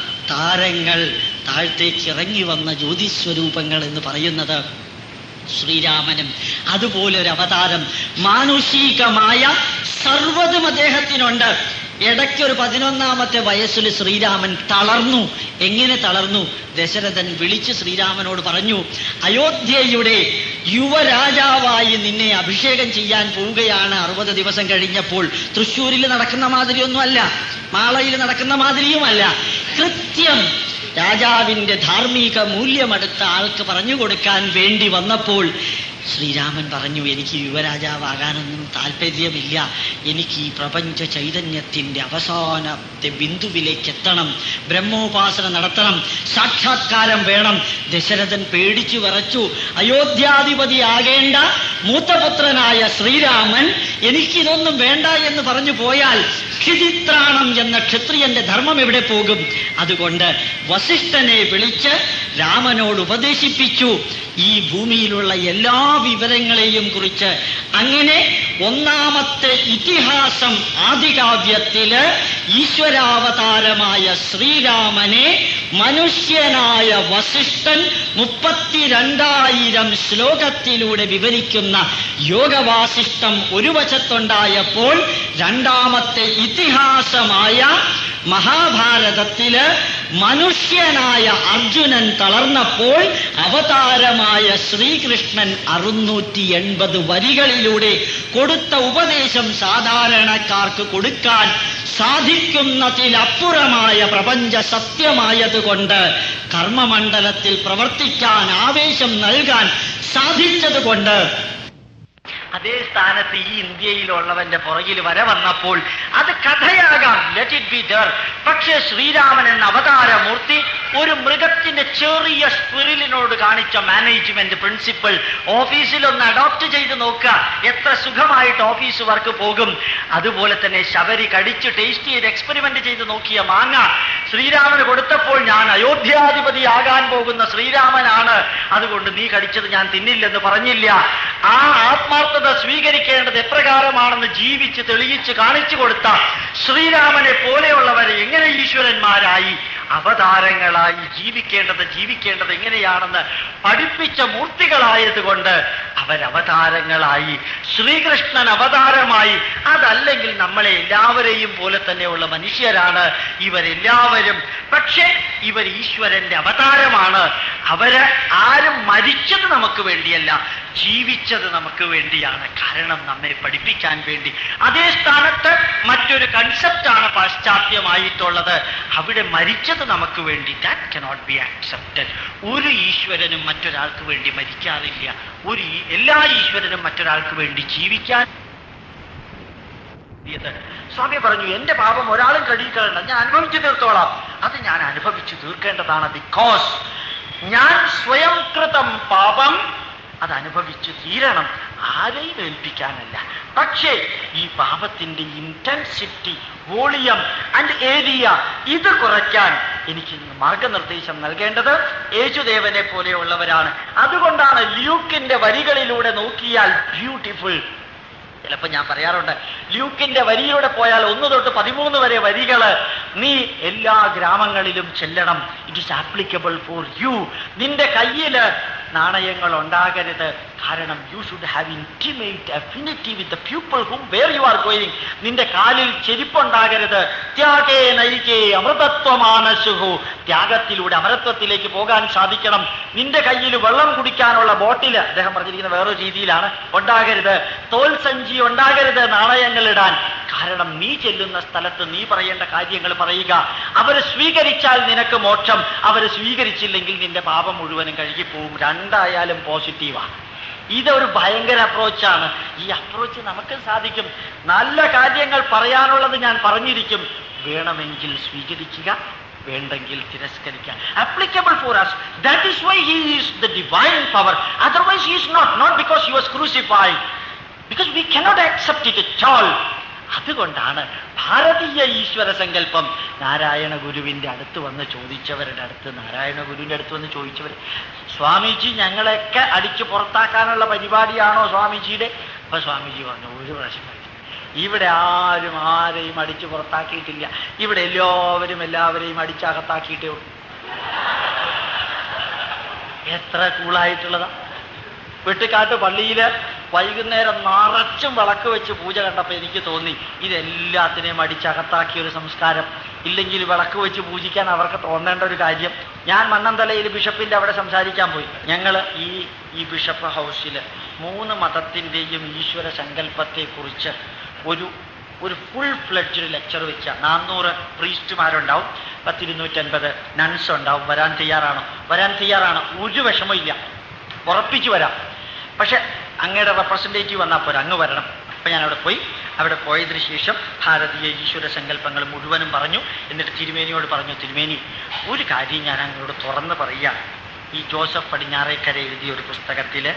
[SPEAKER 1] താരങ്ങൾ താഴത്തേക്ക് ഇറങ്ങി വന്ന ജ്യോതിസ്വരൂപങ്ങൾ എന്ന് പറയുന്നത് ശ്രീരാമനും അതുപോലെ ഒരു അവതാരം മാനുഷികമായ സർവ്വതും അദ്ദേഹത്തിനുണ്ട് ഇടയ്ക്ക് ഒരു പതിനൊന്നാമത്തെ വയസ്സിൽ ശ്രീരാമൻ തളർന്നു എങ്ങനെ തളർന്നു ദശരഥൻ വിളിച്ച് ശ്രീരാമനോട് പറഞ്ഞു അയോധ്യയുടെ യുവരാജാവായി നിന്നെ അഭിഷേകം ചെയ്യാൻ പോവുകയാണ് അറുപത് ദിവസം കഴിഞ്ഞപ്പോൾ തൃശ്ശൂരിൽ നടക്കുന്ന മാതിരിയൊന്നുമല്ല മാളയിൽ നടക്കുന്ന മാതിരിയുമല്ല കൃത്യം രാജാവിന്റെ ധാർമ്മിക മൂല്യമെടുത്ത ആൾക്ക് പറഞ്ഞു കൊടുക്കാൻ വേണ്ടി വന്നപ്പോൾ ശ്രീരാമൻ പറഞ്ഞു എനിക്ക് യുവരാജാവാകാനൊന്നും താല്പര്യമില്ല എനിക്ക് ഈ പ്രപഞ്ച ചൈതന്യത്തിന്റെ അവസാനത്തെ ബിന്ദുവിലേക്ക് എത്തണം ബ്രഹ്മോപാസന നടത്തണം സാക്ഷാത്കാരം വേണം ദശരഥൻ പേടിച്ചു വിറച്ചു അയോധ്യാധിപതി ആകേണ്ട മൂത്തപുത്രനായ ശ്രീരാമൻ എനിക്കിതൊന്നും വേണ്ട എന്ന് പറഞ്ഞു പോയാൽ ക്ഷിതിത്രാണം എന്ന ക്ഷത്രിയന്റെ ധർമ്മം എവിടെ പോകും അതുകൊണ്ട് വസിഷ്ഠനെ വിളിച്ച് രാമനോട് ഉപദേശിപ്പിച്ചു ഈ ഭൂമിയിലുള്ള എല്ലാ വിവരങ്ങളെയും കുറിച്ച് അങ്ങനെ ഒന്നാമത്തെ ഇതിഹാസം ആദികാവ്യത്തില് ഈശ്വരാവതാരമായ ശ്രീരാമനെ മനുഷ്യനായ വസിഷ്ഠൻ മുപ്പത്തിരണ്ടായിരം ശ്ലോകത്തിലൂടെ വിവരിക്കുന്ന യോഗവാസിഷ്ടം ഒരു വശത്തുണ്ടായപ്പോൾ രണ്ടാമത്തെ ഇതിഹാസമായ മഹാഭാരതത്തില് മനുഷ്യനായ അർജുനൻ തളർന്നപ്പോൾ അവതാരമായ ശ്രീകൃഷ്ണൻ അറുന്നൂറ്റി എൺപത് വരികളിലൂടെ കൊടുത്ത ഉപദേശം സാധാരണക്കാർക്ക് കൊടുക്കാൻ സാധിക്കുന്നതിലപ്പുറമായ പ്രപഞ്ച സത്യമായതുകൊണ്ട് കർമ്മമണ്ഡലത്തിൽ പ്രവർത്തിക്കാൻ ആവേശം നൽകാൻ സാധിച്ചതുകൊണ്ട് അതേ സ്ഥാനത്ത് ഈ ഇന്ത്യയിലുള്ളവന്റെ പുറകിൽ വര വന്നപ്പോൾ അത് കഥയാകാം ലെറ്റ് ഇറ്റ് ബി ദർ പക്ഷേ ശ്രീരാമൻ എന്ന അവതാരമൂർത്തി ഒരു മൃഗത്തിന്റെ ചെറിയ സ്പിറിലിനോട് കാണിച്ച മാനേജ്മെന്റ് പ്രിൻസിപ്പിൾ ഓഫീസിൽ ഒന്ന് അഡോപ്റ്റ് ചെയ്ത് നോക്കുക എത്ര സുഖമായിട്ട് ഓഫീസ് വർക്ക് പോകും അതുപോലെ തന്നെ ശബരി കടിച്ച് ടേസ്റ്റ് ചെയ്ത് എക്സ്പെരിമെന്റ് ചെയ്ത് നോക്കിയ മാങ്ങ ശ്രീരാമന് കൊടുത്തപ്പോൾ ഞാൻ അയോധ്യാധിപതിയാകാൻ പോകുന്ന ശ്രീരാമനാണ് അതുകൊണ്ട് നീ കടിച്ചത് ഞാൻ തിന്നില്ലെന്ന് പറഞ്ഞില്ല ആ ആത്മാർത്ഥത സ്വീകരിക്കേണ്ടത് എപ്രകാരമാണെന്ന് ജീവിച്ച് തെളിയിച്ച് കാണിച്ചു കൊടുത്ത ശ്രീരാമനെ പോലെയുള്ളവരെ എങ്ങനെ ഈശ്വരന്മാരായി അവതാരങ്ങളായി ജീവിക്കേണ്ടത് ജീവിക്കേണ്ടത് എങ്ങനെയാണെന്ന് പഠിപ്പിച്ച മൂർത്തികളായതുകൊണ്ട് അവരവതാരങ്ങളായി ശ്രീകൃഷ്ണൻ അവതാരമായി അതല്ലെങ്കിൽ നമ്മളെ എല്ലാവരെയും പോലെ തന്നെയുള്ള മനുഷ്യരാണ് ഇവരെല്ലാവരും പക്ഷേ ഇവർ ഈശ്വരന്റെ അവതാരമാണ് അവര് ആരും മരിച്ചത് നമുക്ക് വേണ്ടിയല്ല ജീവിച്ചത് നമുക്ക് വേണ്ടിയാണ് കാരണം നമ്മെ പഠിപ്പിക്കാൻ വേണ്ടി അതേ സ്ഥാനത്ത് മറ്റൊരു കൺസെപ്റ്റാണ് പാശ്ചാത്യമായിട്ടുള്ളത് അവിടെ മരിച്ചത് നമുക്ക് വേണ്ടി ദാറ്റ് കനോട്ട് ബി ആക്സെപ്റ്റഡ് ഒരു ഈശ്വരനും മറ്റൊരാൾക്ക് വേണ്ടി മരിക്കാറില്ല ഒരു ഈ- എല്ലാ ഈശ്വരനും മറ്റൊരാൾക്ക് വേണ്ടി ജീവിക്കാൻ ഇത് സ്വാമി പറഞ്ഞു എന്റെ പാപം ഒരാളും കഴുകിക്കളണ്ട ഞാൻ അനുഭവിച്ചു തീർത്തോളാം അത് ഞാൻ അനുഭവിച്ചു തീർക്കേണ്ടതാണ് ബിക്കോസ് ഞാൻ സ്വയം കൃതം പാപം അത് അനുഭവിച്ചു തീരണം ആരെയും ഏൽപ്പിക്കാനല്ല പക്ഷേ ഈ പാപത്തിന്റെ ഇന്റൻസിറ്റി വോളിയം ആൻഡ് ഏരിയ ഇത് കുറയ്ക്കാൻ എനിക്ക് മാർഗനിർദ്ദേശം നൽകേണ്ടത് യേശുദേവനെ പോലെയുള്ളവരാണ് അതുകൊണ്ടാണ് ല്യൂക്കിന്റെ വരികളിലൂടെ നോക്കിയാൽ ബ്യൂട്ടിഫുൾ ചിലപ്പോൾ ഞാൻ പറയാറുണ്ട് ല്യൂക്കിന്റെ വരിയിലൂടെ പോയാൽ ഒന്ന് തൊട്ട് പതിമൂന്ന് വരെ വരികള് നീ എല്ലാ ഗ്രാമങ്ങളിലും ചെല്ലണം it is applicable for you നിന്റെ കയ്യില് നാണയങ്ങൾ ഉണ്ടാകരുത് കാരണം you should have intimate affinity with the people whom where you are going നിന്റെ കാലിൽ ചെരിപ്പുണ്ടാകരുത് ത്യാഗേ നൈകേ അമൃതത്വമാനസുഹു ത്യാഗത്തിലൂടെ അമരത്വത്തിലേക്ക് പോകാൻ സാധിക്കണം നിന്റെ കയ്യിൽ വെള്ളം കുടിക്കാനുള്ള ബോട്ടിൽ അദ്ദേഹം പറഞ്ഞിരിക്കുന്ന വേറൊരു രീതിയിലാണ് ഉണ്ടാകരുത് തോൽ സഞ്ചി ഉണ്ടാകരുത് നാണയങ്ങൾ ഇടാൻ കാരണം നീ ചെല്ലുന്ന സ്ഥലത്ത് നീ പറയേണ്ട കാര്യങ്ങൾ പറയുക അവർ സ്വീകരിച്ചാൽ നിനക്ക് മോക്ഷം അവർ സ്വീകരിച്ചില്ലെങ്കിൽ നിന്റെ പാപം മുഴുവനും കഴുകിപ്പോവും രണ്ടായാലും പോസിറ്റീവാണ് ഇതൊരു ഭയങ്കര അപ്രോച്ചാണ് ഈ അപ്രോച്ച് നമുക്ക് സാധിക്കും നല്ല കാര്യങ്ങൾ പറയാനുള്ളത് ഞാൻ പറഞ്ഞിരിക്കും വേണമെങ്കിൽ സ്വീകരിക്കുക വേണ്ടെങ്കിൽ തിരസ്കരിക്കുക applicable for us that is why he is the divine power otherwise he is not not because you was crucified because we cannot accept it at all അതുകൊണ്ടാണ് ഭാരതീയ ഈശ്വര സങ്കല്പം നാരായണ ഗുരുവിന്റെ അടുത്ത് വന്ന് ചോദിച്ചവരുടെ അടുത്ത് നാരായണ ഗുരുവിന്റെ അടുത്ത് വന്ന് ചോദിച്ചവർ സ്വാമിജി ഞങ്ങളെയൊക്കെ അടിച്ചു പുറത്താക്കാനുള്ള പരിപാടിയാണോ സ്വാമിജിയുടെ അപ്പൊ സ്വാമിജി പറഞ്ഞു ഒരു പ്രശ്നം ഇവിടെ ആരും ആരെയും അടിച്ചു പുറത്താക്കിയിട്ടില്ല ഇവിടെ എല്ലാവരും എല്ലാവരെയും അടിച്ചകത്താക്കിയിട്ടേ ഉള്ളൂ എത്ര കൂളായിട്ടുള്ളതാ വെട്ടിക്കാട്ട് പള്ളിയില് വൈകുന്നേരം നിറച്ചും വിളക്ക് വെച്ച് പൂജ കണ്ടപ്പോൾ എനിക്ക് തോന്നി ഇതെല്ലാത്തിനെയും അടിച്ചകത്താക്കിയ ഒരു സംസ്കാരം ഇല്ലെങ്കിൽ വിളക്ക് വെച്ച് പൂജിക്കാൻ അവർക്ക് തോന്നേണ്ട ഒരു കാര്യം ഞാൻ മണ്ണന്തലയിൽ ബിഷപ്പിന്റെ അവിടെ സംസാരിക്കാൻ പോയി ഞങ്ങൾ ഈ ഈ ബിഷപ്പ് ഹൗസിൽ മൂന്ന് മതത്തിൻ്റെയും ഈശ്വര സങ്കല്പത്തെക്കുറിച്ച് ഒരു ഒരു ഫുൾ ഫ്ലഡ്ജ് ലെക്ചർ വെച്ച നാനൂറ് പ്രീസ്റ്റുമാരുണ്ടാവും പത്തിരുന്നൂറ്റൻപത് നൺസ് ഉണ്ടാവും വരാൻ തയ്യാറാണോ വരാൻ തയ്യാറാണ് ഒരു വിഷമമില്ല ഉറപ്പിച്ചു വരാം പക്ഷെ അങ്ങയുടെ റെപ്രസെൻറ്റേറ്റീവ് വന്നാൽ പോരാ അങ്ങ് വരണം അപ്പൊ ഞാൻ അവിടെ പോയി അവിടെ പോയതിനു ശേഷം ഭാരതീയ ഈശ്വര സങ്കല്പങ്ങൾ മുഴുവനും പറഞ്ഞു എന്നിട്ട് തിരുമേനിയോട് പറഞ്ഞു തിരുമേനി ഒരു കാര്യം ഞാൻ അങ്ങോട് തുറന്ന് പറയുക ഈ ജോസഫ് പടിഞ്ഞാറേക്കര എഴുതിയ ഒരു പുസ്തകത്തില്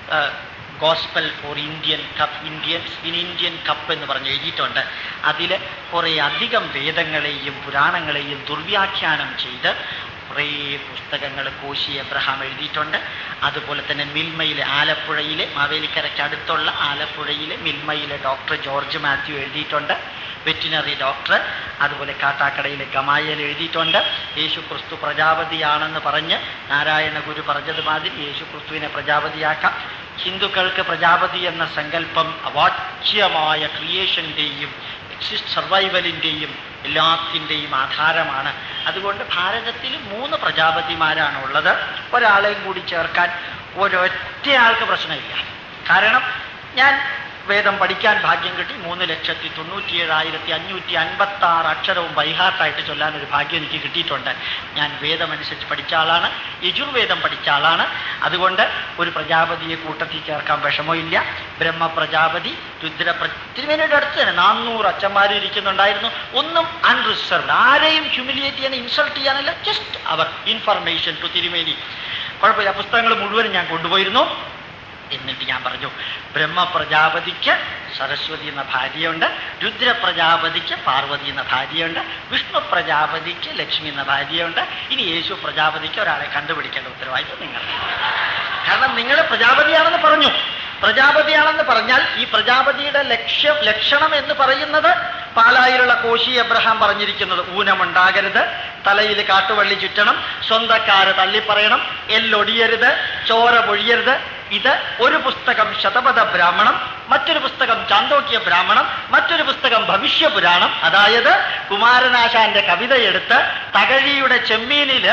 [SPEAKER 1] gospel for Indian cup Indians in Indian cup എന്ന് പറഞ്ഞ് എഴുതിയിട്ടുണ്ട് അതിൽ കുറേ അധികം വേദങ്ങളെയും പുരാണങ്ങളെയും ദുർവ്യാഖ്യാനം ചെയ്ത് കുറേ പുസ്തകങ്ങൾ കോശി എബ്രഹാം എഴുതിയിട്ടുണ്ട് അതുപോലെ തന്നെ മിൽമയിലെ ആലപ്പുഴയിലെ മാവേലിക്കരയ്ക്ക് അടുത്തുള്ള ആലപ്പുഴയിലെ മിൽമയിലെ ഡോക്ടർ ജോർജ് മാത്യു എഴുതിയിട്ടുണ്ട് വെറ്റിനറി ഡോക്ടർ അതുപോലെ കാട്ടാക്കടയിലെ ഗമായൽ എഴുതിയിട്ടുണ്ട് യേശു ക്രിസ്തു പ്രജാപതിയാണെന്ന് പറഞ്ഞ് നാരായണ ഗുരു പറഞ്ഞത് മാതിരി യേശു ക്രിസ്തുവിനെ പ്രജാപതിയാക്കാം ഹിന്ദുക്കൾക്ക് പ്രജാപതി എന്ന സങ്കല്പം അവാച്യമായ ക്രിയേഷൻ്റെയും എക്സിസ്റ്റ് സർവൈവലിൻ്റെയും എല്ലാത്തിൻ്റെയും ആധാരമാണ് അതുകൊണ്ട് ഭാരതത്തിൽ മൂന്ന് പ്രജാപതിമാരാണ് ഉള്ളത് ഒരാളെയും കൂടി ചേർക്കാൻ ഒരൊറ്റയാൾക്ക് പ്രശ്നമില്ല കാരണം ഞാൻ വേദം പഠിക്കാൻ ഭാഗ്യം കിട്ടി മൂന്ന് ലക്ഷത്തി തൊണ്ണൂറ്റിയേഴായിരത്തി അഞ്ഞൂറ്റി അൻപത്തി ആറ് അക്ഷരവും ബൈഹാർട്ടായിട്ട് ചൊല്ലാൻ ഒരു ഭാഗ്യം എനിക്ക് കിട്ടിയിട്ടുണ്ട് ഞാൻ വേദമനുസരിച്ച് പഠിച്ച ആളാണ് യജുർവേദം പഠിച്ച ആളാണ് അതുകൊണ്ട് ഒരു പ്രജാപതിയെ കൂട്ടത്തിൽ ചേർക്കാൻ വിഷമമില്ല ബ്രഹ്മപ്രജാപതി രുദ്ര തിരുമേനയുടെ അടുത്ത് തന്നെ നാനൂറ് അച്ഛന്മാർ ഇരിക്കുന്നുണ്ടായിരുന്നു ഒന്നും അൺറിസർവ്ഡ് ആരെയും ഹ്യൂമിലിയേറ്റ് ചെയ്യാൻ ഇൻസൾട്ട് ചെയ്യാനല്ല ജസ്റ്റ് അവർ ഇൻഫർമേഷൻ ടു തിരുമേനി കുഴപ്പമില്ല പുസ്തകങ്ങൾ മുഴുവനും ഞാൻ കൊണ്ടുപോയിരുന്നു എന്നിട്ട് ഞാൻ പറഞ്ഞു ബ്രഹ്മപ്രജാപതിക്ക് സരസ്വതി എന്ന ഭാര്യയുണ്ട് രുദ്രപ്രജാപതിക്ക് പാർവതി എന്ന ഭാര്യയുണ്ട് വിഷ്ണു പ്രജാപതിക്ക് ലക്ഷ്മി എന്ന ഭാര്യയുണ്ട് ഇനി യേശു പ്രജാപതിക്ക് ഒരാളെ കണ്ടുപിടിക്കേണ്ട ഉത്തരവാദിത്വം നിങ്ങൾ കാരണം നിങ്ങൾ പ്രജാപതിയാണെന്ന് പറഞ്ഞു പ്രജാപതിയാണെന്ന് പറഞ്ഞാൽ ഈ പ്രജാപതിയുടെ ലക്ഷ്യം ലക്ഷണം എന്ന് പറയുന്നത് പാലായിലുള്ള കോശി എബ്രഹാം പറഞ്ഞിരിക്കുന്നത് ഊനമുണ്ടാകരുത് തലയിൽ കാട്ടുവള്ളി ചുറ്റണം സ്വന്തക്കാര് തള്ളിപ്പറയണം എല്ലൊടിയരുത് ചോര പൊഴിയരുത് ഇത് ഒരു പുസ്തകം ശതപഥ ബ്രാഹ്മണം മറ്റൊരു പുസ്തകം ചാന്തോക്യ ബ്രാഹ്മണം മറ്റൊരു പുസ്തകം ഭവിഷ്യപുരാണം അതായത് കുമാരനാശാന്റെ കവിതയെടുത്ത് തകഴിയുടെ ചെമ്മീനില്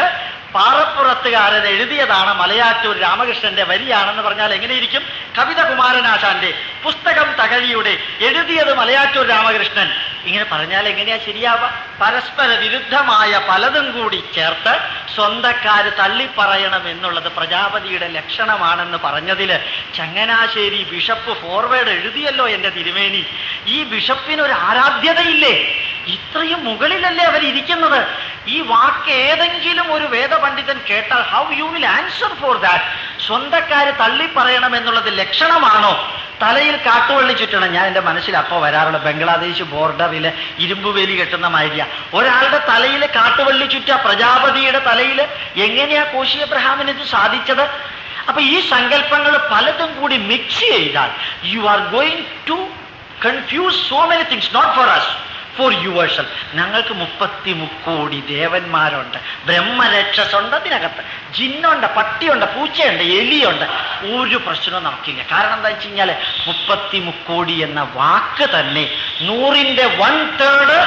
[SPEAKER 1] പാറപ്പുറത്തുകാരൻ എഴുതിയതാണ് മലയാറ്റൂർ രാമകൃഷ്ണന്റെ വരിയാണെന്ന് പറഞ്ഞാൽ എങ്ങനെയിരിക്കും കവിത കുമാരനാശാന്റെ പുസ്തകം തകഴിയുടെ എഴുതിയത് മലയാറ്റൂർ രാമകൃഷ്ണൻ ഇങ്ങനെ പറഞ്ഞാൽ എങ്ങനെയാ ശരിയാവുക പരസ്പര വിരുദ്ധമായ പലതും കൂടി ചേർത്ത് സ്വന്തക്കാര് തള്ളിപ്പറയണം എന്നുള്ളത് പ്രജാപതിയുടെ ലക്ഷണമാണെന്ന് പറഞ്ഞതില് ചങ്ങനാശ്ശേരി ബിഷപ്പ് ഫോർവേഡ് എഴുതിയല്ലോ എന്റെ തിരുമേനി ഈ ബിഷപ്പിനൊരു ആരാധ്യതയില്ലേ ഇത്രയും മുകളിലല്ലേ അവരിയ്ക്കുന്നത് ഈ വാക്ക് ഏതെങ്കിലും ഒരു വേദപണ്ഡിതൻ കേട്ടാൽ how you will answer for that സ്വന്തക്കാര് തള്ളിപ്പറയണം എന്നുള്ളത് ലക്ഷണമാണോ തലയിൽ കാട്ടുവള്ളി ചുറ്റണം ഞാൻ എൻ്റെ മനസ്സിൽ അപ്പോൾ വരാറുള്ള ബംഗ്ലാദേശ് ബോർഡറിൽ ഇരുമ്പ് വേലി കെട്ടുന്ന മാതിരിയ ഒരാളുടെ തലയിൽ കാട്ടുവള്ളി ചുറ്റ പ്രജാപതിയുടെ തലയിൽ എങ്ങനെയാ കോശി എബ്രഹാമിന് ഇത് സാധിച്ചത് അപ്പൊ ഈ സങ്കല്പങ്ങൾ പലതും കൂടി മിക്സ് ചെയ്താൽ you are going to confuse so many things not for us for universal ഞങ്ങൾക്ക് മുപ്പത്തി മുക്കോടി ദേവന്മാരുണ്ട് ബ്രഹ്മരക്ഷസുണ്ട് അതിനകത്ത് ജിന്നുണ്ട് പട്ടിയുണ്ട് പൂച്ചയുണ്ട് എലിയുണ്ട് ഒരു പ്രശ്നവും നമുക്കില്ല കാരണം എന്താ വെച്ച് കഴിഞ്ഞാൽ മുപ്പത്തി മുക്കോടി എന്ന വാക്ക് തന്നെ നൂറിന്റെ വൺ തേർഡ്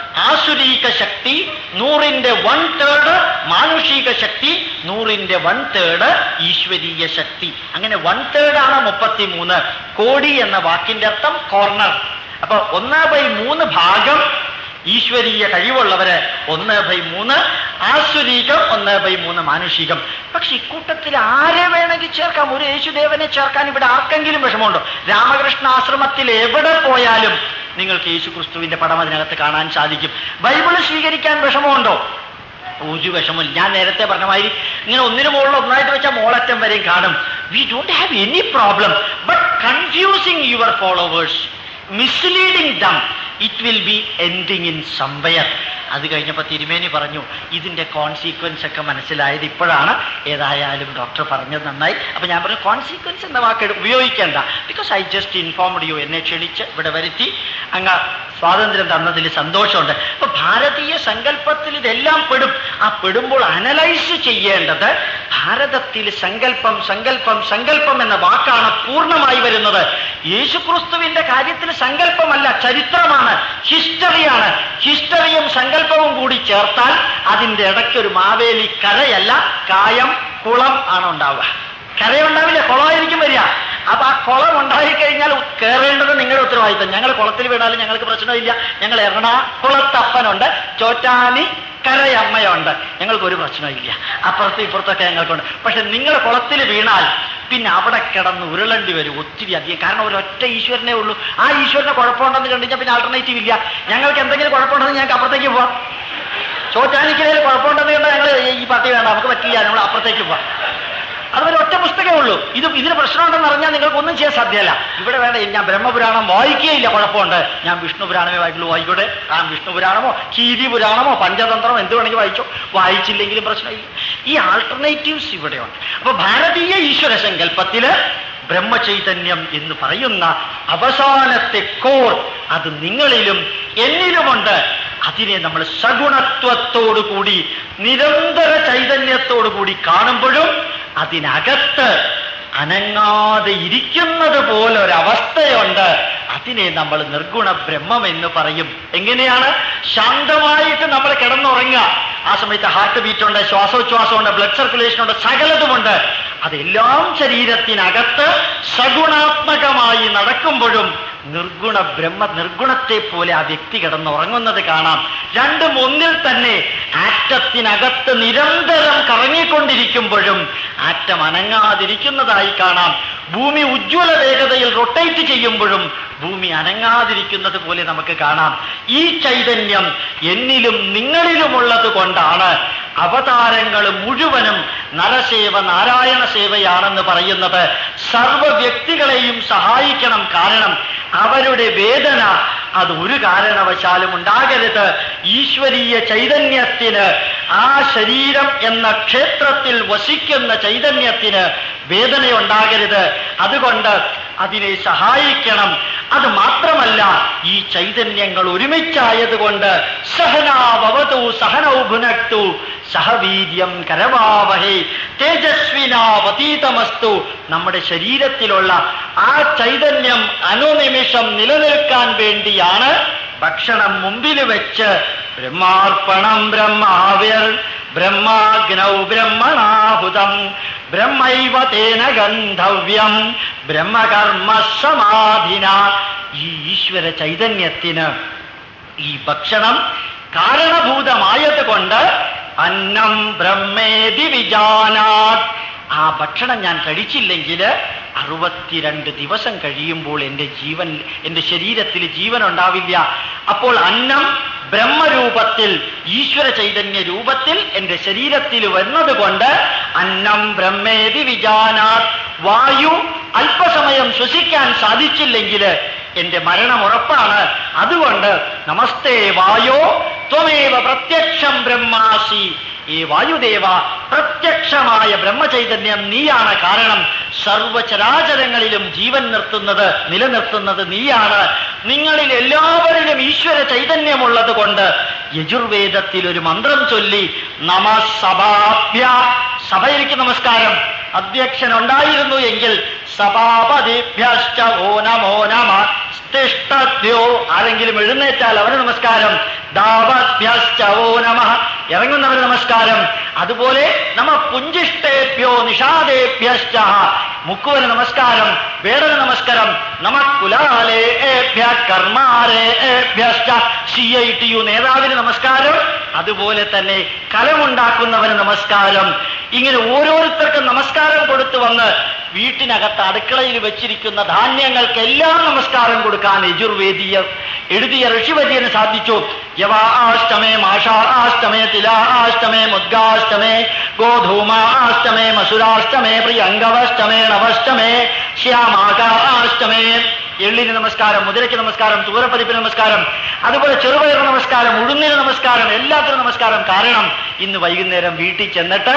[SPEAKER 1] ആസുരീക ശക്തി നൂറിന്റെ വൺ തേർഡ് മാനുഷിക ശക്തി നൂറിന്റെ വൺ തേർഡ് ഈശ്വരീയ ശക്തി അങ്ങനെ വൺ തേർഡ് ആണ് മുപ്പത്തിമൂന്ന് കോടി എന്ന വാക്കിന്റെ അർത്ഥം കോർണർ അപ്പൊ ഒന്ന് ബൈ മൂന്ന് ഭാഗം ഈശ്വരീയ കഴിവുള്ളവര് ഒന്ന് ബൈ മൂന്ന് ആസുരീകം ഒന്ന് ബൈ മൂന്ന് മാനുഷികം പക്ഷെ ഇക്കൂട്ടത്തിൽ ആരെ വേണമെങ്കിൽ ചേർക്കാം ഒരു യേശുദേവനെ ചേർക്കാൻ ഇവിടെ ആർക്കെങ്കിലും വിഷമമുണ്ടോ രാമകൃഷ്ണ ആശ്രമത്തിൽ എവിടെ പോയാലും നിങ്ങൾക്ക് യേശു ക്രിസ്തുവിന്റെ പടം അതിനകത്ത് കാണാൻ സാധിക്കും ബൈബിള് സ്വീകരിക്കാൻ വിഷമമുണ്ടോ ഒരു വിഷമമില്ല ഞാൻ നേരത്തെ പറഞ്ഞ മാതിരി ഇങ്ങനെ ഒന്നിനു മുകളിൽ ഒന്നായിട്ട് വെച്ചാൽ മോളറ്റം വരെയും കാണും we don't have any problem but confusing your followers misleading them it will be ending in somewhere അത് കഴിഞ്ഞപ്പോൾ തിരുമേനി പറഞ്ഞു ഇതിന്റെ കോൺസിക്വൻസ് ഒക്കെ മനസ്സിലായത് ഇപ്പോഴാണ് ഏതായാലും ഡോക്ടർ പറഞ്ഞത് നന്നായി അപ്പൊ ഞാൻ പറഞ്ഞു കോൺസിക്വൻസ് എന്ന വാക്ക് എടു- ഉപയോഗിക്കേണ്ട because I just informed you എന്നെ ക്ഷണിച്ച് ഇവിടെ വരുത്തി അങ്ങ് സ്വാതന്ത്ര്യം തന്നതിൽ സന്തോഷമുണ്ട് അപ്പൊ ഭാരതീയ സങ്കല്പത്തിൽ ഇതെല്ലാം പെടും ആ പെടുമ്പോൾ അനലൈസ് ചെയ്യേണ്ടത് ഭാരതത്തിൽ സങ്കല്പം സങ്കല്പം സങ്കല്പം എന്ന വാക്കാണ് പൂർണ്ണമായി വരുന്നത് യേശുക്രിസ്തുവിന്റെ കാര്യത്തിൽ സങ്കല്പമല്ല ചരിത്രമാണ് ഹിസ്റ്ററിയാണ് ഹിസ്റ്ററിയും സങ്കല്പവും കൂടി ചേർത്താൽ അതിന്റെ ഇടയ്ക്കൊരു മാവേലി കരയല്ല കായം കുളം ആണ് ഉണ്ടാവുക കരയുണ്ടാവില്ല കുളമായിരിക്കും വരിക അപ്പൊ ആ കുളം ഉണ്ടായിക്കഴിഞ്ഞാൽ കയറേണ്ടത് നിങ്ങളുടെ ഉത്തരവാദിത്തം ഞങ്ങൾ കുളത്തിൽ വീണാലും ഞങ്ങൾക്ക് പ്രശ്നമില്ല ഞങ്ങൾ എറണാകുളത്തപ്പനുണ്ട് ചോറ്റാനി കരയമ്മയുണ്ട് ഞങ്ങൾക്ക് ഒരു പ്രശ്നമില്ല അപ്പുറത്തും ഇപ്പുറത്തൊക്കെ ഞങ്ങൾക്കുണ്ട് പക്ഷെ നിങ്ങൾ കുളത്തിൽ വീണാൽ പിന്നെ അവിടെ കിടന്ന് ഉരുളേണ്ടി വരും ഒത്തിരി അധികം കാരണം ഒരൊറ്റ ഈശ്വരനേ ഉള്ളൂ ആ ഈശ്വരനെ കുഴപ്പമുണ്ടെന്ന് കണ്ടു കഴിഞ്ഞാൽ പിന്നെ ആൾട്ടർനേറ്റീവ് ഇല്ല ഞങ്ങൾക്ക് എന്തെങ്കിലും കുഴപ്പമുണ്ടെന്ന് ഞങ്ങൾക്ക് അപ്പുറത്തേക്ക് പോവാം ചോറ്റാനിക്കലയിൽ കുഴപ്പമുണ്ടെന്ന് കണ്ടാൽ ഞങ്ങൾ ഈ പാർട്ടി വേണ്ട നമുക്ക് പറ്റില്ല നമ്മൾ അപ്പുറത്തേക്ക് പോവാം അതുപോലെ ഒറ്റ പുസ്തകമേ ഉള്ളൂ ഇത് ഇതിന് പ്രശ്നമുണ്ടെന്ന് അറിഞ്ഞാൽ നിങ്ങൾക്ക് ഒന്നും ചെയ്യാൻ സാധ്യമല്ല ഇവിടെ വേണ്ട ഞാൻ ബ്രഹ്മപുരാണം വായിക്കുകയില്ല കുഴപ്പമുണ്ട് ഞാൻ വിഷ്ണു പുരാണമേ വായിക്കുള്ളൂ വായിക്കോട്ടെ ആ വിഷ്ണു പുരാണമോ കീരി പുരാണമോ പഞ്ചതന്ത്രമോ എന്ത് വേണമെങ്കിൽ വായിച്ചോ വായിച്ചില്ലെങ്കിലും പ്രശ്നമില്ല ഈ ആൾട്ടർനേറ്റീവ്സ് ഇവിടെയുണ്ട് അപ്പൊ ഭാരതീയ ഈശ്വര സങ്കല്പത്തില് ബ്രഹ്മചൈതന്യം എന്ന് പറയുന്ന അവസാനത്തെ കോർ അത് നിങ്ങളിലും എന്നിലുമുണ്ട് അതിനെ നമ്മൾ സഗുണത്വത്തോടു കൂടി നിരന്തര ചൈതന്യത്തോടു കൂടി കാണുമ്പോഴും അതിനകത്ത് അനങ്ങാതെ ഇരിക്കുന്നത് പോലെ ഒരവസ്ഥയുണ്ട് അതിനെ നമ്മൾ നിർഗുണ ബ്രഹ്മം എന്ന് പറയും എങ്ങനെയാണ് ശാന്തമായിട്ട് നമ്മൾ കിടന്നുറങ്ങുക ആ സമയത്ത് ഹാർട്ട് ബീറ്റ് ഉണ്ട് ശ്വാസോച്ഛ്വാസമുണ്ട് ബ്ലഡ് സർക്കുലേഷൻ ഉണ്ട് സകലതുമുണ്ട് അതെല്ലാം ശരീരത്തിനകത്ത് സഗുണാത്മകമായി നടക്കുമ്പോഴും നിർഗുണ ബ്രഹ്മ നിർഗുണത്തെ പോലെ ആ വ്യക്തി കിടന്നുറങ്ങുന്നത് കാണാം രണ്ടും ഒന്നിൽ തന്നെ ആറ്റത്തിനകത്ത് നിരന്തരം കറങ്ങിക്കൊണ്ടിരിക്കുമ്പോഴും ആറ്റം അനങ്ങാതിരിക്കുന്നതായി കാണാം ഭൂമി ഉജ്ജ്വല വേഗതയിൽ റൊട്ടേറ്റ് ചെയ്യുമ്പോഴും ഭൂമി അനങ്ങാതിരിക്കുന്നത് പോലെ നമുക്ക് കാണാം ഈ ചൈതന്യം എന്നിലും നിങ്ങളിലുമുള്ളത് കൊണ്ടാണ് അവതാരങ്ങൾ മുഴുവനും നരസേവ നാരായണ സേവയാണെന്ന് പറയുന്നത് സർവ വ്യക്തികളെയും സഹായിക്കണം കാരണം അവരുടെ വേദന അത് ഒരു കാരണവശാലും ഉണ്ടാകരുത് ഈശ്വരീയ ചൈതന്യത്തിന് ആ ശരീരം എന്ന ക്ഷേത്രത്തിൽ വസിക്കുന്ന ചൈതന്യത്തിന് വേദനയുണ്ടാകരുത് അതുകൊണ്ട് അതിനെ സഹായിക്കണം അത് മാത്രമല്ല ഈ ചൈതന്യങ്ങൾ ഒരുമിച്ചായതുകൊണ്ട് സഹനാവവതു സഹനൗ ഭുനക്തു സഹവീര്യം കരവാവഹേ തേജസ്വിനാവതീതമസ്തു നമ്മുടെ ശരീരത്തിലുള്ള ആ ചൈതന്യം അനുനിമിഷം നിലനിൽക്കാൻ വേണ്ടിയാണ് ഭക്ഷണം മുമ്പിൽ വെച്ച് ബ്രഹ്മാർപ്പണം ബ്രഹ്മാവിർ ബ്രഹ്മാഗ്നൗ ബ്രഹ്മണാഹുതം ബ്രഹ്മൈവ തേന ഗന്ധവ്യം ബ്രഹ്മകർമ്മ സമാധിന ഈ ഈശ്വര ചൈതന്യത്തിന് ഈ ഭക്ഷണം കാരണഭൂതമായത് കൊണ്ട് അന്നം ബ്രഹ്മേതി വിജാനാത് ആ ഭക്ഷണം ഞാൻ കഴിച്ചില്ലെങ്കിൽ അറുപത്തിരണ്ട് ദിവസം കഴിയുമ്പോൾ എൻ്റെ ജീവൻ എൻ്റെ ശരീരത്തിൽ ജീവൻ ഉണ്ടാവില്ല അപ്പോൾ അന്നം ബ്രഹ്മരൂപത്തിൽ ഈശ്വര ചൈതന്യ രൂപത്തിൽ എൻ്റെ ശരീരത്തിൽ വരുന്നത് കൊണ്ട് അന്നം ബ്രഹ്മേതി വിജാനാത് വായു അല്പസമയം ശ്വസിക്കാൻ സാധിച്ചില്ലെങ്കിൽ എന്റെ മരണം ഉറപ്പാണ് അതുകൊണ്ട് നമസ്തേ വായോ ത്വമേവ പ്രത്യക്ഷം ബ്രഹ്മാസി ഈ വായുദേവ പ്രത്യക്ഷമായ ബ്രഹ്മചൈതന്യം നീയാണ് കാരണം സർവചരാചരങ്ങളിലും ജീവൻ നിർത്തുന്നത് നിലനിർത്തുന്നത് നീയാണ് നിങ്ങളിൽ എല്ലാവരിലും ഈശ്വര ചൈതന്യമുള്ളത് കൊണ്ട് യജുർവേദത്തിൽ ഒരു മന്ത്രം ചൊല്ലി നമ സഭാഭ്യ സഭയിലേക്ക് നമസ്കാരം അധ്യക്ഷൻ ഉണ്ടായിരുന്നു എങ്കിൽ സഭാപതിഭ്യശ്ച ഓ നമോ നമ തിഷ്ടദ്യോ ആരെങ്കിലും എഴുന്നേറ്റാൽ അവന് നമസ്കാരം ദാവഭ്യശ്ച ഓ നമ ഇറങ്ങുന്നവന് നമസ്കാരം അതുപോലെ നമ പുഞ്ചിഷ്ടേഭ്യോ നിഷാദേഭ്യശ്ച മുക്കുവന് നമസ്കാരം വേടന് നമസ്കാരം നമ കുലാലേഭ്യ കർമാരേഭ്യശ്ച സി ഐ ടി യു നേതാവിന് നമസ്കാരം അതുപോലെ തന്നെ കലമുണ്ടാക്കുന്നവന് നമസ്കാരം ഇങ്ങനെ ഓരോരുത്തർക്കും നമസ്കാരം കൊടുത്തു വന്ന് വീട്ടിനകത്ത് അടുക്കളയിൽ വെച്ചിരിക്കുന്ന ധാന്യങ്ങൾക്കെല്ലാം നമസ്കാരം കൊടുക്കാൻ യജുർവേദീയ എഴുതിയ ഋഷിവര്യന് സാധിച്ചു യവാഷ്ടമേ മാഷാഷ്ടമേ തിലാഷ്ടമേ മുദ്ഗാഷ്ടമേ ഗോധൂമാഷ്ടമേ മസുരാഷ്ടമേ പ്രിയങ്കവഷ്ടമേ നവഷ്ടമേ ശ്യാമാകാഷ്ടമേ എള്ളിന് നമസ്കാരം മുതിരയ്ക്ക് നമസ്കാരം തൂരപ്പതിപ്പിന് നമസ്കാരം അതുപോലെ ചെറുപയർ നമസ്കാരം ഉഴുന്നിന് നമസ്കാരം എല്ലാത്തിനും നമസ്കാരം കാരണം ഇന്ന് വൈകുന്നേരം വീട്ടിൽ ചെന്നിട്ട്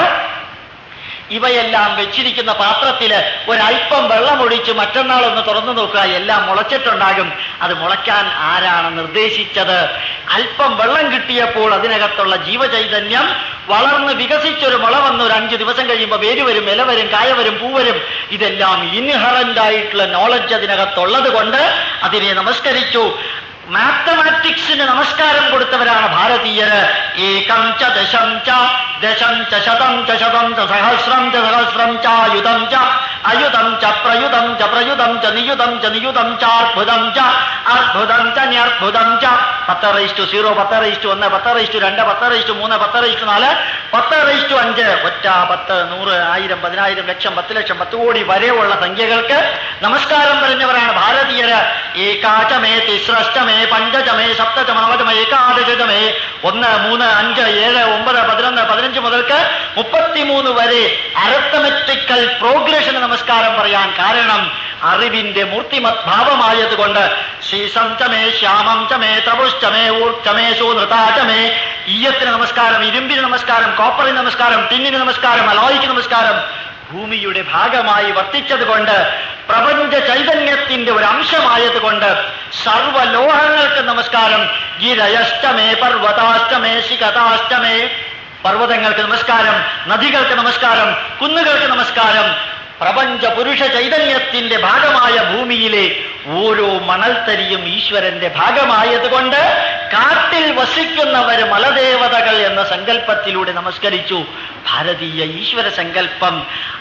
[SPEAKER 1] ഇവയെല്ലാം വെച്ചിരിക്കുന്ന പാത്രത്തിൽ ഒരല്പം വെള്ളമൊഴിച്ച് മറ്റന്നാൾ ഒന്ന് തുറന്നു നോക്കുക എല്ലാം മുളച്ചിട്ടുണ്ടാകും അത് മുളയ്ക്കാൻ ആരാണ് നിർദ്ദേശിച്ചത് അല്പം വെള്ളം കിട്ടിയപ്പോൾ അതിനകത്തുള്ള ജീവചൈതന്യം വളർന്ന് വികസിച്ചൊരു മുള വന്ന് ഒരു അഞ്ച് ദിവസം കഴിയുമ്പോൾ വേര് വരും ഇല വരും കായ വരും പൂ വരും ഇതെല്ലാം ഇൻഹറന്റ് ആയിട്ടുള്ള നോളജ് അതിനകത്തുള്ളത് കൊണ്ട് അതിനെ നമസ്കരിച്ചു മാത്തമാറ്റിക്സിന് നമസ്കാരം കൊടുത്തവരാണ് ഭാരതീയര് ഏകം ച ദശം ച ദശം ച ശതം ച ശതം ച സഹസ്രം ച സഹസ്രം ചായുധം ച അയുധം ച പ്രയുധം ച പ്രയുധം ച നിയുധം ച നിയുധം ചാർഭുതം ച അർഭുതം ച ന്യർഭുതം ച പത്ത് റേസ്റ്റു സീറോ പത്ത് റേസ്റ്റു ഒന്ന് പത്ത് റേസ്റ്റു രണ്ട് പത്ത് റേസ്റ്റു മൂന്ന് പത്ത് റേസ്റ്റു നാല് പത്ത് റേസ്റ്റു അഞ്ച് ഒറ്റ പത്ത് നൂറ് ആയിരം പതിനായിരം ലക്ഷം പത്ത് ലക്ഷം പത്ത് കോടി വരെയുള്ള സംഖ്യകൾക്ക് നമസ്കാരം പറഞ്ഞവരാണ് ഭാരതീയര് ഏകാചമേ തിസ്രഷ്ടമേ പഞ്ചചമേ സപ്തചമ നവചമേ ഏകാദശമേ ഒന്ന് മൂന്ന് അഞ്ച് ഏഴ് ഒമ്പത് പതിനൊന്ന് പതിനഞ്ച് മുതൽക്ക് മുപ്പത്തിമൂന്ന് വരെ അരത്തമെട്രിക്കൽ പ്രോഗ്രഷന് നമസ്കാരം പറയാൻ കാരണം അറിവിന്റെ മൂർത്തിമത് ഭാവമായതുകൊണ്ട് ശ്രീസം ചമേ ശ്യാമം ചമേ തപുശ്ചമേ ഊർച്ചമേ സൂനൃതാചമേ ഈയത്തിന് നമസ്കാരം ഇരുമ്പിന് നമസ്കാരം കോപ്പറിന് നമസ്കാരം ടിന്നിന് നമസ്കാരം അലോയ്ക്ക് നമസ്കാരം ഭൂമിയുടെ ഭാഗമായി വർത്തിച്ചതുകൊണ്ട് പ്രപഞ്ച ചൈതന്യത്തിന്റെ ഒരു അംശമായതുകൊണ്ട് സർവലോഹങ്ങൾക്ക് നമസ്കാരം ഗിരയഷ്ടമേ പർവ്വതാഷ്ടമേ ശിഖതാഷ്ടമേ പർവ്വതങ്ങൾക്ക് നമസ്കാരം നദികൾക്ക് നമസ്കാരം കുന്നുകൾക്ക് നമസ്കാരം പ്രപഞ്ച പുരുഷ ചൈതന്യത്തിന്റെ ഭാഗമായ ഭൂമിയിലെ ഓരോ മണൽത്തരിയും ഈശ്വരന്റെ ഭാഗമായതുകൊണ്ട് കാട്ടിൽ വസിക്കുന്നവര് മലദേവതകൾ എന്ന സങ്കല്പത്തിലൂടെ നമസ്കരിച്ചു ഭാരതീയ ഈശ്വര സങ്കല്പം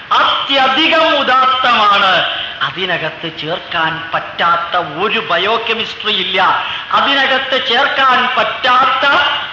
[SPEAKER 1] അത്യധികം ഉദാത്തമാണ് അതിനകത്ത് ചേർക്കാൻ പറ്റാത്ത ഒരു ബയോകെമിസ്ട്രി ഇല്ല അതിനകത്ത് ചേർക്കാൻ പറ്റാത്ത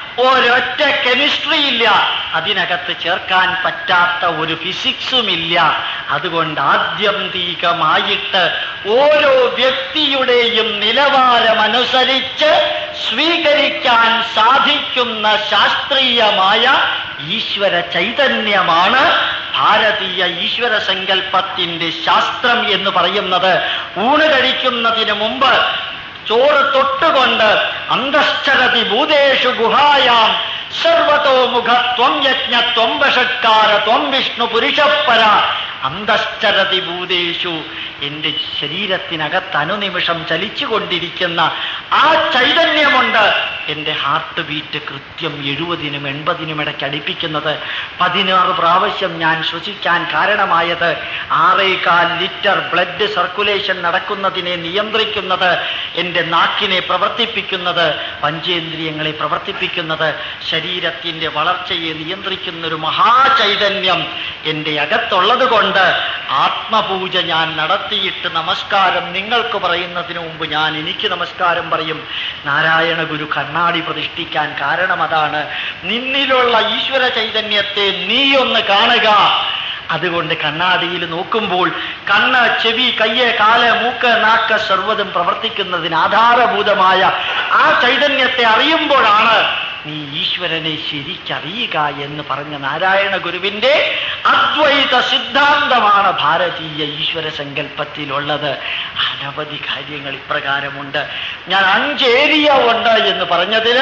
[SPEAKER 1] ഒരൊറ്റ കെമിസ്ട്രി ഇല്ല അതിനകത്ത് ചേർക്കാൻ പറ്റാത്ത ഒരു ഫിസിക്സും ഇല്ല അതുകൊണ്ട് ആത്യന്തികമായിട്ട് ഓരോ വ്യക്തിയുടെയും നിലവാരമനുസരിച്ച് സ്വീകരിക്കാൻ സാധിക്കുന്ന ശാസ്ത്രീയമായ ഈശ്വര ചൈതന്യമാണ് ഭാരതീയ ഈശ്വര സങ്കല്പത്തിന്റെ ശാസ്ത്രം എന്ന് പറയുന്നത് ഊണ് കഴിക്കുന്നതിന് മുമ്പ് ചോറ് തൊട്ടുകൊണ്ട് അന്തശ്ചരതി ഭൂതേഷു ഗുഹായാം സർവതോ മുഖ ത്വം യജ്ഞ ത്വം വഷത്കാര ത്വം വിഷ്ണു പുരുഷപ്പര അന്തശ്ചരതി ഭൂതേഷു എന്റെ ശരീരത്തിനകത്ത് അനുനിമിഷം ചലിച്ചുകൊണ്ടിരിക്കുന്ന ആ ചൈതന്യമുണ്ട് എന്റെ ഹാർട്ട് ബീറ്റ് കൃത്യം എഴുപതിനും എൺപതിനും ഇടയ്ക്ക് അടുപ്പിക്കുന്നത് പതിനാറ് പ്രാവശ്യം ഞാൻ ശ്വസിക്കാൻ കാരണമായത് ആറേകാൽ ലിറ്റർ ബ്ലഡ് സർക്കുലേഷൻ നടക്കുന്നതിനെ നിയന്ത്രിക്കുന്നത് എന്റെ നാക്കിനെ പ്രവർത്തിപ്പിക്കുന്നത് പഞ്ചേന്ദ്രിയങ്ങളെ പ്രവർത്തിപ്പിക്കുന്നത് ശരീരത്തിന്റെ വളർച്ചയെ നിയന്ത്രിക്കുന്ന ഒരു മഹാചൈതന്യം എൻ്റെ അകത്തുള്ളത് കൊണ്ട് ആത്മപൂജ ഞാൻ നടത്തിയിട്ട് നമസ്കാരം നിങ്ങൾക്ക് പറയുന്നതിന് മുമ്പ് ഞാൻ എനിക്ക് നമസ്കാരം പറയും നാരായണ ഗുരു കണ്ണാടി പ്രതിഷ്ഠിക്കാൻ കാരണം അതാണ് നിന്നിലുള്ള ഈശ്വര ചൈതന്യത്തെ നീ ഒന്ന് കാണുക അതുകൊണ്ട് കണ്ണാടിയിൽ നോക്കുമ്പോൾ കണ്ണ് ചെവി കയ്യ് കാല് മൂക്ക് നാക്ക് സർവ്വതും പ്രവർത്തിക്കുന്നതിന് ആധാരഭൂതമായ ആ ചൈതന്യത്തെ അറിയുമ്പോഴാണ് നീ ഈശ്വരനെ ശരിക്കറിയുക എന്ന് പറഞ്ഞ നാരായണ ഗുരുവിന്റെ അദ്വൈത സിദ്ധാന്തമാണ് ഭാരതീയ ഈശ്വര സങ്കല്പത്തിലുള്ളത് അനവധി കാര്യങ്ങൾ ഇപ്രകാരമുണ്ട് ഞാൻ അഞ്ചേരിയ ഉണ്ട് എന്ന് പറഞ്ഞതിന്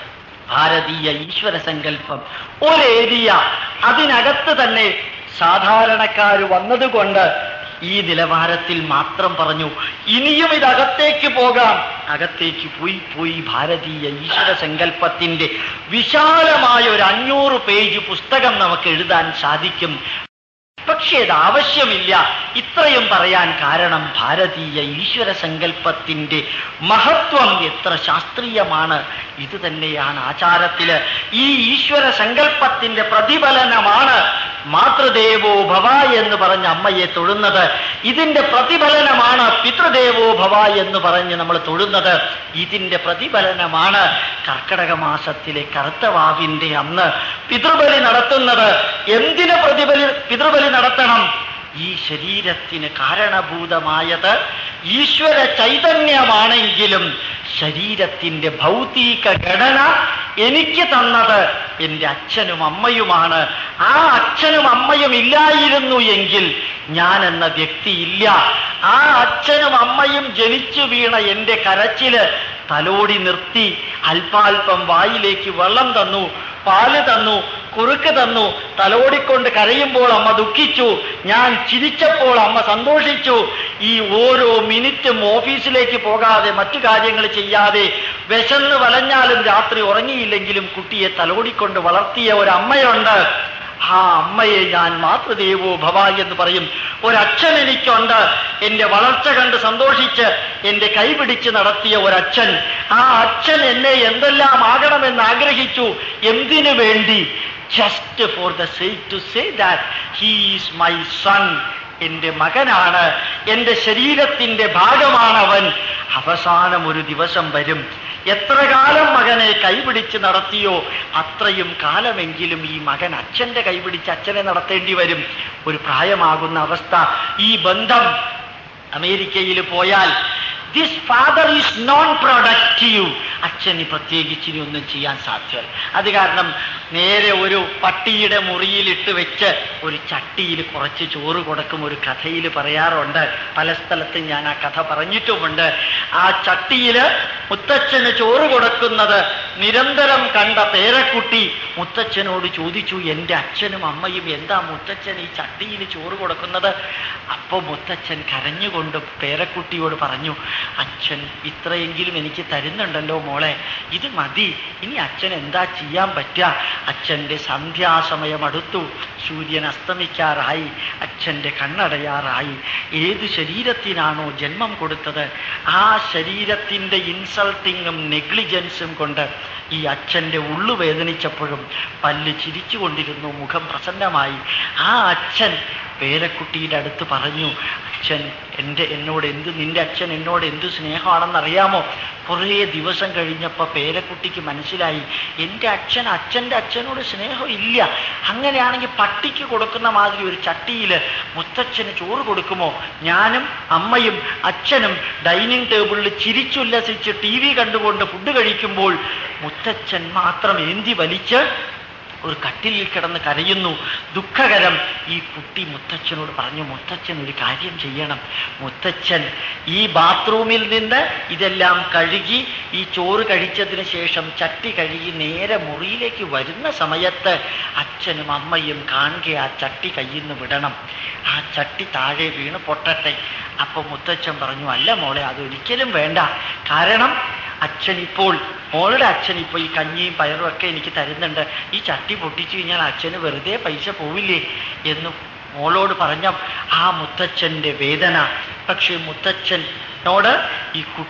[SPEAKER 1] ഭാരതീയ ഈശ്വര സങ്കല്പം ഒരു ഏരിയ അതിനകത്ത് തന്നെ സാധാരണക്കാർ വന്നതുകൊണ്ട് ഈ നിലവാരത്തിൽ മാത്രം പറഞ്ഞു ഇനിയും ഇത് അകത്തേക്ക് പോകാം അകത്തേക്ക് പോയി പോയി ഭാരതീയ ഈശ്വര സങ്കല്പത്തിന്റെ വിശാലമായ ഒരു അഞ്ഞൂറ് പേജ് പുസ്തകം നമുക്ക് എഴുതാൻ സാധിക്കും പക്ഷേ അത് ആവശ്യമില്ല ഇത്രയും പറയാൻ കാരണം ഭാരതീയ ഈശ്വര സങ്കല്പത്തിന്റെ മഹത്വം എത്ര ശാസ്ത്രീയമാണ് ഇത് തന്നെയാണ് ആചാരത്തില് ഈ ഈശ്വര സങ്കല്പത്തിന്റെ പ്രതിഫലനമാണ് മാതൃദേവോ ഭവ എന്ന് പറഞ്ഞ അമ്മയെ തൊഴുന്നത് ഇതിന്റെ പ്രതിഫലനമാണ് പിതൃദേവോ ഭവ എന്ന് പറഞ്ഞ് നമ്മൾ തൊഴുന്നത് ഇതിന്റെ പ്രതിഫലനമാണ് കർക്കടക മാസത്തിലെ കറുത്തവാവിന്റെ അന്ന് പിതൃബലി നടത്തുന്നത് എന്തിന് പ്രതിബലി പിതൃബലി നടത്തണം ഈ ശരീരത്തിന് കാരണഭൂതമായത് ഈശ്വര ചൈതന്യമാണെങ്കിലും ശരീരത്തിന്റെ ഭൗതിക ഘടന എനിക്ക് തന്നത് എൻ്റെ അച്ഛനും അമ്മയുമാണ് ആ അച്ഛനും അമ്മയും ഇല്ലായിരുന്നു എങ്കിൽ ഞാൻ എന്ന വ്യക്തിയില്ല ആ അച്ഛനും അമ്മയും ജനിച്ചു വീണ എൻ്റെ കരച്ചില് തലോടി നിർത്തി അല്പാൽപം വായിലേക്ക് വെള്ളം തന്നു പാല് തന്നു കുറുക്ക് തന്നു തലോടിക്കൊണ്ട് കരയുമ്പോൾ അമ്മ ദുഃഖിച്ചു ഞാൻ ചിരിച്ചപ്പോൾ അമ്മ സന്തോഷിച്ചു ഈ ഓരോ മിനിറ്റും ഓഫീസിലേക്ക് പോകാതെ മറ്റു കാര്യങ്ങൾ ചെയ്യാതെ വിശന്ന് വലഞ്ഞാലും രാത്രി ഉറങ്ങിയില്ലെങ്കിലും കുട്ടിയെ തലോടിക്കൊണ്ട് വളർത്തിയ ഒരു അമ്മയുണ്ട് ആ അമ്മയെ ഞാൻ മാതൃദേവോ ഭവ എന്ന് പറയും ഒരച്ഛൻ എനിക്കുണ്ട് എന്റെ വളർച്ച കണ്ട് സന്തോഷിച്ച് എന്റെ കൈപിടിച്ച് നടത്തിയ ഒരച്ഛൻ ആ അച്ഛൻ എന്നെ എന്തെല്ലാം ആകണമെന്ന് ആഗ്രഹിച്ചു എന്തിനു വേണ്ടി just for the sake to say that he is my son എന്റെ മകനാണ് എന്റെ ശരീരത്തിന്റെ ഭാഗമാണവൻ അവസാനം ഒരു ദിവസം വരും എത്ര കാലം മകനെ കൈപിടിച്ച് നടത്തിയോ അത്രയും കാലമെങ്കിലും ഈ മകൻ അച്ഛന്റെ കൈപിടിച്ച് അച്ഛനെ നടത്തേണ്ടി വരും ഒരു പ്രായമാകുന്ന അവസ്ഥ ഈ ബന്ധം അമേരിക്കയിൽ പോയാൽ this father is non productive അച്ഛന് പ്രത്യേകിച്ച് ഇനി ഒന്നും ചെയ്യാൻ സാധ്യമല്ല അത് കാരണം നേരെ ഒരു പട്ടിയുടെ മുറിയിലിട്ട് വെച്ച് ഒരു ചട്ടിയിൽ കുറച്ച് ചോറ് കൊടുക്കും ഒരു കഥയിൽ പറയാറുണ്ട് പല സ്ഥലത്തും ഞാൻ ആ കഥ പറഞ്ഞിട്ടുമുണ്ട് ആ ചട്ടിയിൽ മുത്തച്ഛന് ചോറ് കൊടുക്കുന്നത് നിരന്തരം കണ്ട പേരക്കുട്ടി മുത്തച്ഛനോട് ചോദിച്ചു എൻ്റെ അച്ഛനും അമ്മയും എന്താ മുത്തച്ഛൻ ഈ ചട്ടിയിൽ ചോറ് കൊടുക്കുന്നത് അപ്പോൾ മുത്തച്ഛൻ കരഞ്ഞുകൊണ്ട് പേരക്കുട്ടിയോട് പറഞ്ഞു അച്ഛൻ ഇത്രയെങ്കിലും എനിക്ക് തരുന്നുണ്ടല്ലോ മോളെ ഇത് മതി ഇനി അച്ഛൻ എന്താ ചെയ്യാൻ പറ്റുക അച്ഛൻ്റെ സന്ധ്യാസമയം അടുത്തു സൂര്യൻ അസ്തമിക്കാറായി അച്ഛൻ്റെ കണ്ണടയാറായി ഏത് ശരീരത്തിനാണോ ജന്മം കൊടുത്തത് ആ ശരീരത്തിൻ്റെ ഇൻസൾട്ടിങ്ങും നെഗ്ലിജൻസും കൊണ്ട് ഈ അച്ഛൻ്റെ ഉള്ളു വേദനിച്ചപ്പോഴും പല്ല് ചിരിച്ചുകൊണ്ടിരുന്നു മുഖം പ്രസന്നമായി ആ അച്ഛൻ പേരക്കുട്ടിയുടെ അടുത്ത് പറഞ്ഞു അച്ഛൻ എൻ്റെ എന്നോട് എന്ത് നിന്റെ അച്ഛൻ എന്നോട് എന്ത് സ്നേഹമാണെന്നറിയാമോ കുറേ ദിവസം കഴിഞ്ഞപ്പോൾ പേരക്കുട്ടിക്ക് മനസ്സിലായി എൻ്റെ അച്ഛൻ അച്ഛൻ്റെ അച്ഛനോട് സ്നേഹം ഇല്ല അങ്ങനെയാണെങ്കിൽ പട്ടിക്ക് കൊടുക്കുന്ന മാതിരി ഒരു ചട്ടിയിൽ മുത്തച്ഛന് ചോറ് കൊടുക്കുമോ ഞാനും അമ്മയും അച്ഛനും ഡൈനിങ് ടേബിളിൽ ചിരിച്ചുല്ലസിച്ച് ടി വി കണ്ടുകൊണ്ട് ഫുഡ് കഴിക്കുമ്പോൾ മുത്തച്ഛൻ മാത്രം ഏന്തി വലിച്ച് ഒരു കട്ടിലിൽ കിടന്ന് കരയുന്നു ദുഃഖകരം ഈ കുട്ടി മുത്തച്ഛനോട് പറഞ്ഞു മുത്തച്ഛൻ ഒരു കാര്യം ചെയ്യണം മുത്തച്ഛൻ ഈ ബാത്റൂമിൽ നിന്ന് ഇതെല്ലാം കഴുകി ഈ ചോറ് കഴിച്ചതിന് ശേഷം ചട്ടി കഴുകി നേരെ മുറിയിലേക്ക് വരുന്ന സമയത്ത് അച്ഛനും അമ്മയും കാണുക ആ ചട്ടി കയ്യിൽ നിന്ന് വിടണം ആ ചട്ടി താഴെ വീണ് പൊട്ടട്ടെ അപ്പൊ മുത്തച്ഛൻ പറഞ്ഞു അല്ല മോളെ അതൊരിക്കലും വേണ്ട കാരണം അച്ഛൻ ഇപ്പോൾ മോളുടെ അച്ഛൻ ഇപ്പോൾ ഈ കഞ്ഞിയും പയറും ഒക്കെ എനിക്ക് തരുന്നുണ്ട് ഈ ചട്ടി പൊട്ടിച്ചു കഴിഞ്ഞാൽ അച്ഛന് വെറുതെ പൈസ പോവില്ലേ എന്ന് മോളോട് പറഞ്ഞ ആ മുത്തച്ഛൻ്റെ വേദന പക്ഷേ മുത്തച്ഛനോട് ഈ കുട്ടി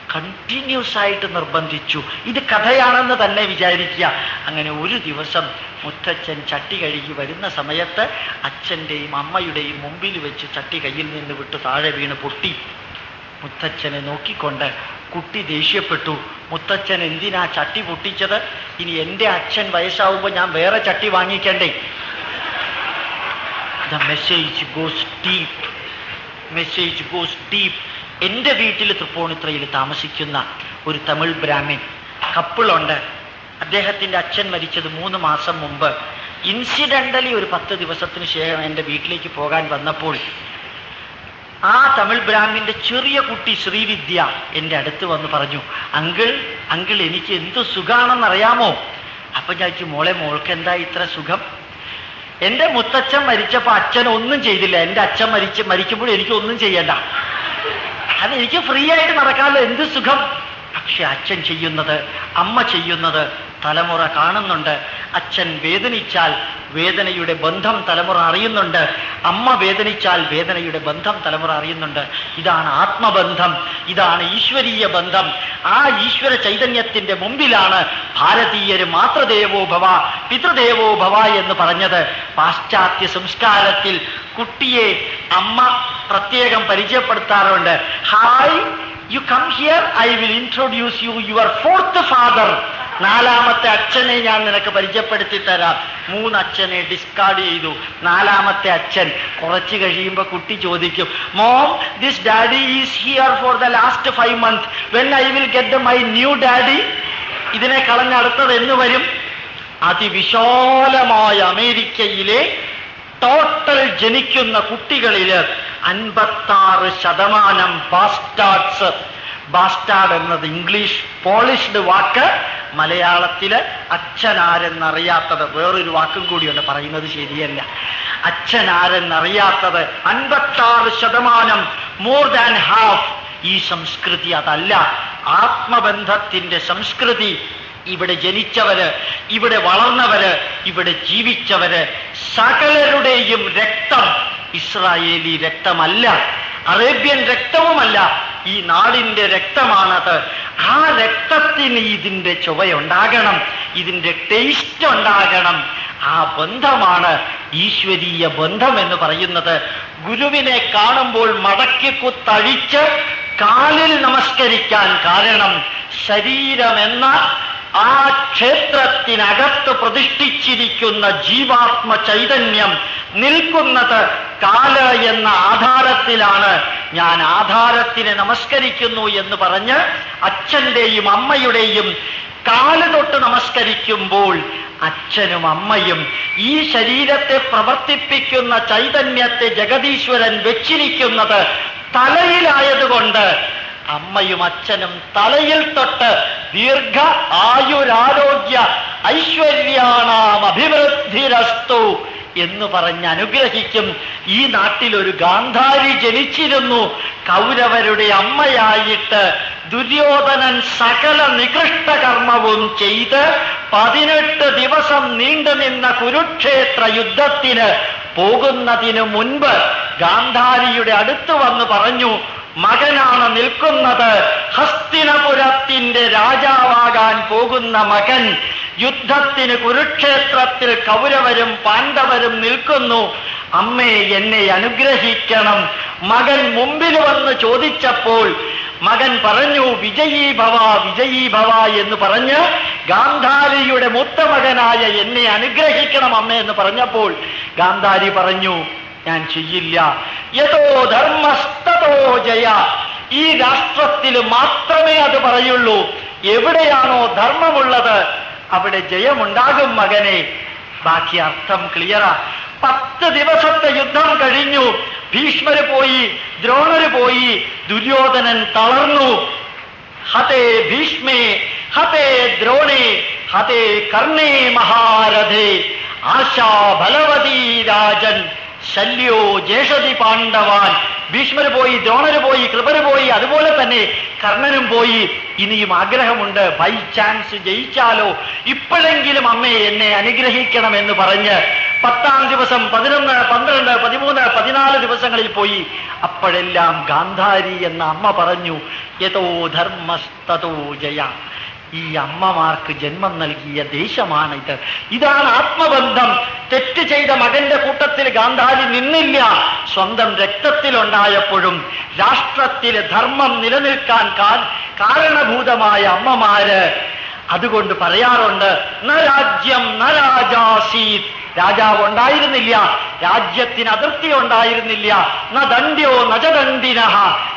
[SPEAKER 1] കണ്ടിന്യൂസ് ആയിട്ട് നിർബന്ധിച്ചു ഇത് കഥയാണെന്ന് തന്നെ വിചാരിക്കുക അങ്ങനെ ഒരു ദിവസം മുത്തച്ഛൻ ചട്ടി കഴുകി വരുന്ന സമയത്ത് അച്ഛൻ്റെയും അമ്മയുടെയും മുമ്പിൽ വെച്ച് ചട്ടി കയ്യിൽ നിന്ന് വിട്ട് താഴെ വീണ് പൊട്ടി മുത്തച്ഛനെ നോക്കിക്കൊണ്ട് കുട്ടി ദേഷ്യപ്പെട്ടു മുത്തച്ഛൻ എന്തിനാ ചട്ടി പൊട്ടിച്ചത് ഇനി എൻ്റെ അച്ഛൻ വയസ്സാവുമ്പോൾ ഞാൻ വേറെ ചട്ടി വാങ്ങിക്കണ്ടേ the message goes deep message goes deep എൻ്റെ വീട്ടിൽ തൃപ്പൂണിത്രയിൽ താമസിക്കുന്ന ഒരു തമിഴ് ബ്രാഹ്മിൻ കപ്പിളുണ്ട് അദ്ദേഹത്തിൻ്റെ അച്ഛൻ മരിച്ചത് മൂന്ന് മാസം മുമ്പ് ഇൻസിഡൻ്റലി ഒരു പത്ത് ദിവസത്തിന് ശേഷം എൻ്റെ വീട്ടിലേക്ക് പോകാൻ വന്നപ്പോൾ ആ തമിഴ് ബ്രാഹ്മിൻ്റെ ചെറിയ കുട്ടി ശ്രീവിദ്യ എൻ്റെ അടുത്ത് വന്ന് പറഞ്ഞു അങ്കിൾ അങ്കിൾ എനിക്ക് എന്ത് സുഖാണെന്നറിയാമോ അപ്പൊ ഞാൻ ചോദിച്ചു, മോളെ മോൾക്ക് എന്താ ഇത്ര സുഖം എന്റെ മുത്തച്ഛൻ മരിച്ചപ്പോ അച്ഛൻ ഒന്നും ചെയ്തില്ല എന്റെ അച്ഛൻ മരിച്ച് മരിക്കുമ്പോൾ എനിക്ക് ഒന്നും ചെയ്യണ്ട അത് എനിക്ക് ഫ്രീ ആയിട്ട് നടക്കാമല്ലോ എന്ത് സുഖം പക്ഷെ അച്ഛൻ ചെയ്യുന്നത് അമ്മ ചെയ്യുന്നത് തലമുറ കാണുന്നുണ്ട് അച്ഛൻ വേദനിച്ചാൽ വേദനയുടെ ബന്ധം തലമുറ അറിയുന്നുണ്ട് അമ്മ വേദനിച്ചാൽ വേദനയുടെ ബന്ധം തലമുറ അറിയുന്നുണ്ട് ഇതാണ് ആത്മബന്ധം ഇതാണ് ഈശ്വരീയ ബന്ധം ആ ഈശ്വര ചൈതന്യത്തിന്റെ മുമ്പിലാണ് ഭാരതീയര് മാതൃദേവോ ഭവ പിതൃദേവോ ഭവ എന്ന് പറഞ്ഞത് പാശ്ചാത്യ സംസ്കാരത്തിൽ കുട്ടിയെ അമ്മ പ്രത്യേകം പരിചയപ്പെടുത്താറുണ്ട് hi you come here I will introduce you your fourth father നാലാമത്തെ അച്ഛനെ ഞാൻ നിനക്ക് പരിചയപ്പെടുത്തി തരാം മൂന്ന് അച്ഛനെ ഡിസ്കാർഡ് ചെയ്തു നാലാമത്തെ അച്ഛൻ കുറച്ച് കഴിയുമ്പോൾ കുട്ടി ചോദിക്കും mom this daddy is here for the last five month when I will get my new daddy ഇതിനെ കളഞ്ഞടുത്തത് എന്ന് വരും അതിവിശാലമായ അമേരിക്കയിലെ ടോട്ടൽ ജനിക്കുന്ന കുട്ടികളില് അൻപത്താറ് ശതമാനം ബാസ്റ്റാർഡ്സ് ബാസ്റ്റാർഡ് എന്നത് ഇംഗ്ലീഷ് പോളിഷ്ഡ് വാക്ക് മലയാളത്തില് അച്ഛനാരെന്നറിയാത്തത് വേറൊരു വാക്കും കൂടിയുണ്ട് പറയുന്നത് ശരിയല്ല അച്ഛനാരെന്നറിയാത്തത് അൻപത്താറ് ശതമാനം മോർ ദാൻ ഹാഫ് ഈ സംസ്കൃതി അതല്ല ആത്മബന്ധത്തിന്റെ സംസ്കൃതി ഇവിടെ ജനിച്ചവര് ഇവിടെ വളർന്നവര് ഇവിടെ ജീവിച്ചവര് സകലരുടെയും രക്തം ഇസ്രായേലി രക്തമല്ല അറേബ്യൻ രക്തവുമല്ല ഈ നാടിന്റെ രക്തമാണത് ആ രക്തത്തിന് ഇതിന്റെ ചുവയുണ്ടാകണം ഇതിന്റെ ടേസ്റ്റ് ഉണ്ടാകണം ആ ബന്ധമാണ് ഈശ്വരീയ ബന്ധം എന്ന് പറയുന്നത് ഗുരുവിനെ കാണുമ്പോൾ മടക്കി കുത്തഴിച്ച് കാലിൽ നമസ്കരിക്കാൻ കാരണം ശരീരമെന്ന ആ ക്ഷേത്രത്തിനകത്ത് പ്രതിഷ്ഠിച്ചിരിക്കുന്ന ജീവാത്മ ചൈതന്യം നിൽക്കുന്നത് കാല് എന്ന ആധാരത്തിലാണ് ഞാൻ ആധാരത്തിനെ നമസ്കരിക്കുന്നു എന്ന് പറഞ്ഞ് അച്ഛന്റെയും അമ്മയുടെയും കാല് തൊട്ട് നമസ്കരിക്കുമ്പോൾ അച്ഛനും അമ്മയും ഈ ശരീരത്തെ പ്രവർത്തിപ്പിക്കുന്ന ചൈതന്യത്തെ ജഗതീശ്വരൻ വെച്ചിരിക്കുന്നത് തലയിലായതുകൊണ്ട് അമ്മയും അച്ഛനും തലയിൽ തൊട്ട് ദീർഘ ആയുരാരോഗ്യ ഐശ്വര്യാണാം അഭിവൃദ്ധിരസ്തു എന്ന് പറഞ്ഞ് അനുഗ്രഹിക്കും ഈ നാട്ടിൽ ഒരു ഗാന്ധാരി ജനിച്ചിരുന്നു കൗരവരുടെ അമ്മയായിട്ട് ദുര്യോധനൻ സകല നികൃഷ്ട കർമ്മവും ചെയ്ത് പതിനെട്ട് ദിവസം നീണ്ടുനിന്ന കുരുക്ഷേത്ര യുദ്ധത്തിന് പോകുന്നതിനു മുൻപ് ഗാന്ധാരിയുടെ അടുത്ത് വന്ന് പറഞ്ഞു മകനാണ് നിൽക്കുന്നത് ഹസ്തിനപുരത്തിന്റെ രാജാവാകാൻ പോകുന്ന മകൻ യുദ്ധത്തിന് കുരുക്ഷേത്രത്തിൽ കൗരവരും പാണ്ഡവരും നിൽക്കുന്നു അമ്മേ എന്നെ അനുഗ്രഹിക്കണം മകൻ മുമ്പിൽ വന്ന് ചോദിച്ചപ്പോൾ മകൻ പറഞ്ഞു വിജയീ ഭവ വിജയീ ഭവ എന്ന് പറഞ്ഞ് ഗാന്ധാരിയുടെ മൂത്ത മകനായ എന്നെ അനുഗ്രഹിക്കണം അമ്മ എന്ന് പറഞ്ഞപ്പോൾ ഗാന്ധാരി പറഞ്ഞു ഞാൻ ചെയ്യില്ല യഥോ ധർമ്മസ്തോ ജയ ഈ രാഷ്ട്രത്തിൽ മാത്രമേ അത് പറയുള്ളൂ എവിടെയാണോ ധർമ്മമുള്ളത് അവിടെ ജയമുണ്ടാകും മകനെ ബാക്കി അർത്ഥം ക്ലിയറാ പത്ത് ദിവസത്തെ യുദ്ധം കഴിഞ്ഞു ഭീഷ്മര് പോയി ദ്രോണര് പോയി ദുര്യോധനൻ തളർന്നു ഹതേ ഭീഷ്മേ ഹതേ ദ്രോണേ ഹതേ കർണേ മഹാരഥേ ആശാ ബലവതീ രാജൻ ശല്യോ ജേഷതി പാണ്ഡവാൻ ഭീഷ്മര് പോയി ദ്രോണര് പോയി കൃപര് പോയി അതുപോലെ തന്നെ കർണനും പോയി ഇനിയും ആഗ്രഹമുണ്ട് ബൈ ചാൻസ് ജയിച്ചാലോ ഇപ്പോഴെങ്കിലും അമ്മയെ എന്നെ അനുഗ്രഹിക്കണമെന്ന് പറഞ്ഞ് പത്താം ദിവസം പതിനൊന്ന് പന്ത്രണ്ട് പതിമൂന്ന് പതിനാല് ദിവസങ്ങളിൽ പോയി അപ്പോഴെല്ലാം ഗാന്ധാരി എന്ന അമ്മ പറഞ്ഞു യഥോ ധർമ്മസ്തോ ജയ ഈ അമ്മമാർക്ക് ജന്മം നൽകിയ ദേശമാണിത് ഇതാണ് ആത്മബന്ധം തെറ്റ് ചെയ്ത മകന്റെ കൂട്ടത്തിൽ ഗാന്ധാരി നിന്നില്ല സ്വന്തം രക്തത്തിലുണ്ടായപ്പോഴും രാഷ്ട്രത്തിലെ ധർമ്മം നിലനിൽക്കാൻ കാ- കാരണഭൂതമായ അമ്മമാര് അതുകൊണ്ട് പറയാറുണ്ട് ന രാജ്യം ന രാജാസീത് രാജാവ് ഉണ്ടായിരുന്നില്ല രാജ്യത്തിന് അതിർത്തി ഉണ്ടായിരുന്നില്ല ന ദണ്ഡ്യോ നജദണ്ഡിനഹ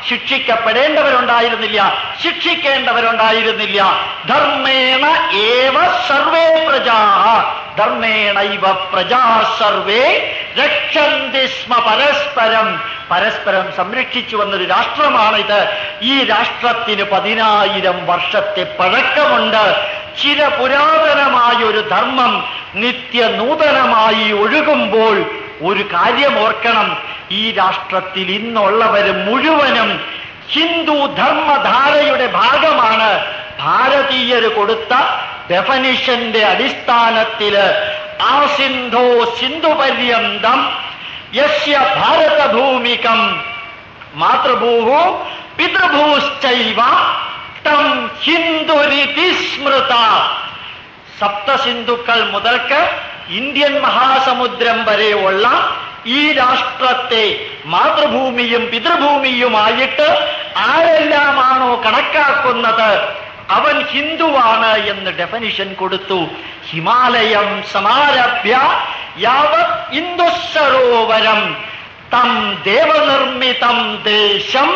[SPEAKER 1] ശിക്ഷിക്കപ്പെടേണ്ടവരുണ്ടായിരുന്നില്ല ശിക്ഷിക്കേണ്ടവരുണ്ടായിരുന്നില്ല ധർമ്മേണ ഏവ സർവേ പ്രജാ ധർമ്മേണൈവ പ്രജാ സർവേ രക്ഷന്തി സ്മ പരസ്പരം പരസ്പരം സംരക്ഷിച്ചു വന്നൊരു രാഷ്ട്രമാണിത് ഈ രാഷ്ട്രത്തിന് പതിനായിരം വർഷത്തെ പഴക്കമുണ്ട് ചിരപുരാതനമായ ഒരു ധർമ്മം നിത്യനൂതനമായി ഒഴുകുമ്പോൾ ഒരു കാര്യം ഓർക്കണം ഈ രാഷ്ട്രത്തിൽ ഇന്നുള്ളവർ മുഴുവനും ഹിന്ദു ധർമ്മധാരയുടെ ഭാഗമാണ് ഭാരതീയര് കൊടുത്ത ഡെഫനിഷന്റെ അടിസ്ഥാനത്തില് ആ സിന്ധോ സിന്ധു പര്യന്തം യസ്യ ഭാരതഭൂമികം മാതൃഭൂഹു പിതൃഭൂശ്ചൈവ തം ഹിന്ദുരിതി സ്മൃത സപ്തസിന്ധുക്കൾ മുതൽക്ക് ഇന്ത്യൻ മഹാസമുദ്രം വരെയുള്ള ഈ രാഷ്ട്രത്തെ മാതൃഭൂമിയും പിതൃഭൂമിയുമായിട്ട് ആരെല്ലാമാണോ കണക്കാക്കുന്നത് അവൻ ഹിന്ദുവാണ് എന്ന് ഡെഫനിഷൻ കൊടുത്തു ഹിമാലയം സമാരഭ്യ യാവത് ഇന്ദുസരോവരം തം ദേവനിർമ്മിതം ദേശം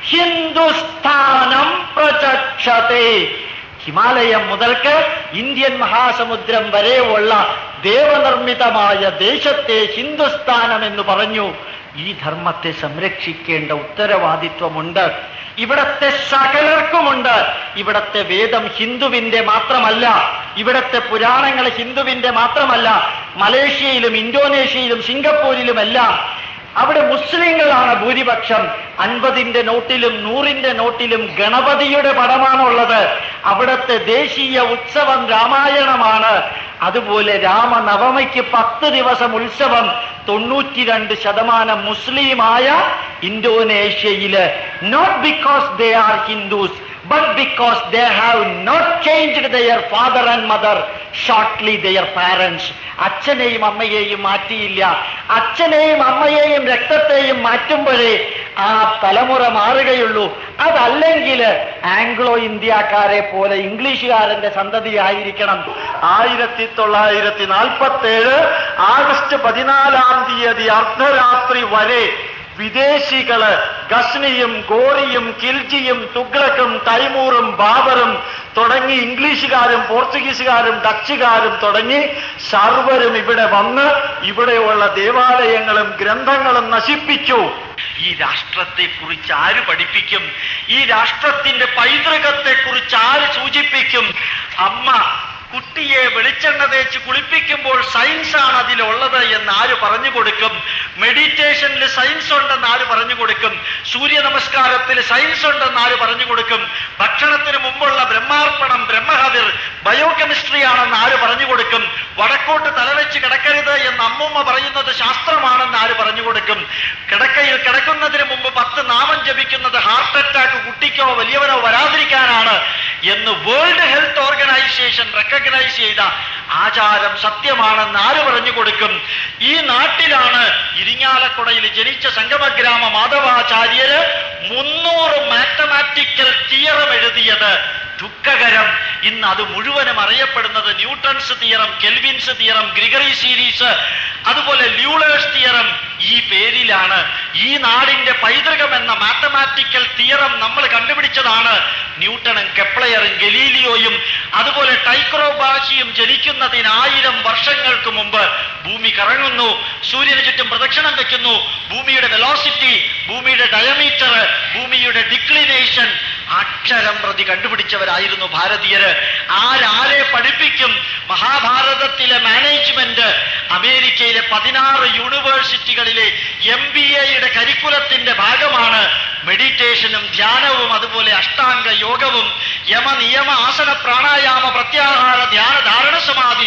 [SPEAKER 1] ഹിന്ദുസ്ഥാനം പ്രചക്ഷത്തെ ഹിമാലയം മുതൽക്ക് ഇന്ത്യൻ മഹാസമുദ്രം വരെയുള്ള ദേവനിർമ്മിതമായ ദേശത്തെ ഹിന്ദുസ്ഥാനം എന്ന് പറഞ്ഞു ഈ ധർമ്മത്തെ സംരക്ഷിക്കേണ്ട ഉത്തരവാദിത്വമുണ്ട് ഇവിടത്തെ സകലർക്കുമുണ്ട് ഇവിടത്തെ വേദം ഹിന്ദുവിന്റെ മാത്രമല്ല ഇവിടത്തെ പുരാണങ്ങൾ ഹിന്ദുവിന്റെ മാത്രമല്ല മലേഷ്യയിലും ഇന്തോനേഷ്യയിലും സിംഗപ്പൂരിലുമെല്ലാം അവിടെ മുസ്ലിങ്ങളാണ് ഭൂരിപക്ഷം അൻപതിന്റെ നോട്ടിലും നൂറിന്റെ നോട്ടിലും ഗണപതിയുടെ പടമാണുള്ളത് അവിടത്തെ ദേശീയ ഉത്സവം രാമായണമാണ് അതുപോലെ രാമനവമിക്ക് പത്ത് ദിവസം ഉത്സവം തൊണ്ണൂറ്റിരണ്ട് ശതമാനം മുസ്ലിമായ ഇന്തോനേഷ്യയില് not because they are Hindus but because they have not changed their father and mother, shortly their parents. അച്ഛനെയും അമ്മയെയും മാറ്റിയില്ല അച്ഛനെയും അമ്മയെയും രക്തത്തെയും മാറ്റുമ്പോഴേ ആ തലമുറ മാറുകയുള്ളൂ അതല്ലെങ്കിൽ ആംഗ്ലോ ഇന്ത്യക്കാരെ പോലെ ഇംഗ്ലീഷുകാരന്റെ സന്തതിയായിരിക്കണം ആയിരത്തി തൊള്ളായിരത്തി നാൽപ്പത്തി ഏഴ് ആഗസ്റ്റ് പതിനാലാം തീയതി അർദ്ധരാത്രി വരെ വിദേശികള് ഗസ്നിയും ഗോറിയും കിൽജിയും തുഗ്ലക്കും തൈമൂറും ബാബറും തുടങ്ങി ഇംഗ്ലീഷുകാരും പോർച്ചുഗീസുകാരും ഡച്ചുകാരും തുടങ്ങി സർവരും ഇവിടെ വന്ന് ഇവിടെയുള്ള ദേവാലയങ്ങളും ഗ്രന്ഥങ്ങളും നശിപ്പിച്ചു ഈ രാഷ്ട്രത്തെ കുറിച്ച് ആര് പഠിപ്പിക്കും ഈ രാഷ്ട്രത്തിന്റെ പൈതൃകത്തെ കുറിച്ച് ആര് സൂചിപ്പിക്കും അമ്മ കുട്ടിയെ വെളിച്ചെണ്ണ തേച്ച് കുളിപ്പിക്കുമ്പോൾ സയൻസ് ആണ് അതിലുള്ളത് എന്ന് ആര് പറഞ്ഞു കൊടുക്കും മെഡിറ്റേഷനിൽ സയൻസ് ഉണ്ടെന്ന് ആര് പറഞ്ഞു കൊടുക്കും സൂര്യ നമസ്കാരത്തിൽ സയൻസ് ഉണ്ടെന്ന് ആര് പറഞ്ഞു കൊടുക്കും ഭക്ഷണത്തിന് മുമ്പുള്ള ബ്രഹ്മാർപ്പണം ബ്രഹ്മഹതിർ ബയോകെമിസ്ട്രി ആണെന്ന് ആര് പറഞ്ഞു കൊടുക്കും വടക്കോട്ട് തലവെച്ച് കിടക്കരുത് എന്ന് അമ്മൂമ്മ പറയുന്നത് ശാസ്ത്രമാണെന്ന് ആര് പറഞ്ഞു കൊടുക്കും കിടക്കയിൽ കിടക്കുന്നതിന് മുമ്പ് പത്ത് നാമം ജപിക്കുന്നത് ഹാർട്ട് അറ്റാക്ക് കുട്ടിക്കോ വലിയവനോ വരാതിരിക്കാനാണ് എന്ന് വേൾഡ് ഹെൽത്ത് ഓർഗനൈസേഷൻ റെക്കഗ്നൈസ് ചെയ്ത ആചാരം സത്യമാണെന്ന് ആര് പറഞ്ഞു കൊടുക്കും ഈ നാട്ടിലാണ് ഇരിങ്ങാലക്കുടയിൽ ജനിച്ച സംഗമഗ്രാമ മാധവാചാര്യര് മുന്നൂറ് മാത്തമാറ്റിക്കൽ തിയറം എഴുതിയത് ദുഃഖകരം ഇന്ന് അത് മുഴുവനും അറിയപ്പെടുന്നത് Newton's theorem Kelvin's theorem Gregory series അതുപോലെ ല്യൂളേഴ്സ് തിയറം ഈ പേരിലാണ് ഈ നാടിന്റെ പൈതൃകം എന്ന മാത്തമാറ്റിക്കൽ തിയറം നമ്മൾ കണ്ടുപിടിച്ചതാണ് ന്യൂട്ടണും കെപ്ലയറും ഗലീലിയോയും അതുപോലെ ടൈക്രോബാഷിയും ജനിക്കുന്നതിന് ആയിരം വർഷങ്ങൾക്ക് മുമ്പ് ഭൂമി കറങ്ങുന്നു സൂര്യന് ചുറ്റും പ്രദക്ഷിണം വെക്കുന്നു ഭൂമിയുടെ വെലോസിറ്റി ഭൂമിയുടെ ഡയമീറ്റർ ഭൂമിയുടെ ഡിക്ലിനേഷൻ അക്ഷരം പ്രതി കണ്ടുപിടിച്ചവരായിരുന്നു ഭാരതീയര് ആരാരെ പഠിപ്പിക്കും മഹാഭാരതത്തിലെ മാനേജ്മെന്റ് അമേരിക്കയിലെ പതിനാറ് യൂണിവേഴ്സിറ്റികളിലെ എം ബി എയുടെ കരിക്കുലത്തിന്റെ ഭാഗമാണ് മെഡിറ്റേഷനും ധ്യാനവും അതുപോലെ അഷ്ടാംഗ യോഗവും യമ നിയമ ആസന പ്രാണായാമ പ്രത്യാഹാര ധ്യാന ധാരണ സമാധി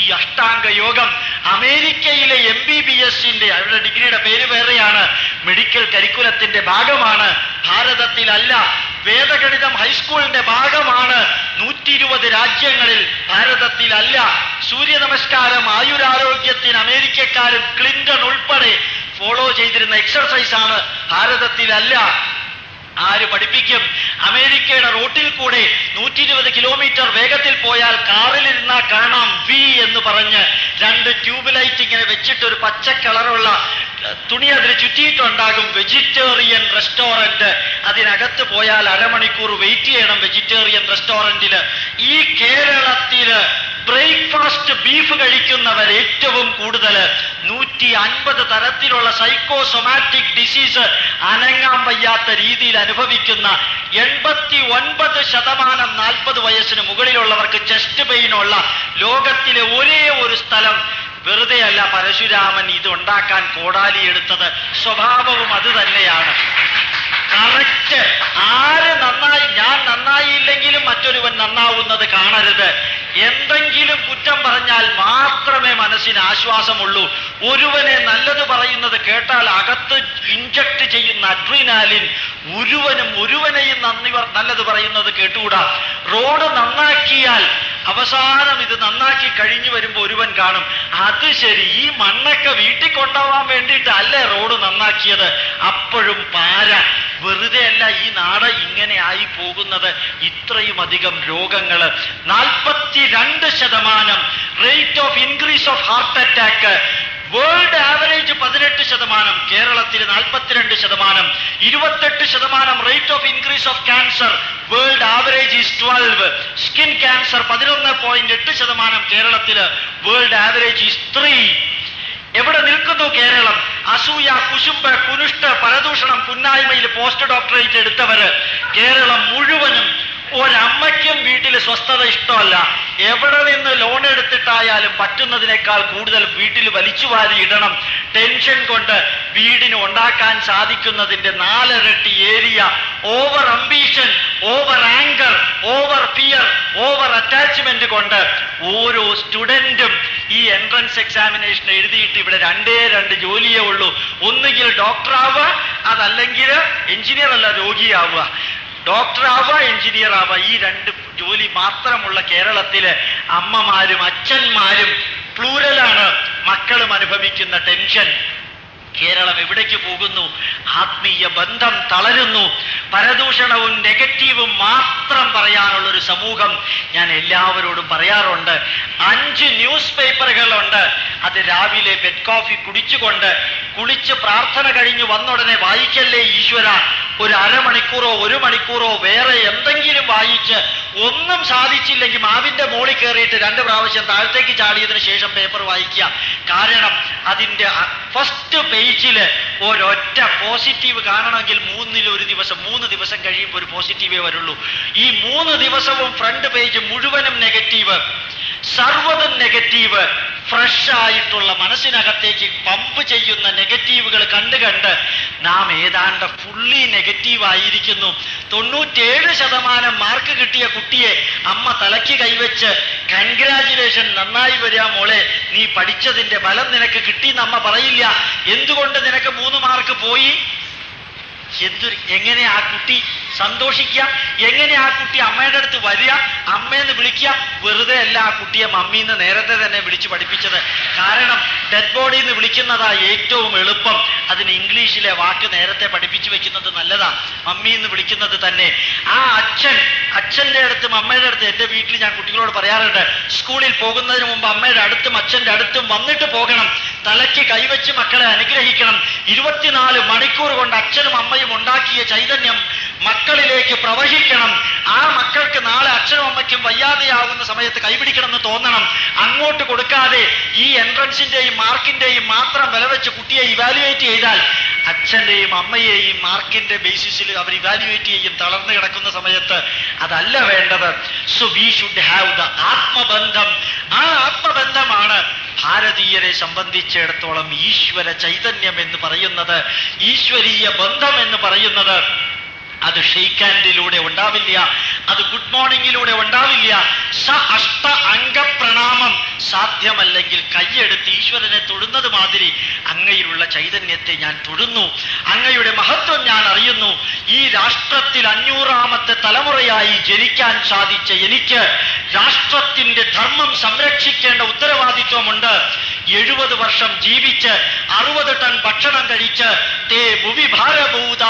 [SPEAKER 1] ഈ അഷ്ടാംഗ യോഗം അമേരിക്കയിലെ എം ബി ബി എസിന്റെ അവരുടെ ഡിഗ്രിയുടെ പേര് വേറെയാണ് മെഡിക്കൽ കരിക്കുലത്തിന്റെ ഭാഗമാണ് ഭാരതത്തിലല്ല വേദഗണിതം ഹൈസ്കൂളിന്റെ ഭാഗമാണ് നൂറ്റി ഇരുപത് രാജ്യങ്ങളിൽ ഭാരതത്തിലല്ല സൂര്യ നമസ്കാരം ആയുരാരോഗ്യത്തിന് അമേരിക്കക്കാരും ക്ലിന്റൺ ഉൾപ്പെടെ ഫോളോ ചെയ്തിരുന്ന എക്സർസൈസ് ആണ് ഭാരതത്തിലല്ല ആര് പഠിപ്പിക്കും അമേരിക്കയുടെ റോട്ടിൽ കൂടെ നൂറ്റി ഇരുപത് കിലോമീറ്റർ വേഗത്തിൽ പോയാൽ കാറിലിരുന്നാ കാണാം വി എന്ന് പറഞ്ഞ് രണ്ട് ട്യൂബ് ലൈറ്റ് ഇങ്ങനെ വെച്ചിട്ട് ഒരു പച്ച കളറുള്ള ഏഹ്, തുണി അതിൽ ചുറ്റിയിട്ടുണ്ടാകും വെജിറ്റേറിയൻ റെസ്റ്റോറന്റ് അതിനകത്ത് പോയാൽ അരമണിക്കൂർ വെയിറ്റ് ചെയ്യണം വെജിറ്റേറിയൻ റെസ്റ്റോറന്റിൽ ഈ കേരളത്തില് ബ്രേക്ക്ഫാസ്റ്റ് ബീഫ് കഴിക്കുന്നവർ ഏറ്റവും കൂടുതൽ നൂറ്റി അൻപത് തരത്തിലുള്ള സൈക്കോസൊമാറ്റിക് ഡിസീസ് അനങ്ങാൻ വയ്യാത്ത രീതിയിൽ അനുഭവിക്കുന്ന എൺപത്തി ഒൻപത് ശതമാനം നാൽപ്പത് വയസ്സിന് മുകളിലുള്ളവർക്ക് ചെസ്റ്റ് പെയിൻ ഉള്ള ലോകത്തിലെ ഒരേ ഒരു സ്ഥലം വെറുതെ അല്ല പരശുരാമൻ ഇത് ഉണ്ടാക്കാൻ കോടാലി എടുത്തത് സ്വഭാവവും അത് തന്നെയാണ് കറക്റ്റ് ആര് നന്നായി ഞാൻ നന്നായില്ലെങ്കിലും മറ്റൊരുവൻ നന്നാവുന്നത് കാണരുത് എന്തെങ്കിലും കുറ്റം പറഞ്ഞാൽ മാത്രമേ മനസ്സിന് ആശ്വാസമുള്ളൂ ഒരുവനെ നല്ലത് പറയുന്നത് കേട്ടാൽ അകത്ത് ഇഞ്ചക്ട് ചെയ്യുന്ന അഡ്രീനാലിൻ ഒരുവനും ഒരുവനെയും നന്ദി പ- നല്ലത് പറയുന്നത് കേട്ടുകൂടാ റോഡ് നന്നാക്കിയാൽ അവസാനം ഇത് നന്നാക്കി കഴിഞ്ഞു വരുമ്പോൾ ഒരുവൻ കാണും അത് ശരി ഈ മണ്ണൊക്കെ വീട്ടിൽ കൊണ്ടുപോകാൻ വേണ്ടിയിട്ട് അല്ലേ റോഡ് നന്നാക്കിയത് അപ്പോഴും പാര വെറുതെ അല്ല ഈ നാട് ഇങ്ങനെ ആയി പോകുന്നത് ഇത്രയും അധികം രോഗങ്ങൾ നാൽപ്പത്തിരണ്ട് ശതമാനം rate of increase of heart attack world average പതിനെട്ട് ശതമാനം കേരളത്തിൽ നാൽപ്പത്തിരണ്ട് ശതമാനം ഇരുപത്തെട്ട് ശതമാനം rate of increase of cancer world average is twelve skin cancer പതിനൊന്ന് പോയിന്റ് എട്ട് ശതമാനം കേരളത്തില് വേൾഡ് ആവറേജ് ഈസ് ത്രീ എവിടെ നിൽക്കുന്നു കേരളം അസൂയ കുശുമ്പ് കുനുഷ്ട് പരദൂഷണം കുന്നായ്മയിൽ പോസ്റ്റ് ഡോക്ടറേറ്റ് എടുത്തവര് കേരളം മുഴുവനും ഒരമ്മയ്ക്കും വീട്ടിൽ സ്വസ്ഥത ഇഷ്ടമല്ല എവിടെ നിന്ന് ലോൺ എടുത്തിട്ടായാലും പറ്റുന്നതിനേക്കാൾ കൂടുതൽ വീട്ടിൽ വലിച്ചു വാരി ഇടണം ടെൻഷൻ കൊണ്ട് വീടിന് ഉണ്ടാക്കാൻ സാധിക്കുന്നതിന്റെ നാലിരട്ടി area over ambition over anger over fear over attachment കൊണ്ട് ഓരോ സ്റ്റുഡന്റും ഈ എൻട്രൻസ് എക്സാമിനേഷൻ എഴുതിയിട്ട് ഇവിടെ രണ്ടേ രണ്ട് ജോലിയേ ഉള്ളൂ ഒന്നുകിൽ ഡോക്ടറാവുക അതല്ലെങ്കിൽ എഞ്ചിനീയർ അല്ല രോഗിയാവുക ഡോക്ടർ ആവുക എഞ്ചിനീയർ ആവുക ഈ രണ്ട് ജോലി മാത്രമുള്ള കേരളത്തിലെ അമ്മമാരും അച്ഛന്മാരും പ്ലൂരലാണ് മക്കളും അനുഭവിക്കുന്ന ടെൻഷൻ കേരളം എവിടേക്ക് പോകുന്നു ആത്മീയ ബന്ധം തളരുന്നു പരദൂഷണവും നെഗറ്റീവും മാത്രം പറയാനുള്ള ഒരു സമൂഹം ഞാൻ എല്ലാവരോടും പറയാറുണ്ട് അഞ്ച് ന്യൂസ് പേപ്പറുകളുണ്ട് അത് രാവിലെ ബെഡ് കോഫി കുടിച്ചുകൊണ്ട് കുളിച്ച് പ്രാർത്ഥന കഴിഞ്ഞ് വന്നുടനെ വായിക്കല്ലേ ഈശ്വര ഒരു അരമണിക്കൂറോ ഒരു മണിക്കൂറോ വേറെ എന്തെങ്കിലും വായിച്ച് ഒന്നും സാധിച്ചില്ലെങ്കിൽ മാവിന്റെ മോളിൽ കയറിയിട്ട് രണ്ട് പ്രാവശ്യം താഴത്തേക്ക് ചാടിയതിനു ശേഷം പേപ്പർ വായിക്കുക കാരണം അതിന്റെ ഫസ്റ്റ് പേജില് ഒരൊറ്റ പോസിറ്റീവ് കാണണമെങ്കിൽ മൂന്നിൽ ഒരു ദിവസം മൂന്ന് ദിവസം കഴിയുമ്പോൾ ഒരു പോസിറ്റീവേ വരുള്ളൂ ഈ മൂന്ന് ദിവസവും ഫ്രണ്ട് പേജ് മുഴുവനും നെഗറ്റീവ് സർവ്വതും നെഗറ്റീവ് ഫ്രഷ് ആയിട്ടുള്ള മനസ്സിനകത്തേക്ക് പമ്പ് ചെയ്യുന്ന നെഗറ്റീവുകൾ കണ്ട് കണ്ട് നാം ഏതാണ്ട് ഫുള്ളി നെഗറ്റീവ് ആയിരിക്കുന്നു തൊണ്ണൂറ്റേഴ് ശതമാനം മാർക്ക് കിട്ടിയ കുട്ടിയെ അമ്മ തലയ്ക്ക് കൈവച്ച് കൺഗ്രാചുലേഷൻ നന്നായി വരിക മോളെ നീ പഠിച്ചതിന്റെ ഫലം നിനക്ക് കിട്ടി നമ്മ പറയില്ല എന്തുകൊണ്ട് നിനക്ക് മൂന്ന് മാർക്ക് പോയി എന്തൊരു എങ്ങനെ ആ കുട്ടി സന്തോഷിക്കുക എങ്ങനെ ആ കുട്ടി അമ്മയുടെ അടുത്ത് വരിക അമ്മയെന്ന് വിളിക്കുക വെറുതെ അല്ല ആ കുട്ടിയെ മമ്മീന്ന് നേരത്തെ തന്നെ വിളിച്ചു പഠിപ്പിച്ചത് കാരണം ഡെഡ് ബോഡി എന്ന് വിളിക്കുന്നതാ ഏറ്റവും എളുപ്പം അതിന് ഇംഗ്ലീഷിലെ വാക്ക് നേരത്തെ പഠിപ്പിച്ചു വെക്കുന്നത് നല്ലതാ മമ്മി എന്ന് വിളിക്കുന്നത് തന്നെ ആ അച്ഛൻ അച്ഛന്റെ അടുത്തും അമ്മയുടെ അടുത്തും എന്റെ വീട്ടിൽ ഞാൻ കുട്ടികളോട് പറയാറുണ്ട് സ്കൂളിൽ പോകുന്നതിന് മുമ്പ് അമ്മയുടെ അടുത്തും അച്ഛന്റെ അടുത്തും വന്നിട്ട് പോകണം തലയ്ക്ക് കൈവച്ച് മക്കളെ അനുഗ്രഹിക്കണം ഇരുപത്തിനാല് മണിക്കൂർ കൊണ്ട് അച്ഛനും അമ്മയും ഉണ്ടാക്കിയ ചൈതന്യം മക്കളിലേക്ക് പ്രവഹിക്കണം ആ മക്കൾക്ക് നാളെ അച്ഛനും അമ്മയ്ക്കും വയ്യാതെയാകുന്ന സമയത്ത് കൈപിടിക്കണം എന്ന് തോന്നണം അങ്ങോട്ട് കൊടുക്കാതെ ഈ എൻട്രൻസിന്റെയും മാർക്കിന്റെയും മാത്രം വില വെച്ച് കുട്ടിയെ ഇവാലുവേറ്റ് ചെയ്താൽ അച്ഛന്റെയും അമ്മയെയും മാർക്കിന്റെ ബേസിസിൽ അവർ ഇവാലുവേറ്റ് ചെയ്യും തളർന്നു കിടക്കുന്ന സമയത്ത് അതല്ല വേണ്ടത് so we should have the ആത്മബന്ധം ആ ആത്മബന്ധമാണ് ഭാരതീയരെ സംബന്ധിച്ചിടത്തോളം ഈശ്വര ചൈതന്യം എന്ന് പറയുന്നത് ഈശ്വരീയ ബന്ധം എന്ന് പറയുന്നത് അത് ഷെയ്ക്ക് ഹാൻഡിലൂടെ ഉണ്ടാവില്ല അത് ഗുഡ് മോർണിംഗിലൂടെ ഉണ്ടാവില്ല സ അഷ്ട അംഗ പ്രണാമം സാധ്യമല്ലെങ്കിൽ കൈയെടുത്ത് ഈശ്വരനെ തൊടുന്നത് മാതിരി അങ്ങയിലുള്ള ചൈതന്യത്തെ ഞാൻ തൊടുന്നു അങ്ങയുടെ മഹത്വം ഞാൻ അറിയുന്നു ഈ രാഷ്ട്രത്തിൽ അഞ്ഞൂറാമത്തെ തലമുറയായി ജനിക്കാൻ സാധിച്ച എനിക്ക് രാഷ്ട്രത്തിന്റെ ധർമ്മം സംരക്ഷിക്കേണ്ട ഉത്തരവാദിത്വമുണ്ട് എഴുപത് വർഷം ജീവിച്ച് അറുപത് ടൺ ഭക്ഷണം കഴിച്ച് തേ ഭുവി ഭാരഭൂത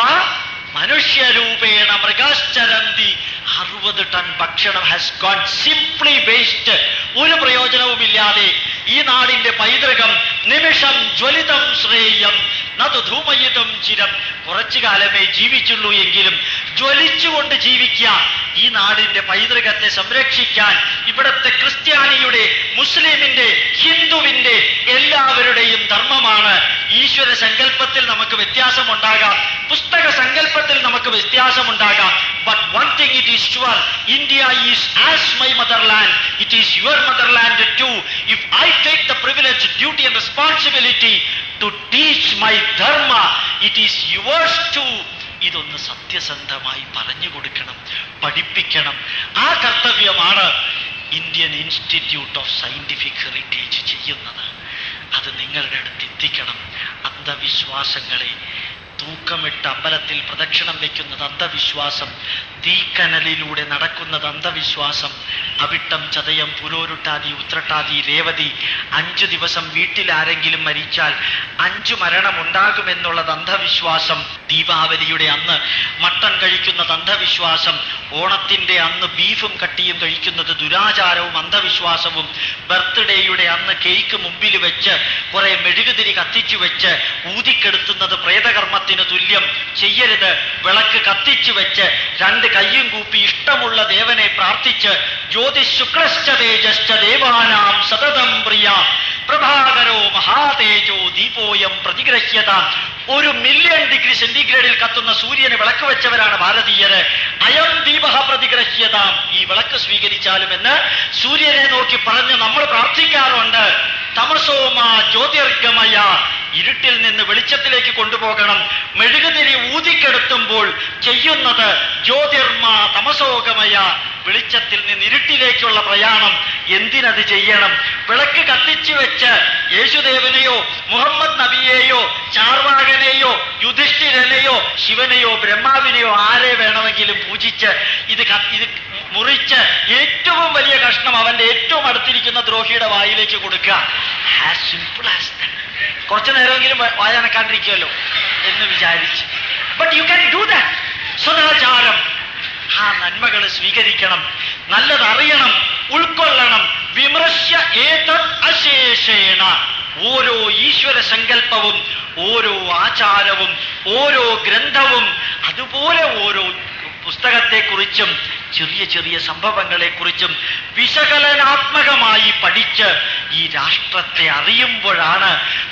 [SPEAKER 1] മനുഷ്യരൂപേണ മൃഗാശ്ചരന്തി അറുപത് ടൺ ഭക്ഷണം ഹാസ് ഗോൺ സിംപ്ലി വേസ്റ്റ് ഒരു പ്രയോജനവുമില്ലാതെ ഈ നാടിന്റെ പൈതൃകം നിമിഷം ജ്വലിതം ശ്രേയം നതു ധൂമയിതം ചിരം കുറച്ചു കാലമേ ജീവിച്ചുള്ളൂ എങ്കിലും ജ്വലിച്ചുകൊണ്ട് ജീവിക്കുക ഈ നാടിന്റെ പൈതൃകത്തെ സംരക്ഷിക്കാൻ ഇവിടത്തെ ക്രിസ്ത്യാനിയുടെ മുസ്ലിമിന്റെ ഹിന്ദുവിന്റെ എല്ലാവരുടെയും ധർമ്മമാണ് ഈശ്വര സങ്കല്പത്തിൽ നമുക്ക് വ്യത്യാസമുണ്ടാകാം പുസ്തക സങ്കല്പത്തിൽ നമുക്ക് വ്യത്യാസമുണ്ടാകാം but one thing it is sure India is as my motherland it is your motherland too if I take the privilege duty and responsibility to teach my dharma it is yours too ഇതൊന്ന് സത്യസന്ധമായി പറഞ്ഞു കൊടുക്കണം പഠിപ്പിക്കണം ആ കർത്തവ്യമാണ് Indian Institute of Scientific Heritage ചെയ്യുന്നത് അത് നിങ്ങളുടെ അടുത്ത് എത്തിക്കണം അന്ധവിശ്വാസങ്ങളെ തൂക്കമിട്ട് അമ്പലത്തിൽ പ്രദക്ഷിണം വെക്കുന്നത് അന്ധവിശ്വാസം തീക്കനലിലൂടെ നടക്കുന്നത് അന്ധവിശ്വാസം അവിട്ടം ചതയം പുരോരുട്ടാതി ഉത്രട്ടാതി രേവതി അഞ്ചു ദിവസം വീട്ടിൽ ആരെങ്കിലും മരിച്ചാൽ അഞ്ചു മരണം ഉണ്ടാകുമെന്നുള്ളത് അന്ധവിശ്വാസം ദീപാവലിയുടെ അന്ന് മട്ടൻ കഴിക്കുന്നത് അന്ധവിശ്വാസം ഓണത്തിന്റെ അന്ന് ബീഫും കട്ടിയും കഴിക്കുന്നത് ദുരാചാരവും അന്ധവിശ്വാസവും ബർത്ത്ഡേയുടെ അന്ന് കേക്ക് മുമ്പിൽ വെച്ച് കുറെ മെഴുകുതിരി കത്തിച്ചു വെച്ച് ഊതിക്കെടുത്തുന്നത് പ്രേതകർമ്മത്തിന് തുല്യം ചെയ്യരുത് വിളക്ക് കത്തിച്ചു വെച്ച് രണ്ട് കയ്യും കൂപ്പി ഇഷ്ടമുള്ള ദേവനെ പ്രാർത്ഥിച്ച് ജ്യോതിഷ് ശുക്ലശ്ച തേജശ്ച ദേവാനാം സതതം പ്രിയ പ്രഭാകരോ മഹാതേജോ ദീപോയം പ്രതിഗ്രഹ്യത ഒരു മില്യൺ ഡിഗ്രി സെന്റിഗ്രേഡിൽ കത്തുന്ന സൂര്യന് വിളക്ക് വെച്ചവരാണ് ഭാരതീയര് അയം ദീപ പ്രതിഗ്രഹ്യത ഈ വിളക്ക് സ്വീകരിച്ചാലുമെന്ന് സൂര്യനെ നോക്കി പറഞ്ഞ് നമ്മൾ പ്രാർത്ഥിക്കാറുണ്ട് തമസോമ ജ്യോതിർഗമയ ഇരുട്ടിൽ നിന്ന് വെളിച്ചത്തിലേക്ക് കൊണ്ടുപോകണം മെഴുകുതിരി ഊതിക്കെടുത്തുമ്പോൾ ചെയ്യുന്നത് ജ്യോതിർമ തമസോഗമയ വെളിച്ചത്തിൽ നിന്ന് ഇരുട്ടിലേക്കുള്ള പ്രയാണം എന്തിനത് ചെയ്യണം വിളക്ക് കത്തിച്ചു വെച്ച് യേശുദേവനെയോ മുഹമ്മദ് നബിയെയോ ചാർവാകനെയോ യുധിഷ്ഠിരനെയോ ശിവനെയോ ബ്രഹ്മാവിനെയോ ആരെ വേണമെങ്കിലും പൂജിച്ച് ഇത് ക- ഇത് മുറിച്ച് ഏറ്റവും വലിയ കഷ്ണം അവന്റെ ഏറ്റവും അടുത്തിരിക്കുന്ന ദ്രോഹിയുടെ വായിലേക്ക് കൊടുക്കുക ആസ് സിമ്പിൾ ആസ് കുറച്ചു നേരമെങ്കിലും വ- വായനക്കാണ്ടിരിക്കുമല്ലോ എന്ന് വിചാരിച്ച് but you can do that സദാചാരം ആ നന്മകൾ സ്വീകരിക്കണം നല്ലത് അറിയണം ഉൾക്കൊള്ളണം വിമർശ്യ ഏതത് അശേഷേണ ഓരോ ഈശ്വര സങ്കല്പവും ഓരോ ആചാരവും ഓരോ ഗ്രന്ഥവും അതുപോലെ ഓരോ പുസ്തകത്തെക്കുറിച്ചും ചെറിയ ചെറിയ സംഭവങ്ങളെക്കുറിച്ചും വിശകലനാത്മകമായി പഠിച്ച് ഈ രാഷ്ട്രത്തെ അറിയുമ്പോഴാണ്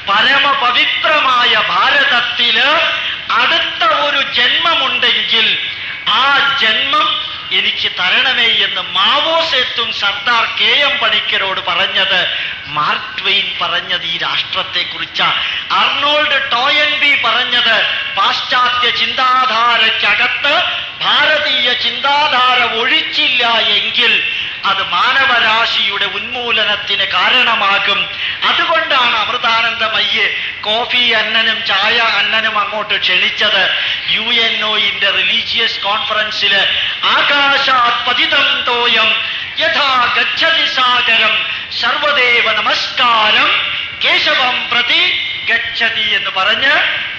[SPEAKER 1] പരമപവിത്രമായ ഭാരതത്തില് അടുത്ത ഒരു ജന്മമുണ്ടെങ്കിൽ ആ ജന്മം എനിക്ക് തരണമേ എന്ന് മാവോ സേത്തും സർദാർ കെ എം പണിക്കരോട് പറഞ്ഞത് മാർക്ക് ട്വെയിൻ പറഞ്ഞത് ഈ രാഷ്ട്രത്തെക്കുറിച്ച അർണോൾഡ് ടോയൻബി പറഞ്ഞത് പാശ്ചാത്യ ചിന്താധാരയ്ക്കകത്ത് ഭാരതീയ ചിന്താധാര ഒഴിച്ചില്ല എങ്കിൽ അത് മാനവരാശിയുടെ ഉന്മൂലനത്തിന് കാരണമാകും അതുകൊണ്ടാണ് അമൃതാനന്ദമയ്യെ കോഫി അന്നനും ചായ അന്നനും അങ്ങോട്ട് ക്ഷണിച്ചത് യു എൻ ഒന്റെ റിലീജിയസ് കോൺഫറൻസില് ആകാശാത് പതിതം തോയം യഥാ ഗച്ഛതി സാഗരം സർവദേവ നമസ്കാരം കേശവം പ്രതി ഗച്ഛതി എന്ന് പറഞ്ഞ്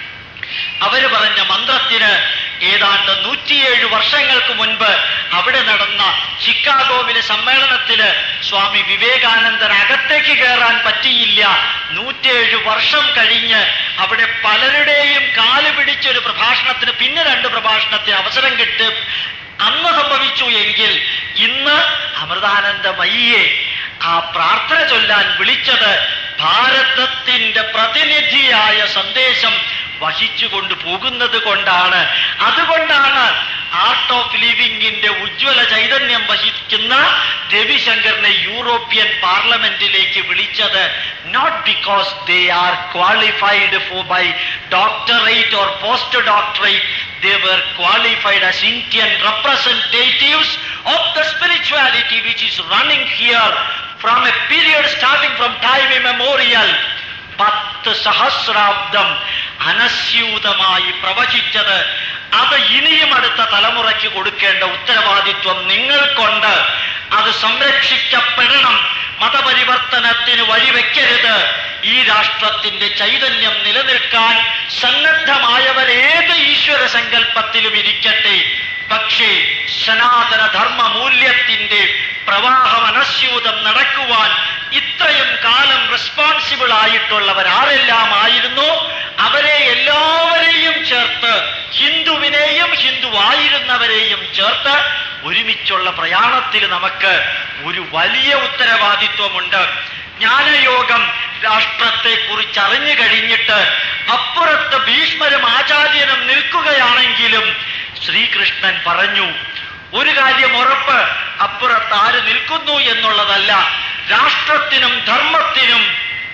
[SPEAKER 1] അവര് പറഞ്ഞ മന്ത്രത്തിന് ഏതാണ്ട് നൂറ്റിയേഴ് വർഷങ്ങൾക്ക് മുൻപ് അവിടെ നടന്ന ചിക്കാഗോവിലെ സമ്മേളനത്തില് സ്വാമി വിവേകാനന്ദൻ അകത്തേക്ക് കയറാൻ പറ്റിയില്ല നൂറ്റേഴ് വർഷം കഴിഞ്ഞ് അവിടെ പലരുടെയും കാല് പിടിച്ചൊരു പ്രഭാഷണത്തിന് പിന്നെ രണ്ട് പ്രഭാഷണത്തിന് അവസരം കിട്ടും അന്ന് സംഭവിച്ചു എങ്കിൽ ഇന്ന് അമൃതാനന്ദമയ്യെ ആ പ്രാർത്ഥന ചൊല്ലാൻ വിളിച്ചത് ഭാരതത്തിന്റെ പ്രതിനിധിയായ സന്ദേശം വഹിച്ചുകൊണ്ട് പോകുന്നത് കൊണ്ടാണ് അതുകൊണ്ടാണ് ആർട്ട് ഓഫ് ലിവിംഗിന്റെ ഉജ്ജ്വല ചൈതന്യം വഹിക്കുന്ന രവിശങ്കറിനെ യൂറോപ്യൻ പാർലമെന്റിലേക്ക് വിളിച്ചത് not because they are qualified for by doctorate or post doctorate they were qualified as Indian representatives of the spirituality which is running here from a period starting from time immemorial. പത്ത് സഹസ്രാബ്ദം അനസ്യൂതമായി പ്രവചിച്ചത് അത് ഇനിയും അടുത്ത തലമുറയ്ക്ക് കൊടുക്കേണ്ട ഉത്തരവാദിത്വം നിങ്ങൾക്കുണ്ട് അത് സംരക്ഷിക്കപ്പെടണം മതപരിവർത്തനത്തിന് വഴിവെക്കരുത് ഈ രാഷ്ട്രത്തിന്റെ ചൈതന്യം നിലനിൽക്കാൻ സന്നദ്ധമായവർ ഏത് ഈശ്വര സങ്കല്പത്തിലും ഇരിക്കട്ടെ പക്ഷേ സനാതന ധർമ്മ മൂല്യത്തിന്റെ പ്രവാഹം അനസ്യൂതം നടക്കുവാൻ ഇത്രയും കാലം റെസ്പോൺസിബിൾ ആയിട്ടുള്ളവർ ആരെല്ലാം ആയിരുന്നു അവരെ എല്ലാവരെയും ചേർത്ത് ഹിന്ദുവിനെയും ഹിന്ദുവായിരുന്നവരെയും ചേർത്ത് ഒരുമിച്ചുള്ള പ്രയാണത്തിൽ നമുക്ക് ഒരു വലിയ ഉത്തരവാദിത്വമുണ്ട് ജ്ഞാനയോഗം രാഷ്ട്രത്തെക്കുറിച്ച് അറിഞ്ഞു കഴിഞ്ഞിട്ട് അപ്പുറത്ത് ഭീഷ്മരും ആചാര്യനും നിൽക്കുകയാണെങ്കിലും ശ്രീകൃഷ്ണൻ പറഞ്ഞു ഒരു കാര്യം ഉറപ്പ് അപ്പുറത്ത് ആര് നിൽക്കുന്നു എന്നുള്ളതല്ല രാഷ്ട്രത്തിനും ധർമ്മത്തിനും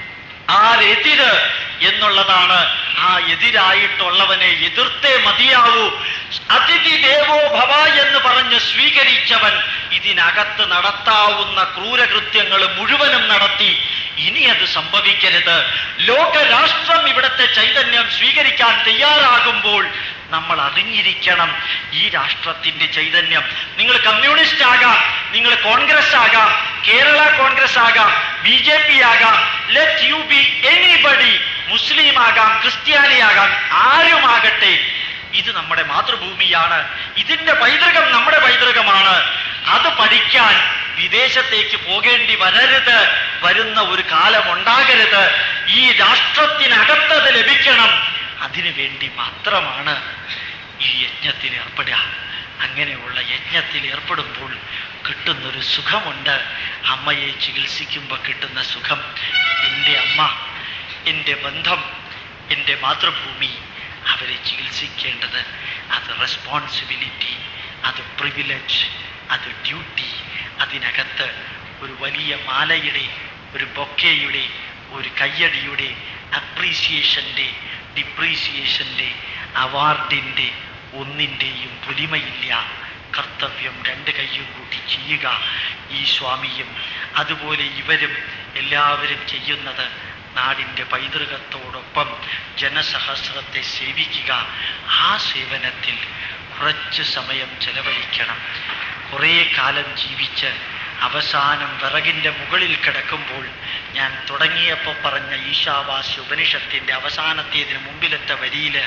[SPEAKER 1] ആരെതിര് എന്നുള്ളതാണ് ആ എതിരായിട്ടുള്ളവനെ എതിർത്തേ മതിയാവൂ അതിഥി ദേവോ ഭവ എന്ന് പറഞ്ഞ് സ്വീകരിച്ചവൻ ഇതിനകത്ത് നടത്താവുന്ന ക്രൂരകൃത്യങ്ങൾ മുഴുവനും നടത്തി ഇനി അത് സംഭവിക്കരുത് ലോകരാഷ്ട്രം ഇവിടുത്തെ ചൈതന്യം സ്വീകരിക്കാൻ തയ്യാറാകുമ്പോൾ നമ്മൾ അറിഞ്ഞിരിക്കണം ഈ രാഷ്ട്രത്തിന്റെ ചൈതന്യം നിങ്ങൾ കമ്മ്യൂണിസ്റ്റ് ആകാം നിങ്ങൾ കോൺഗ്രസ് ആകാം കേരള കോൺഗ്രസ് ആകാം ബി ജെ പി ആകാം ലെറ്റ് യു ബി എനിബഡി മുസ്ലിം ആകാം ക്രിസ്ത്യാനി ആകാം ആരുമാകട്ടെ ഇത് നമ്മുടെ മാതൃഭൂമിയാണ് ഇതിന്റെ പൈതൃകം നമ്മുടെ പൈതൃകമാണ് അത് പഠിക്കാൻ വിദേശത്തേക്ക് പോകേണ്ടി വരരുത് വരുന്ന ഒരു കാലം ഉണ്ടാകരുത് ഈ രാഷ്ട്രത്തിനകത്തത് ലഭിക്കണം അതിനു വേണ്ടി മാത്രമാണ് ഈ യജ്ഞത്തിൽ ഏർപ്പെടുക അങ്ങനെയുള്ള യജ്ഞത്തിൽ ഏർപ്പെടുമ്പോൾ കിട്ടുന്നൊരു സുഖമുണ്ട് അമ്മയെ ചികിത്സിക്കുമ്പോൾ കിട്ടുന്ന സുഖം എൻ്റെ അമ്മ എൻ്റെ ബന്ധം എൻ്റെ മാതൃഭൂമി അവരെ ചികിത്സിക്കേണ്ടത് അത് റെസ്പോൺസിബിലിറ്റി അത് പ്രിവിലേജ് അത് ഡ്യൂട്ടി അതിനകത്ത് ഒരു വലിയ മാലയുടെ ഒരു ബൊക്കയുടെ ഒരു കയ്യടിയുടെ അപ്രീസിയേഷൻ്റെ ഡിപ്രീസിയേഷൻ്റെ അവാർഡിൻ്റെ ഒന്നിൻ്റെയും പുലിമയില്ല കർത്തവ്യം രണ്ട് കൈയും കൂട്ടി ചെയ്യുക ഈ സ്വാമിയും അതുപോലെ ഇവരും എല്ലാവരും ചെയ്യുന്നത് നാടിൻ്റെ പൈതൃകത്തോടൊപ്പം ജനസഹസ്രത്തെ സേവിക്കുക ആ സേവനത്തിൽ കുറച്ച് സമയം ചെലവഴിക്കണം കുറേ കാലം ജീവിച്ച് അവസാനം വിറകിൻ്റെ മുകളിൽ കിടക്കുമ്പോൾ ഞാൻ തുടങ്ങിയപ്പോൾ പറഞ്ഞ ഈശാവാസ്യ ഉപനിഷത്തിന്റെ അവസാനത്തേതിന് മുമ്പിലത്തെ വരിയില്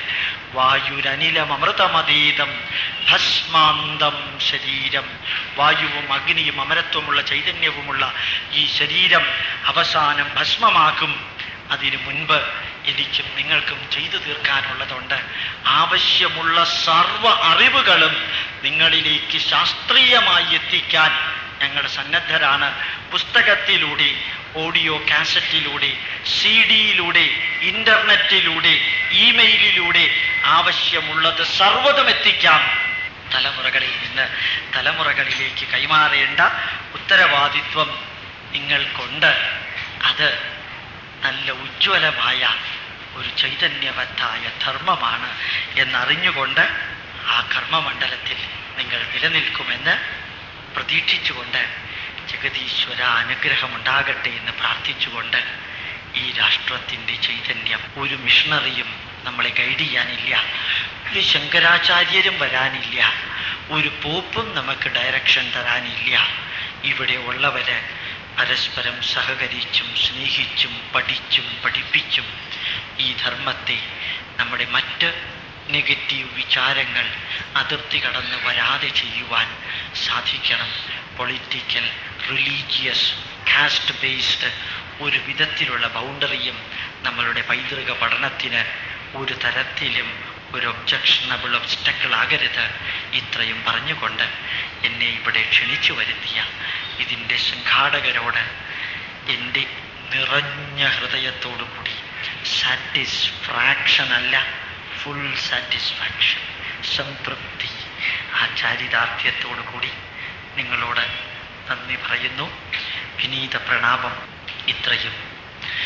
[SPEAKER 1] വായുരനിലമൃതമതീതം ഭസ്മാന്തം ശരീരം വായുവും അഗ്നിയും അമരത്വമുള്ള ചൈതന്യവുമുള്ള ഈ ശരീരം അവസാനം ഭസ്മമാക്കും അതിനു മുൻപ് എനിക്കും നിങ്ങൾക്കും ചെയ്തു തീർക്കാനുള്ളതുണ്ട് ആവശ്യമുള്ള സർവ അറിവുകളും നിങ്ങളിലേക്ക് ശാസ്ത്രീയമായി എത്തിക്കാൻ ഞങ്ങൾ സന്നദ്ധരാണ് പുസ്തകത്തിലൂടെ ഓഡിയോ കാസറ്റിലൂടെ സി ഡിയിലൂടെ ഇന്റർനെറ്റിലൂടെ ഇമെയിലിലൂടെ ആവശ്യമുള്ളത് സർവ്വതും എത്തിക്കാം തലമുറകളിൽ നിന്ന് തലമുറകളിലേക്ക് കൈമാറേണ്ട ഉത്തരവാദിത്വം നിങ്ങൾക്കുണ്ട് അത് നല്ല ഉജ്ജ്വലമായ ഒരു ചൈതന്യവത്തായ ധർമ്മമാണ് എന്നറിഞ്ഞുകൊണ്ട് ആ കർമ്മമണ്ഡലത്തിൽ നിങ്ങൾ നിലനിൽക്കുമെന്ന് പ്രതീക്ഷിച്ചുകൊണ്ട് ജഗതീശ്വര അനുഗ്രഹമുണ്ടാകട്ടെ എന്ന് പ്രാർത്ഥിച്ചുകൊണ്ട് ഈ രാഷ്ട്രത്തിൻ്റെ ചൈതന്യം ഒരു മിഷണറിയും നമ്മളെ ഗൈഡ് ചെയ്യാനില്ല ഒരു ശങ്കരാചാര്യരും വരാനില്ല ഒരു പോപ്പും നമുക്ക് ഡയറക്ഷൻ തരാനില്ല ഇവിടെ ഉള്ളവര് പരസ്പരം സഹകരിച്ചും സ്നേഹിച്ചും പഠിച്ചും പഠിപ്പിച്ചും ഈ ധർമ്മത്തെ നമ്മുടെ മറ്റ് നെഗറ്റീവ് വിചാരങ്ങൾ അതിർത്തി കടന്ന് വരാതെ ചെയ്യുവാൻ സാധിക്കണം പൊളിറ്റിക്കൽ റിലീജിയസ് കാസ്റ്റ് ബേസ്ഡ് ഒരു വിധത്തിലുള്ള ബൗണ്ടറിയും നമ്മളുടെ പൈതൃക പഠനത്തിന് ഒരു തരത്തിലും ഒരു ഒബ്ജക്ഷണബിൾ ഒബ്സ്റ്റക്കിൾ ആകരുത് ഇത്രയും പറഞ്ഞുകൊണ്ട് എന്നെ ഇവിടെ ക്ഷണിച്ചു വരുത്തിയ ഇതിൻ്റെ സംഘാടകരോട് എൻ്റെ നിറഞ്ഞ ഹൃദയത്തോടു കൂടി സാറ്റിസ്ഫാക്ഷൻ അല്ല ഫുൾ സാറ്റിസ്ഫാക്ഷൻ സംതൃപ്തി ആ ചാരിതാർത്ഥ്യത്തോടു കൂടി നിങ്ങളോട് നന്ദി പറയുന്നു വിനീത പ്രണാമം ഇത്രയും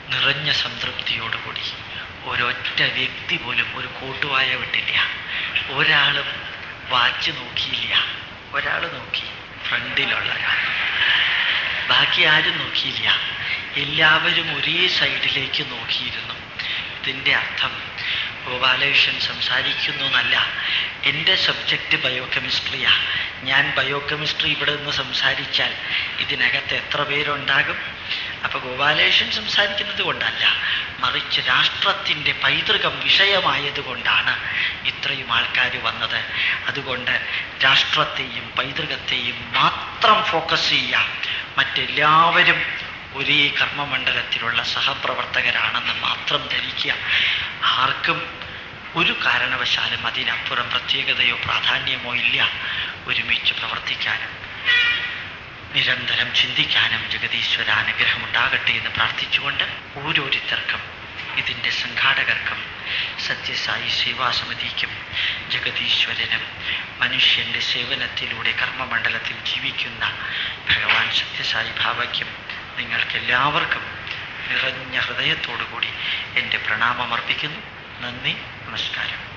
[SPEAKER 1] നിറഞ്ഞ സംതൃപ്തിയോടുകൂടി ഒരൊറ്റ വ്യക്തി പോലും ഒരു കോട്ടുവായ വിട്ടില്ല ഒരാളും വാച്ച് നോക്കിയില്ല ഒരാൾ നോക്കി ഫ്രണ്ടിലുള്ള ഒരാൾ ബാക്കി ആരും നോക്കിയില്ല എല്ലാവരും ഒരേ സൈഡിലേക്ക് നോക്കിയിരുന്നു ഇതിൻ്റെ അർത്ഥം ഗോപാലകൃഷ്ണൻ സംസാരിക്കുന്നു എന്നല്ല എൻ്റെ സബ്ജക്റ്റ് ബയോകെമിസ്ട്രിയാ ഞാൻ ബയോകെമിസ്ട്രി ഇവിടെ നിന്ന് സംസാരിച്ചാൽ ഇതിനകത്ത് എത്ര പേരുണ്ടാകും അപ്പൊ ഗോപാലകൃഷ്ണൻ സംസാരിക്കുന്നത് കൊണ്ടല്ല മറിച്ച് രാഷ്ട്രത്തിൻ്റെ പൈതൃകം വിഷയമായത് കൊണ്ടാണ് ഇത്രയും ആൾക്കാർ വന്നത് അതുകൊണ്ട് രാഷ്ട്രത്തെയും പൈതൃകത്തെയും മാത്രം ഫോക്കസ് ചെയ്യാം മറ്റെല്ലാവരും ഒരേ കർമ്മമണ്ഡലത്തിലുള്ള സഹപ്രവർത്തകരാണെന്ന് മാത്രം ധരിക്കുക ആർക്കും ഒരു കാരണവശാലും അതിനപ്പുറം പ്രത്യേകതയോ പ്രാധാന്യമോ ഇല്ല ഒരുമിച്ച് പ്രവർത്തിക്കാനും നിരന്തരം ചിന്തിക്കാനും ജഗതീശ്വര അനുഗ്രഹം ഉണ്ടാകട്ടെ എന്ന് പ്രാർത്ഥിച്ചുകൊണ്ട് ഓരോരുത്തർക്കും ഇതിൻ്റെ സംഘാടകർക്കും സത്യസായി സേവാസമിതിക്കും ജഗതീശ്വരനും മനുഷ്യന്റെ സേവനത്തിലൂടെ കർമ്മമണ്ഡലത്തിൽ ജീവിക്കുന്ന ഭഗവാൻ സത്യസായി ഭാവയ്ക്കും നിങ്ങൾക്കെല്ലാവർക്കും നിറഞ്ഞ ഹൃദയത്തോടുകൂടി എൻ്റെ പ്രണാമം അർപ്പിക്കുന്നു നന്ദി നമസ്കാരം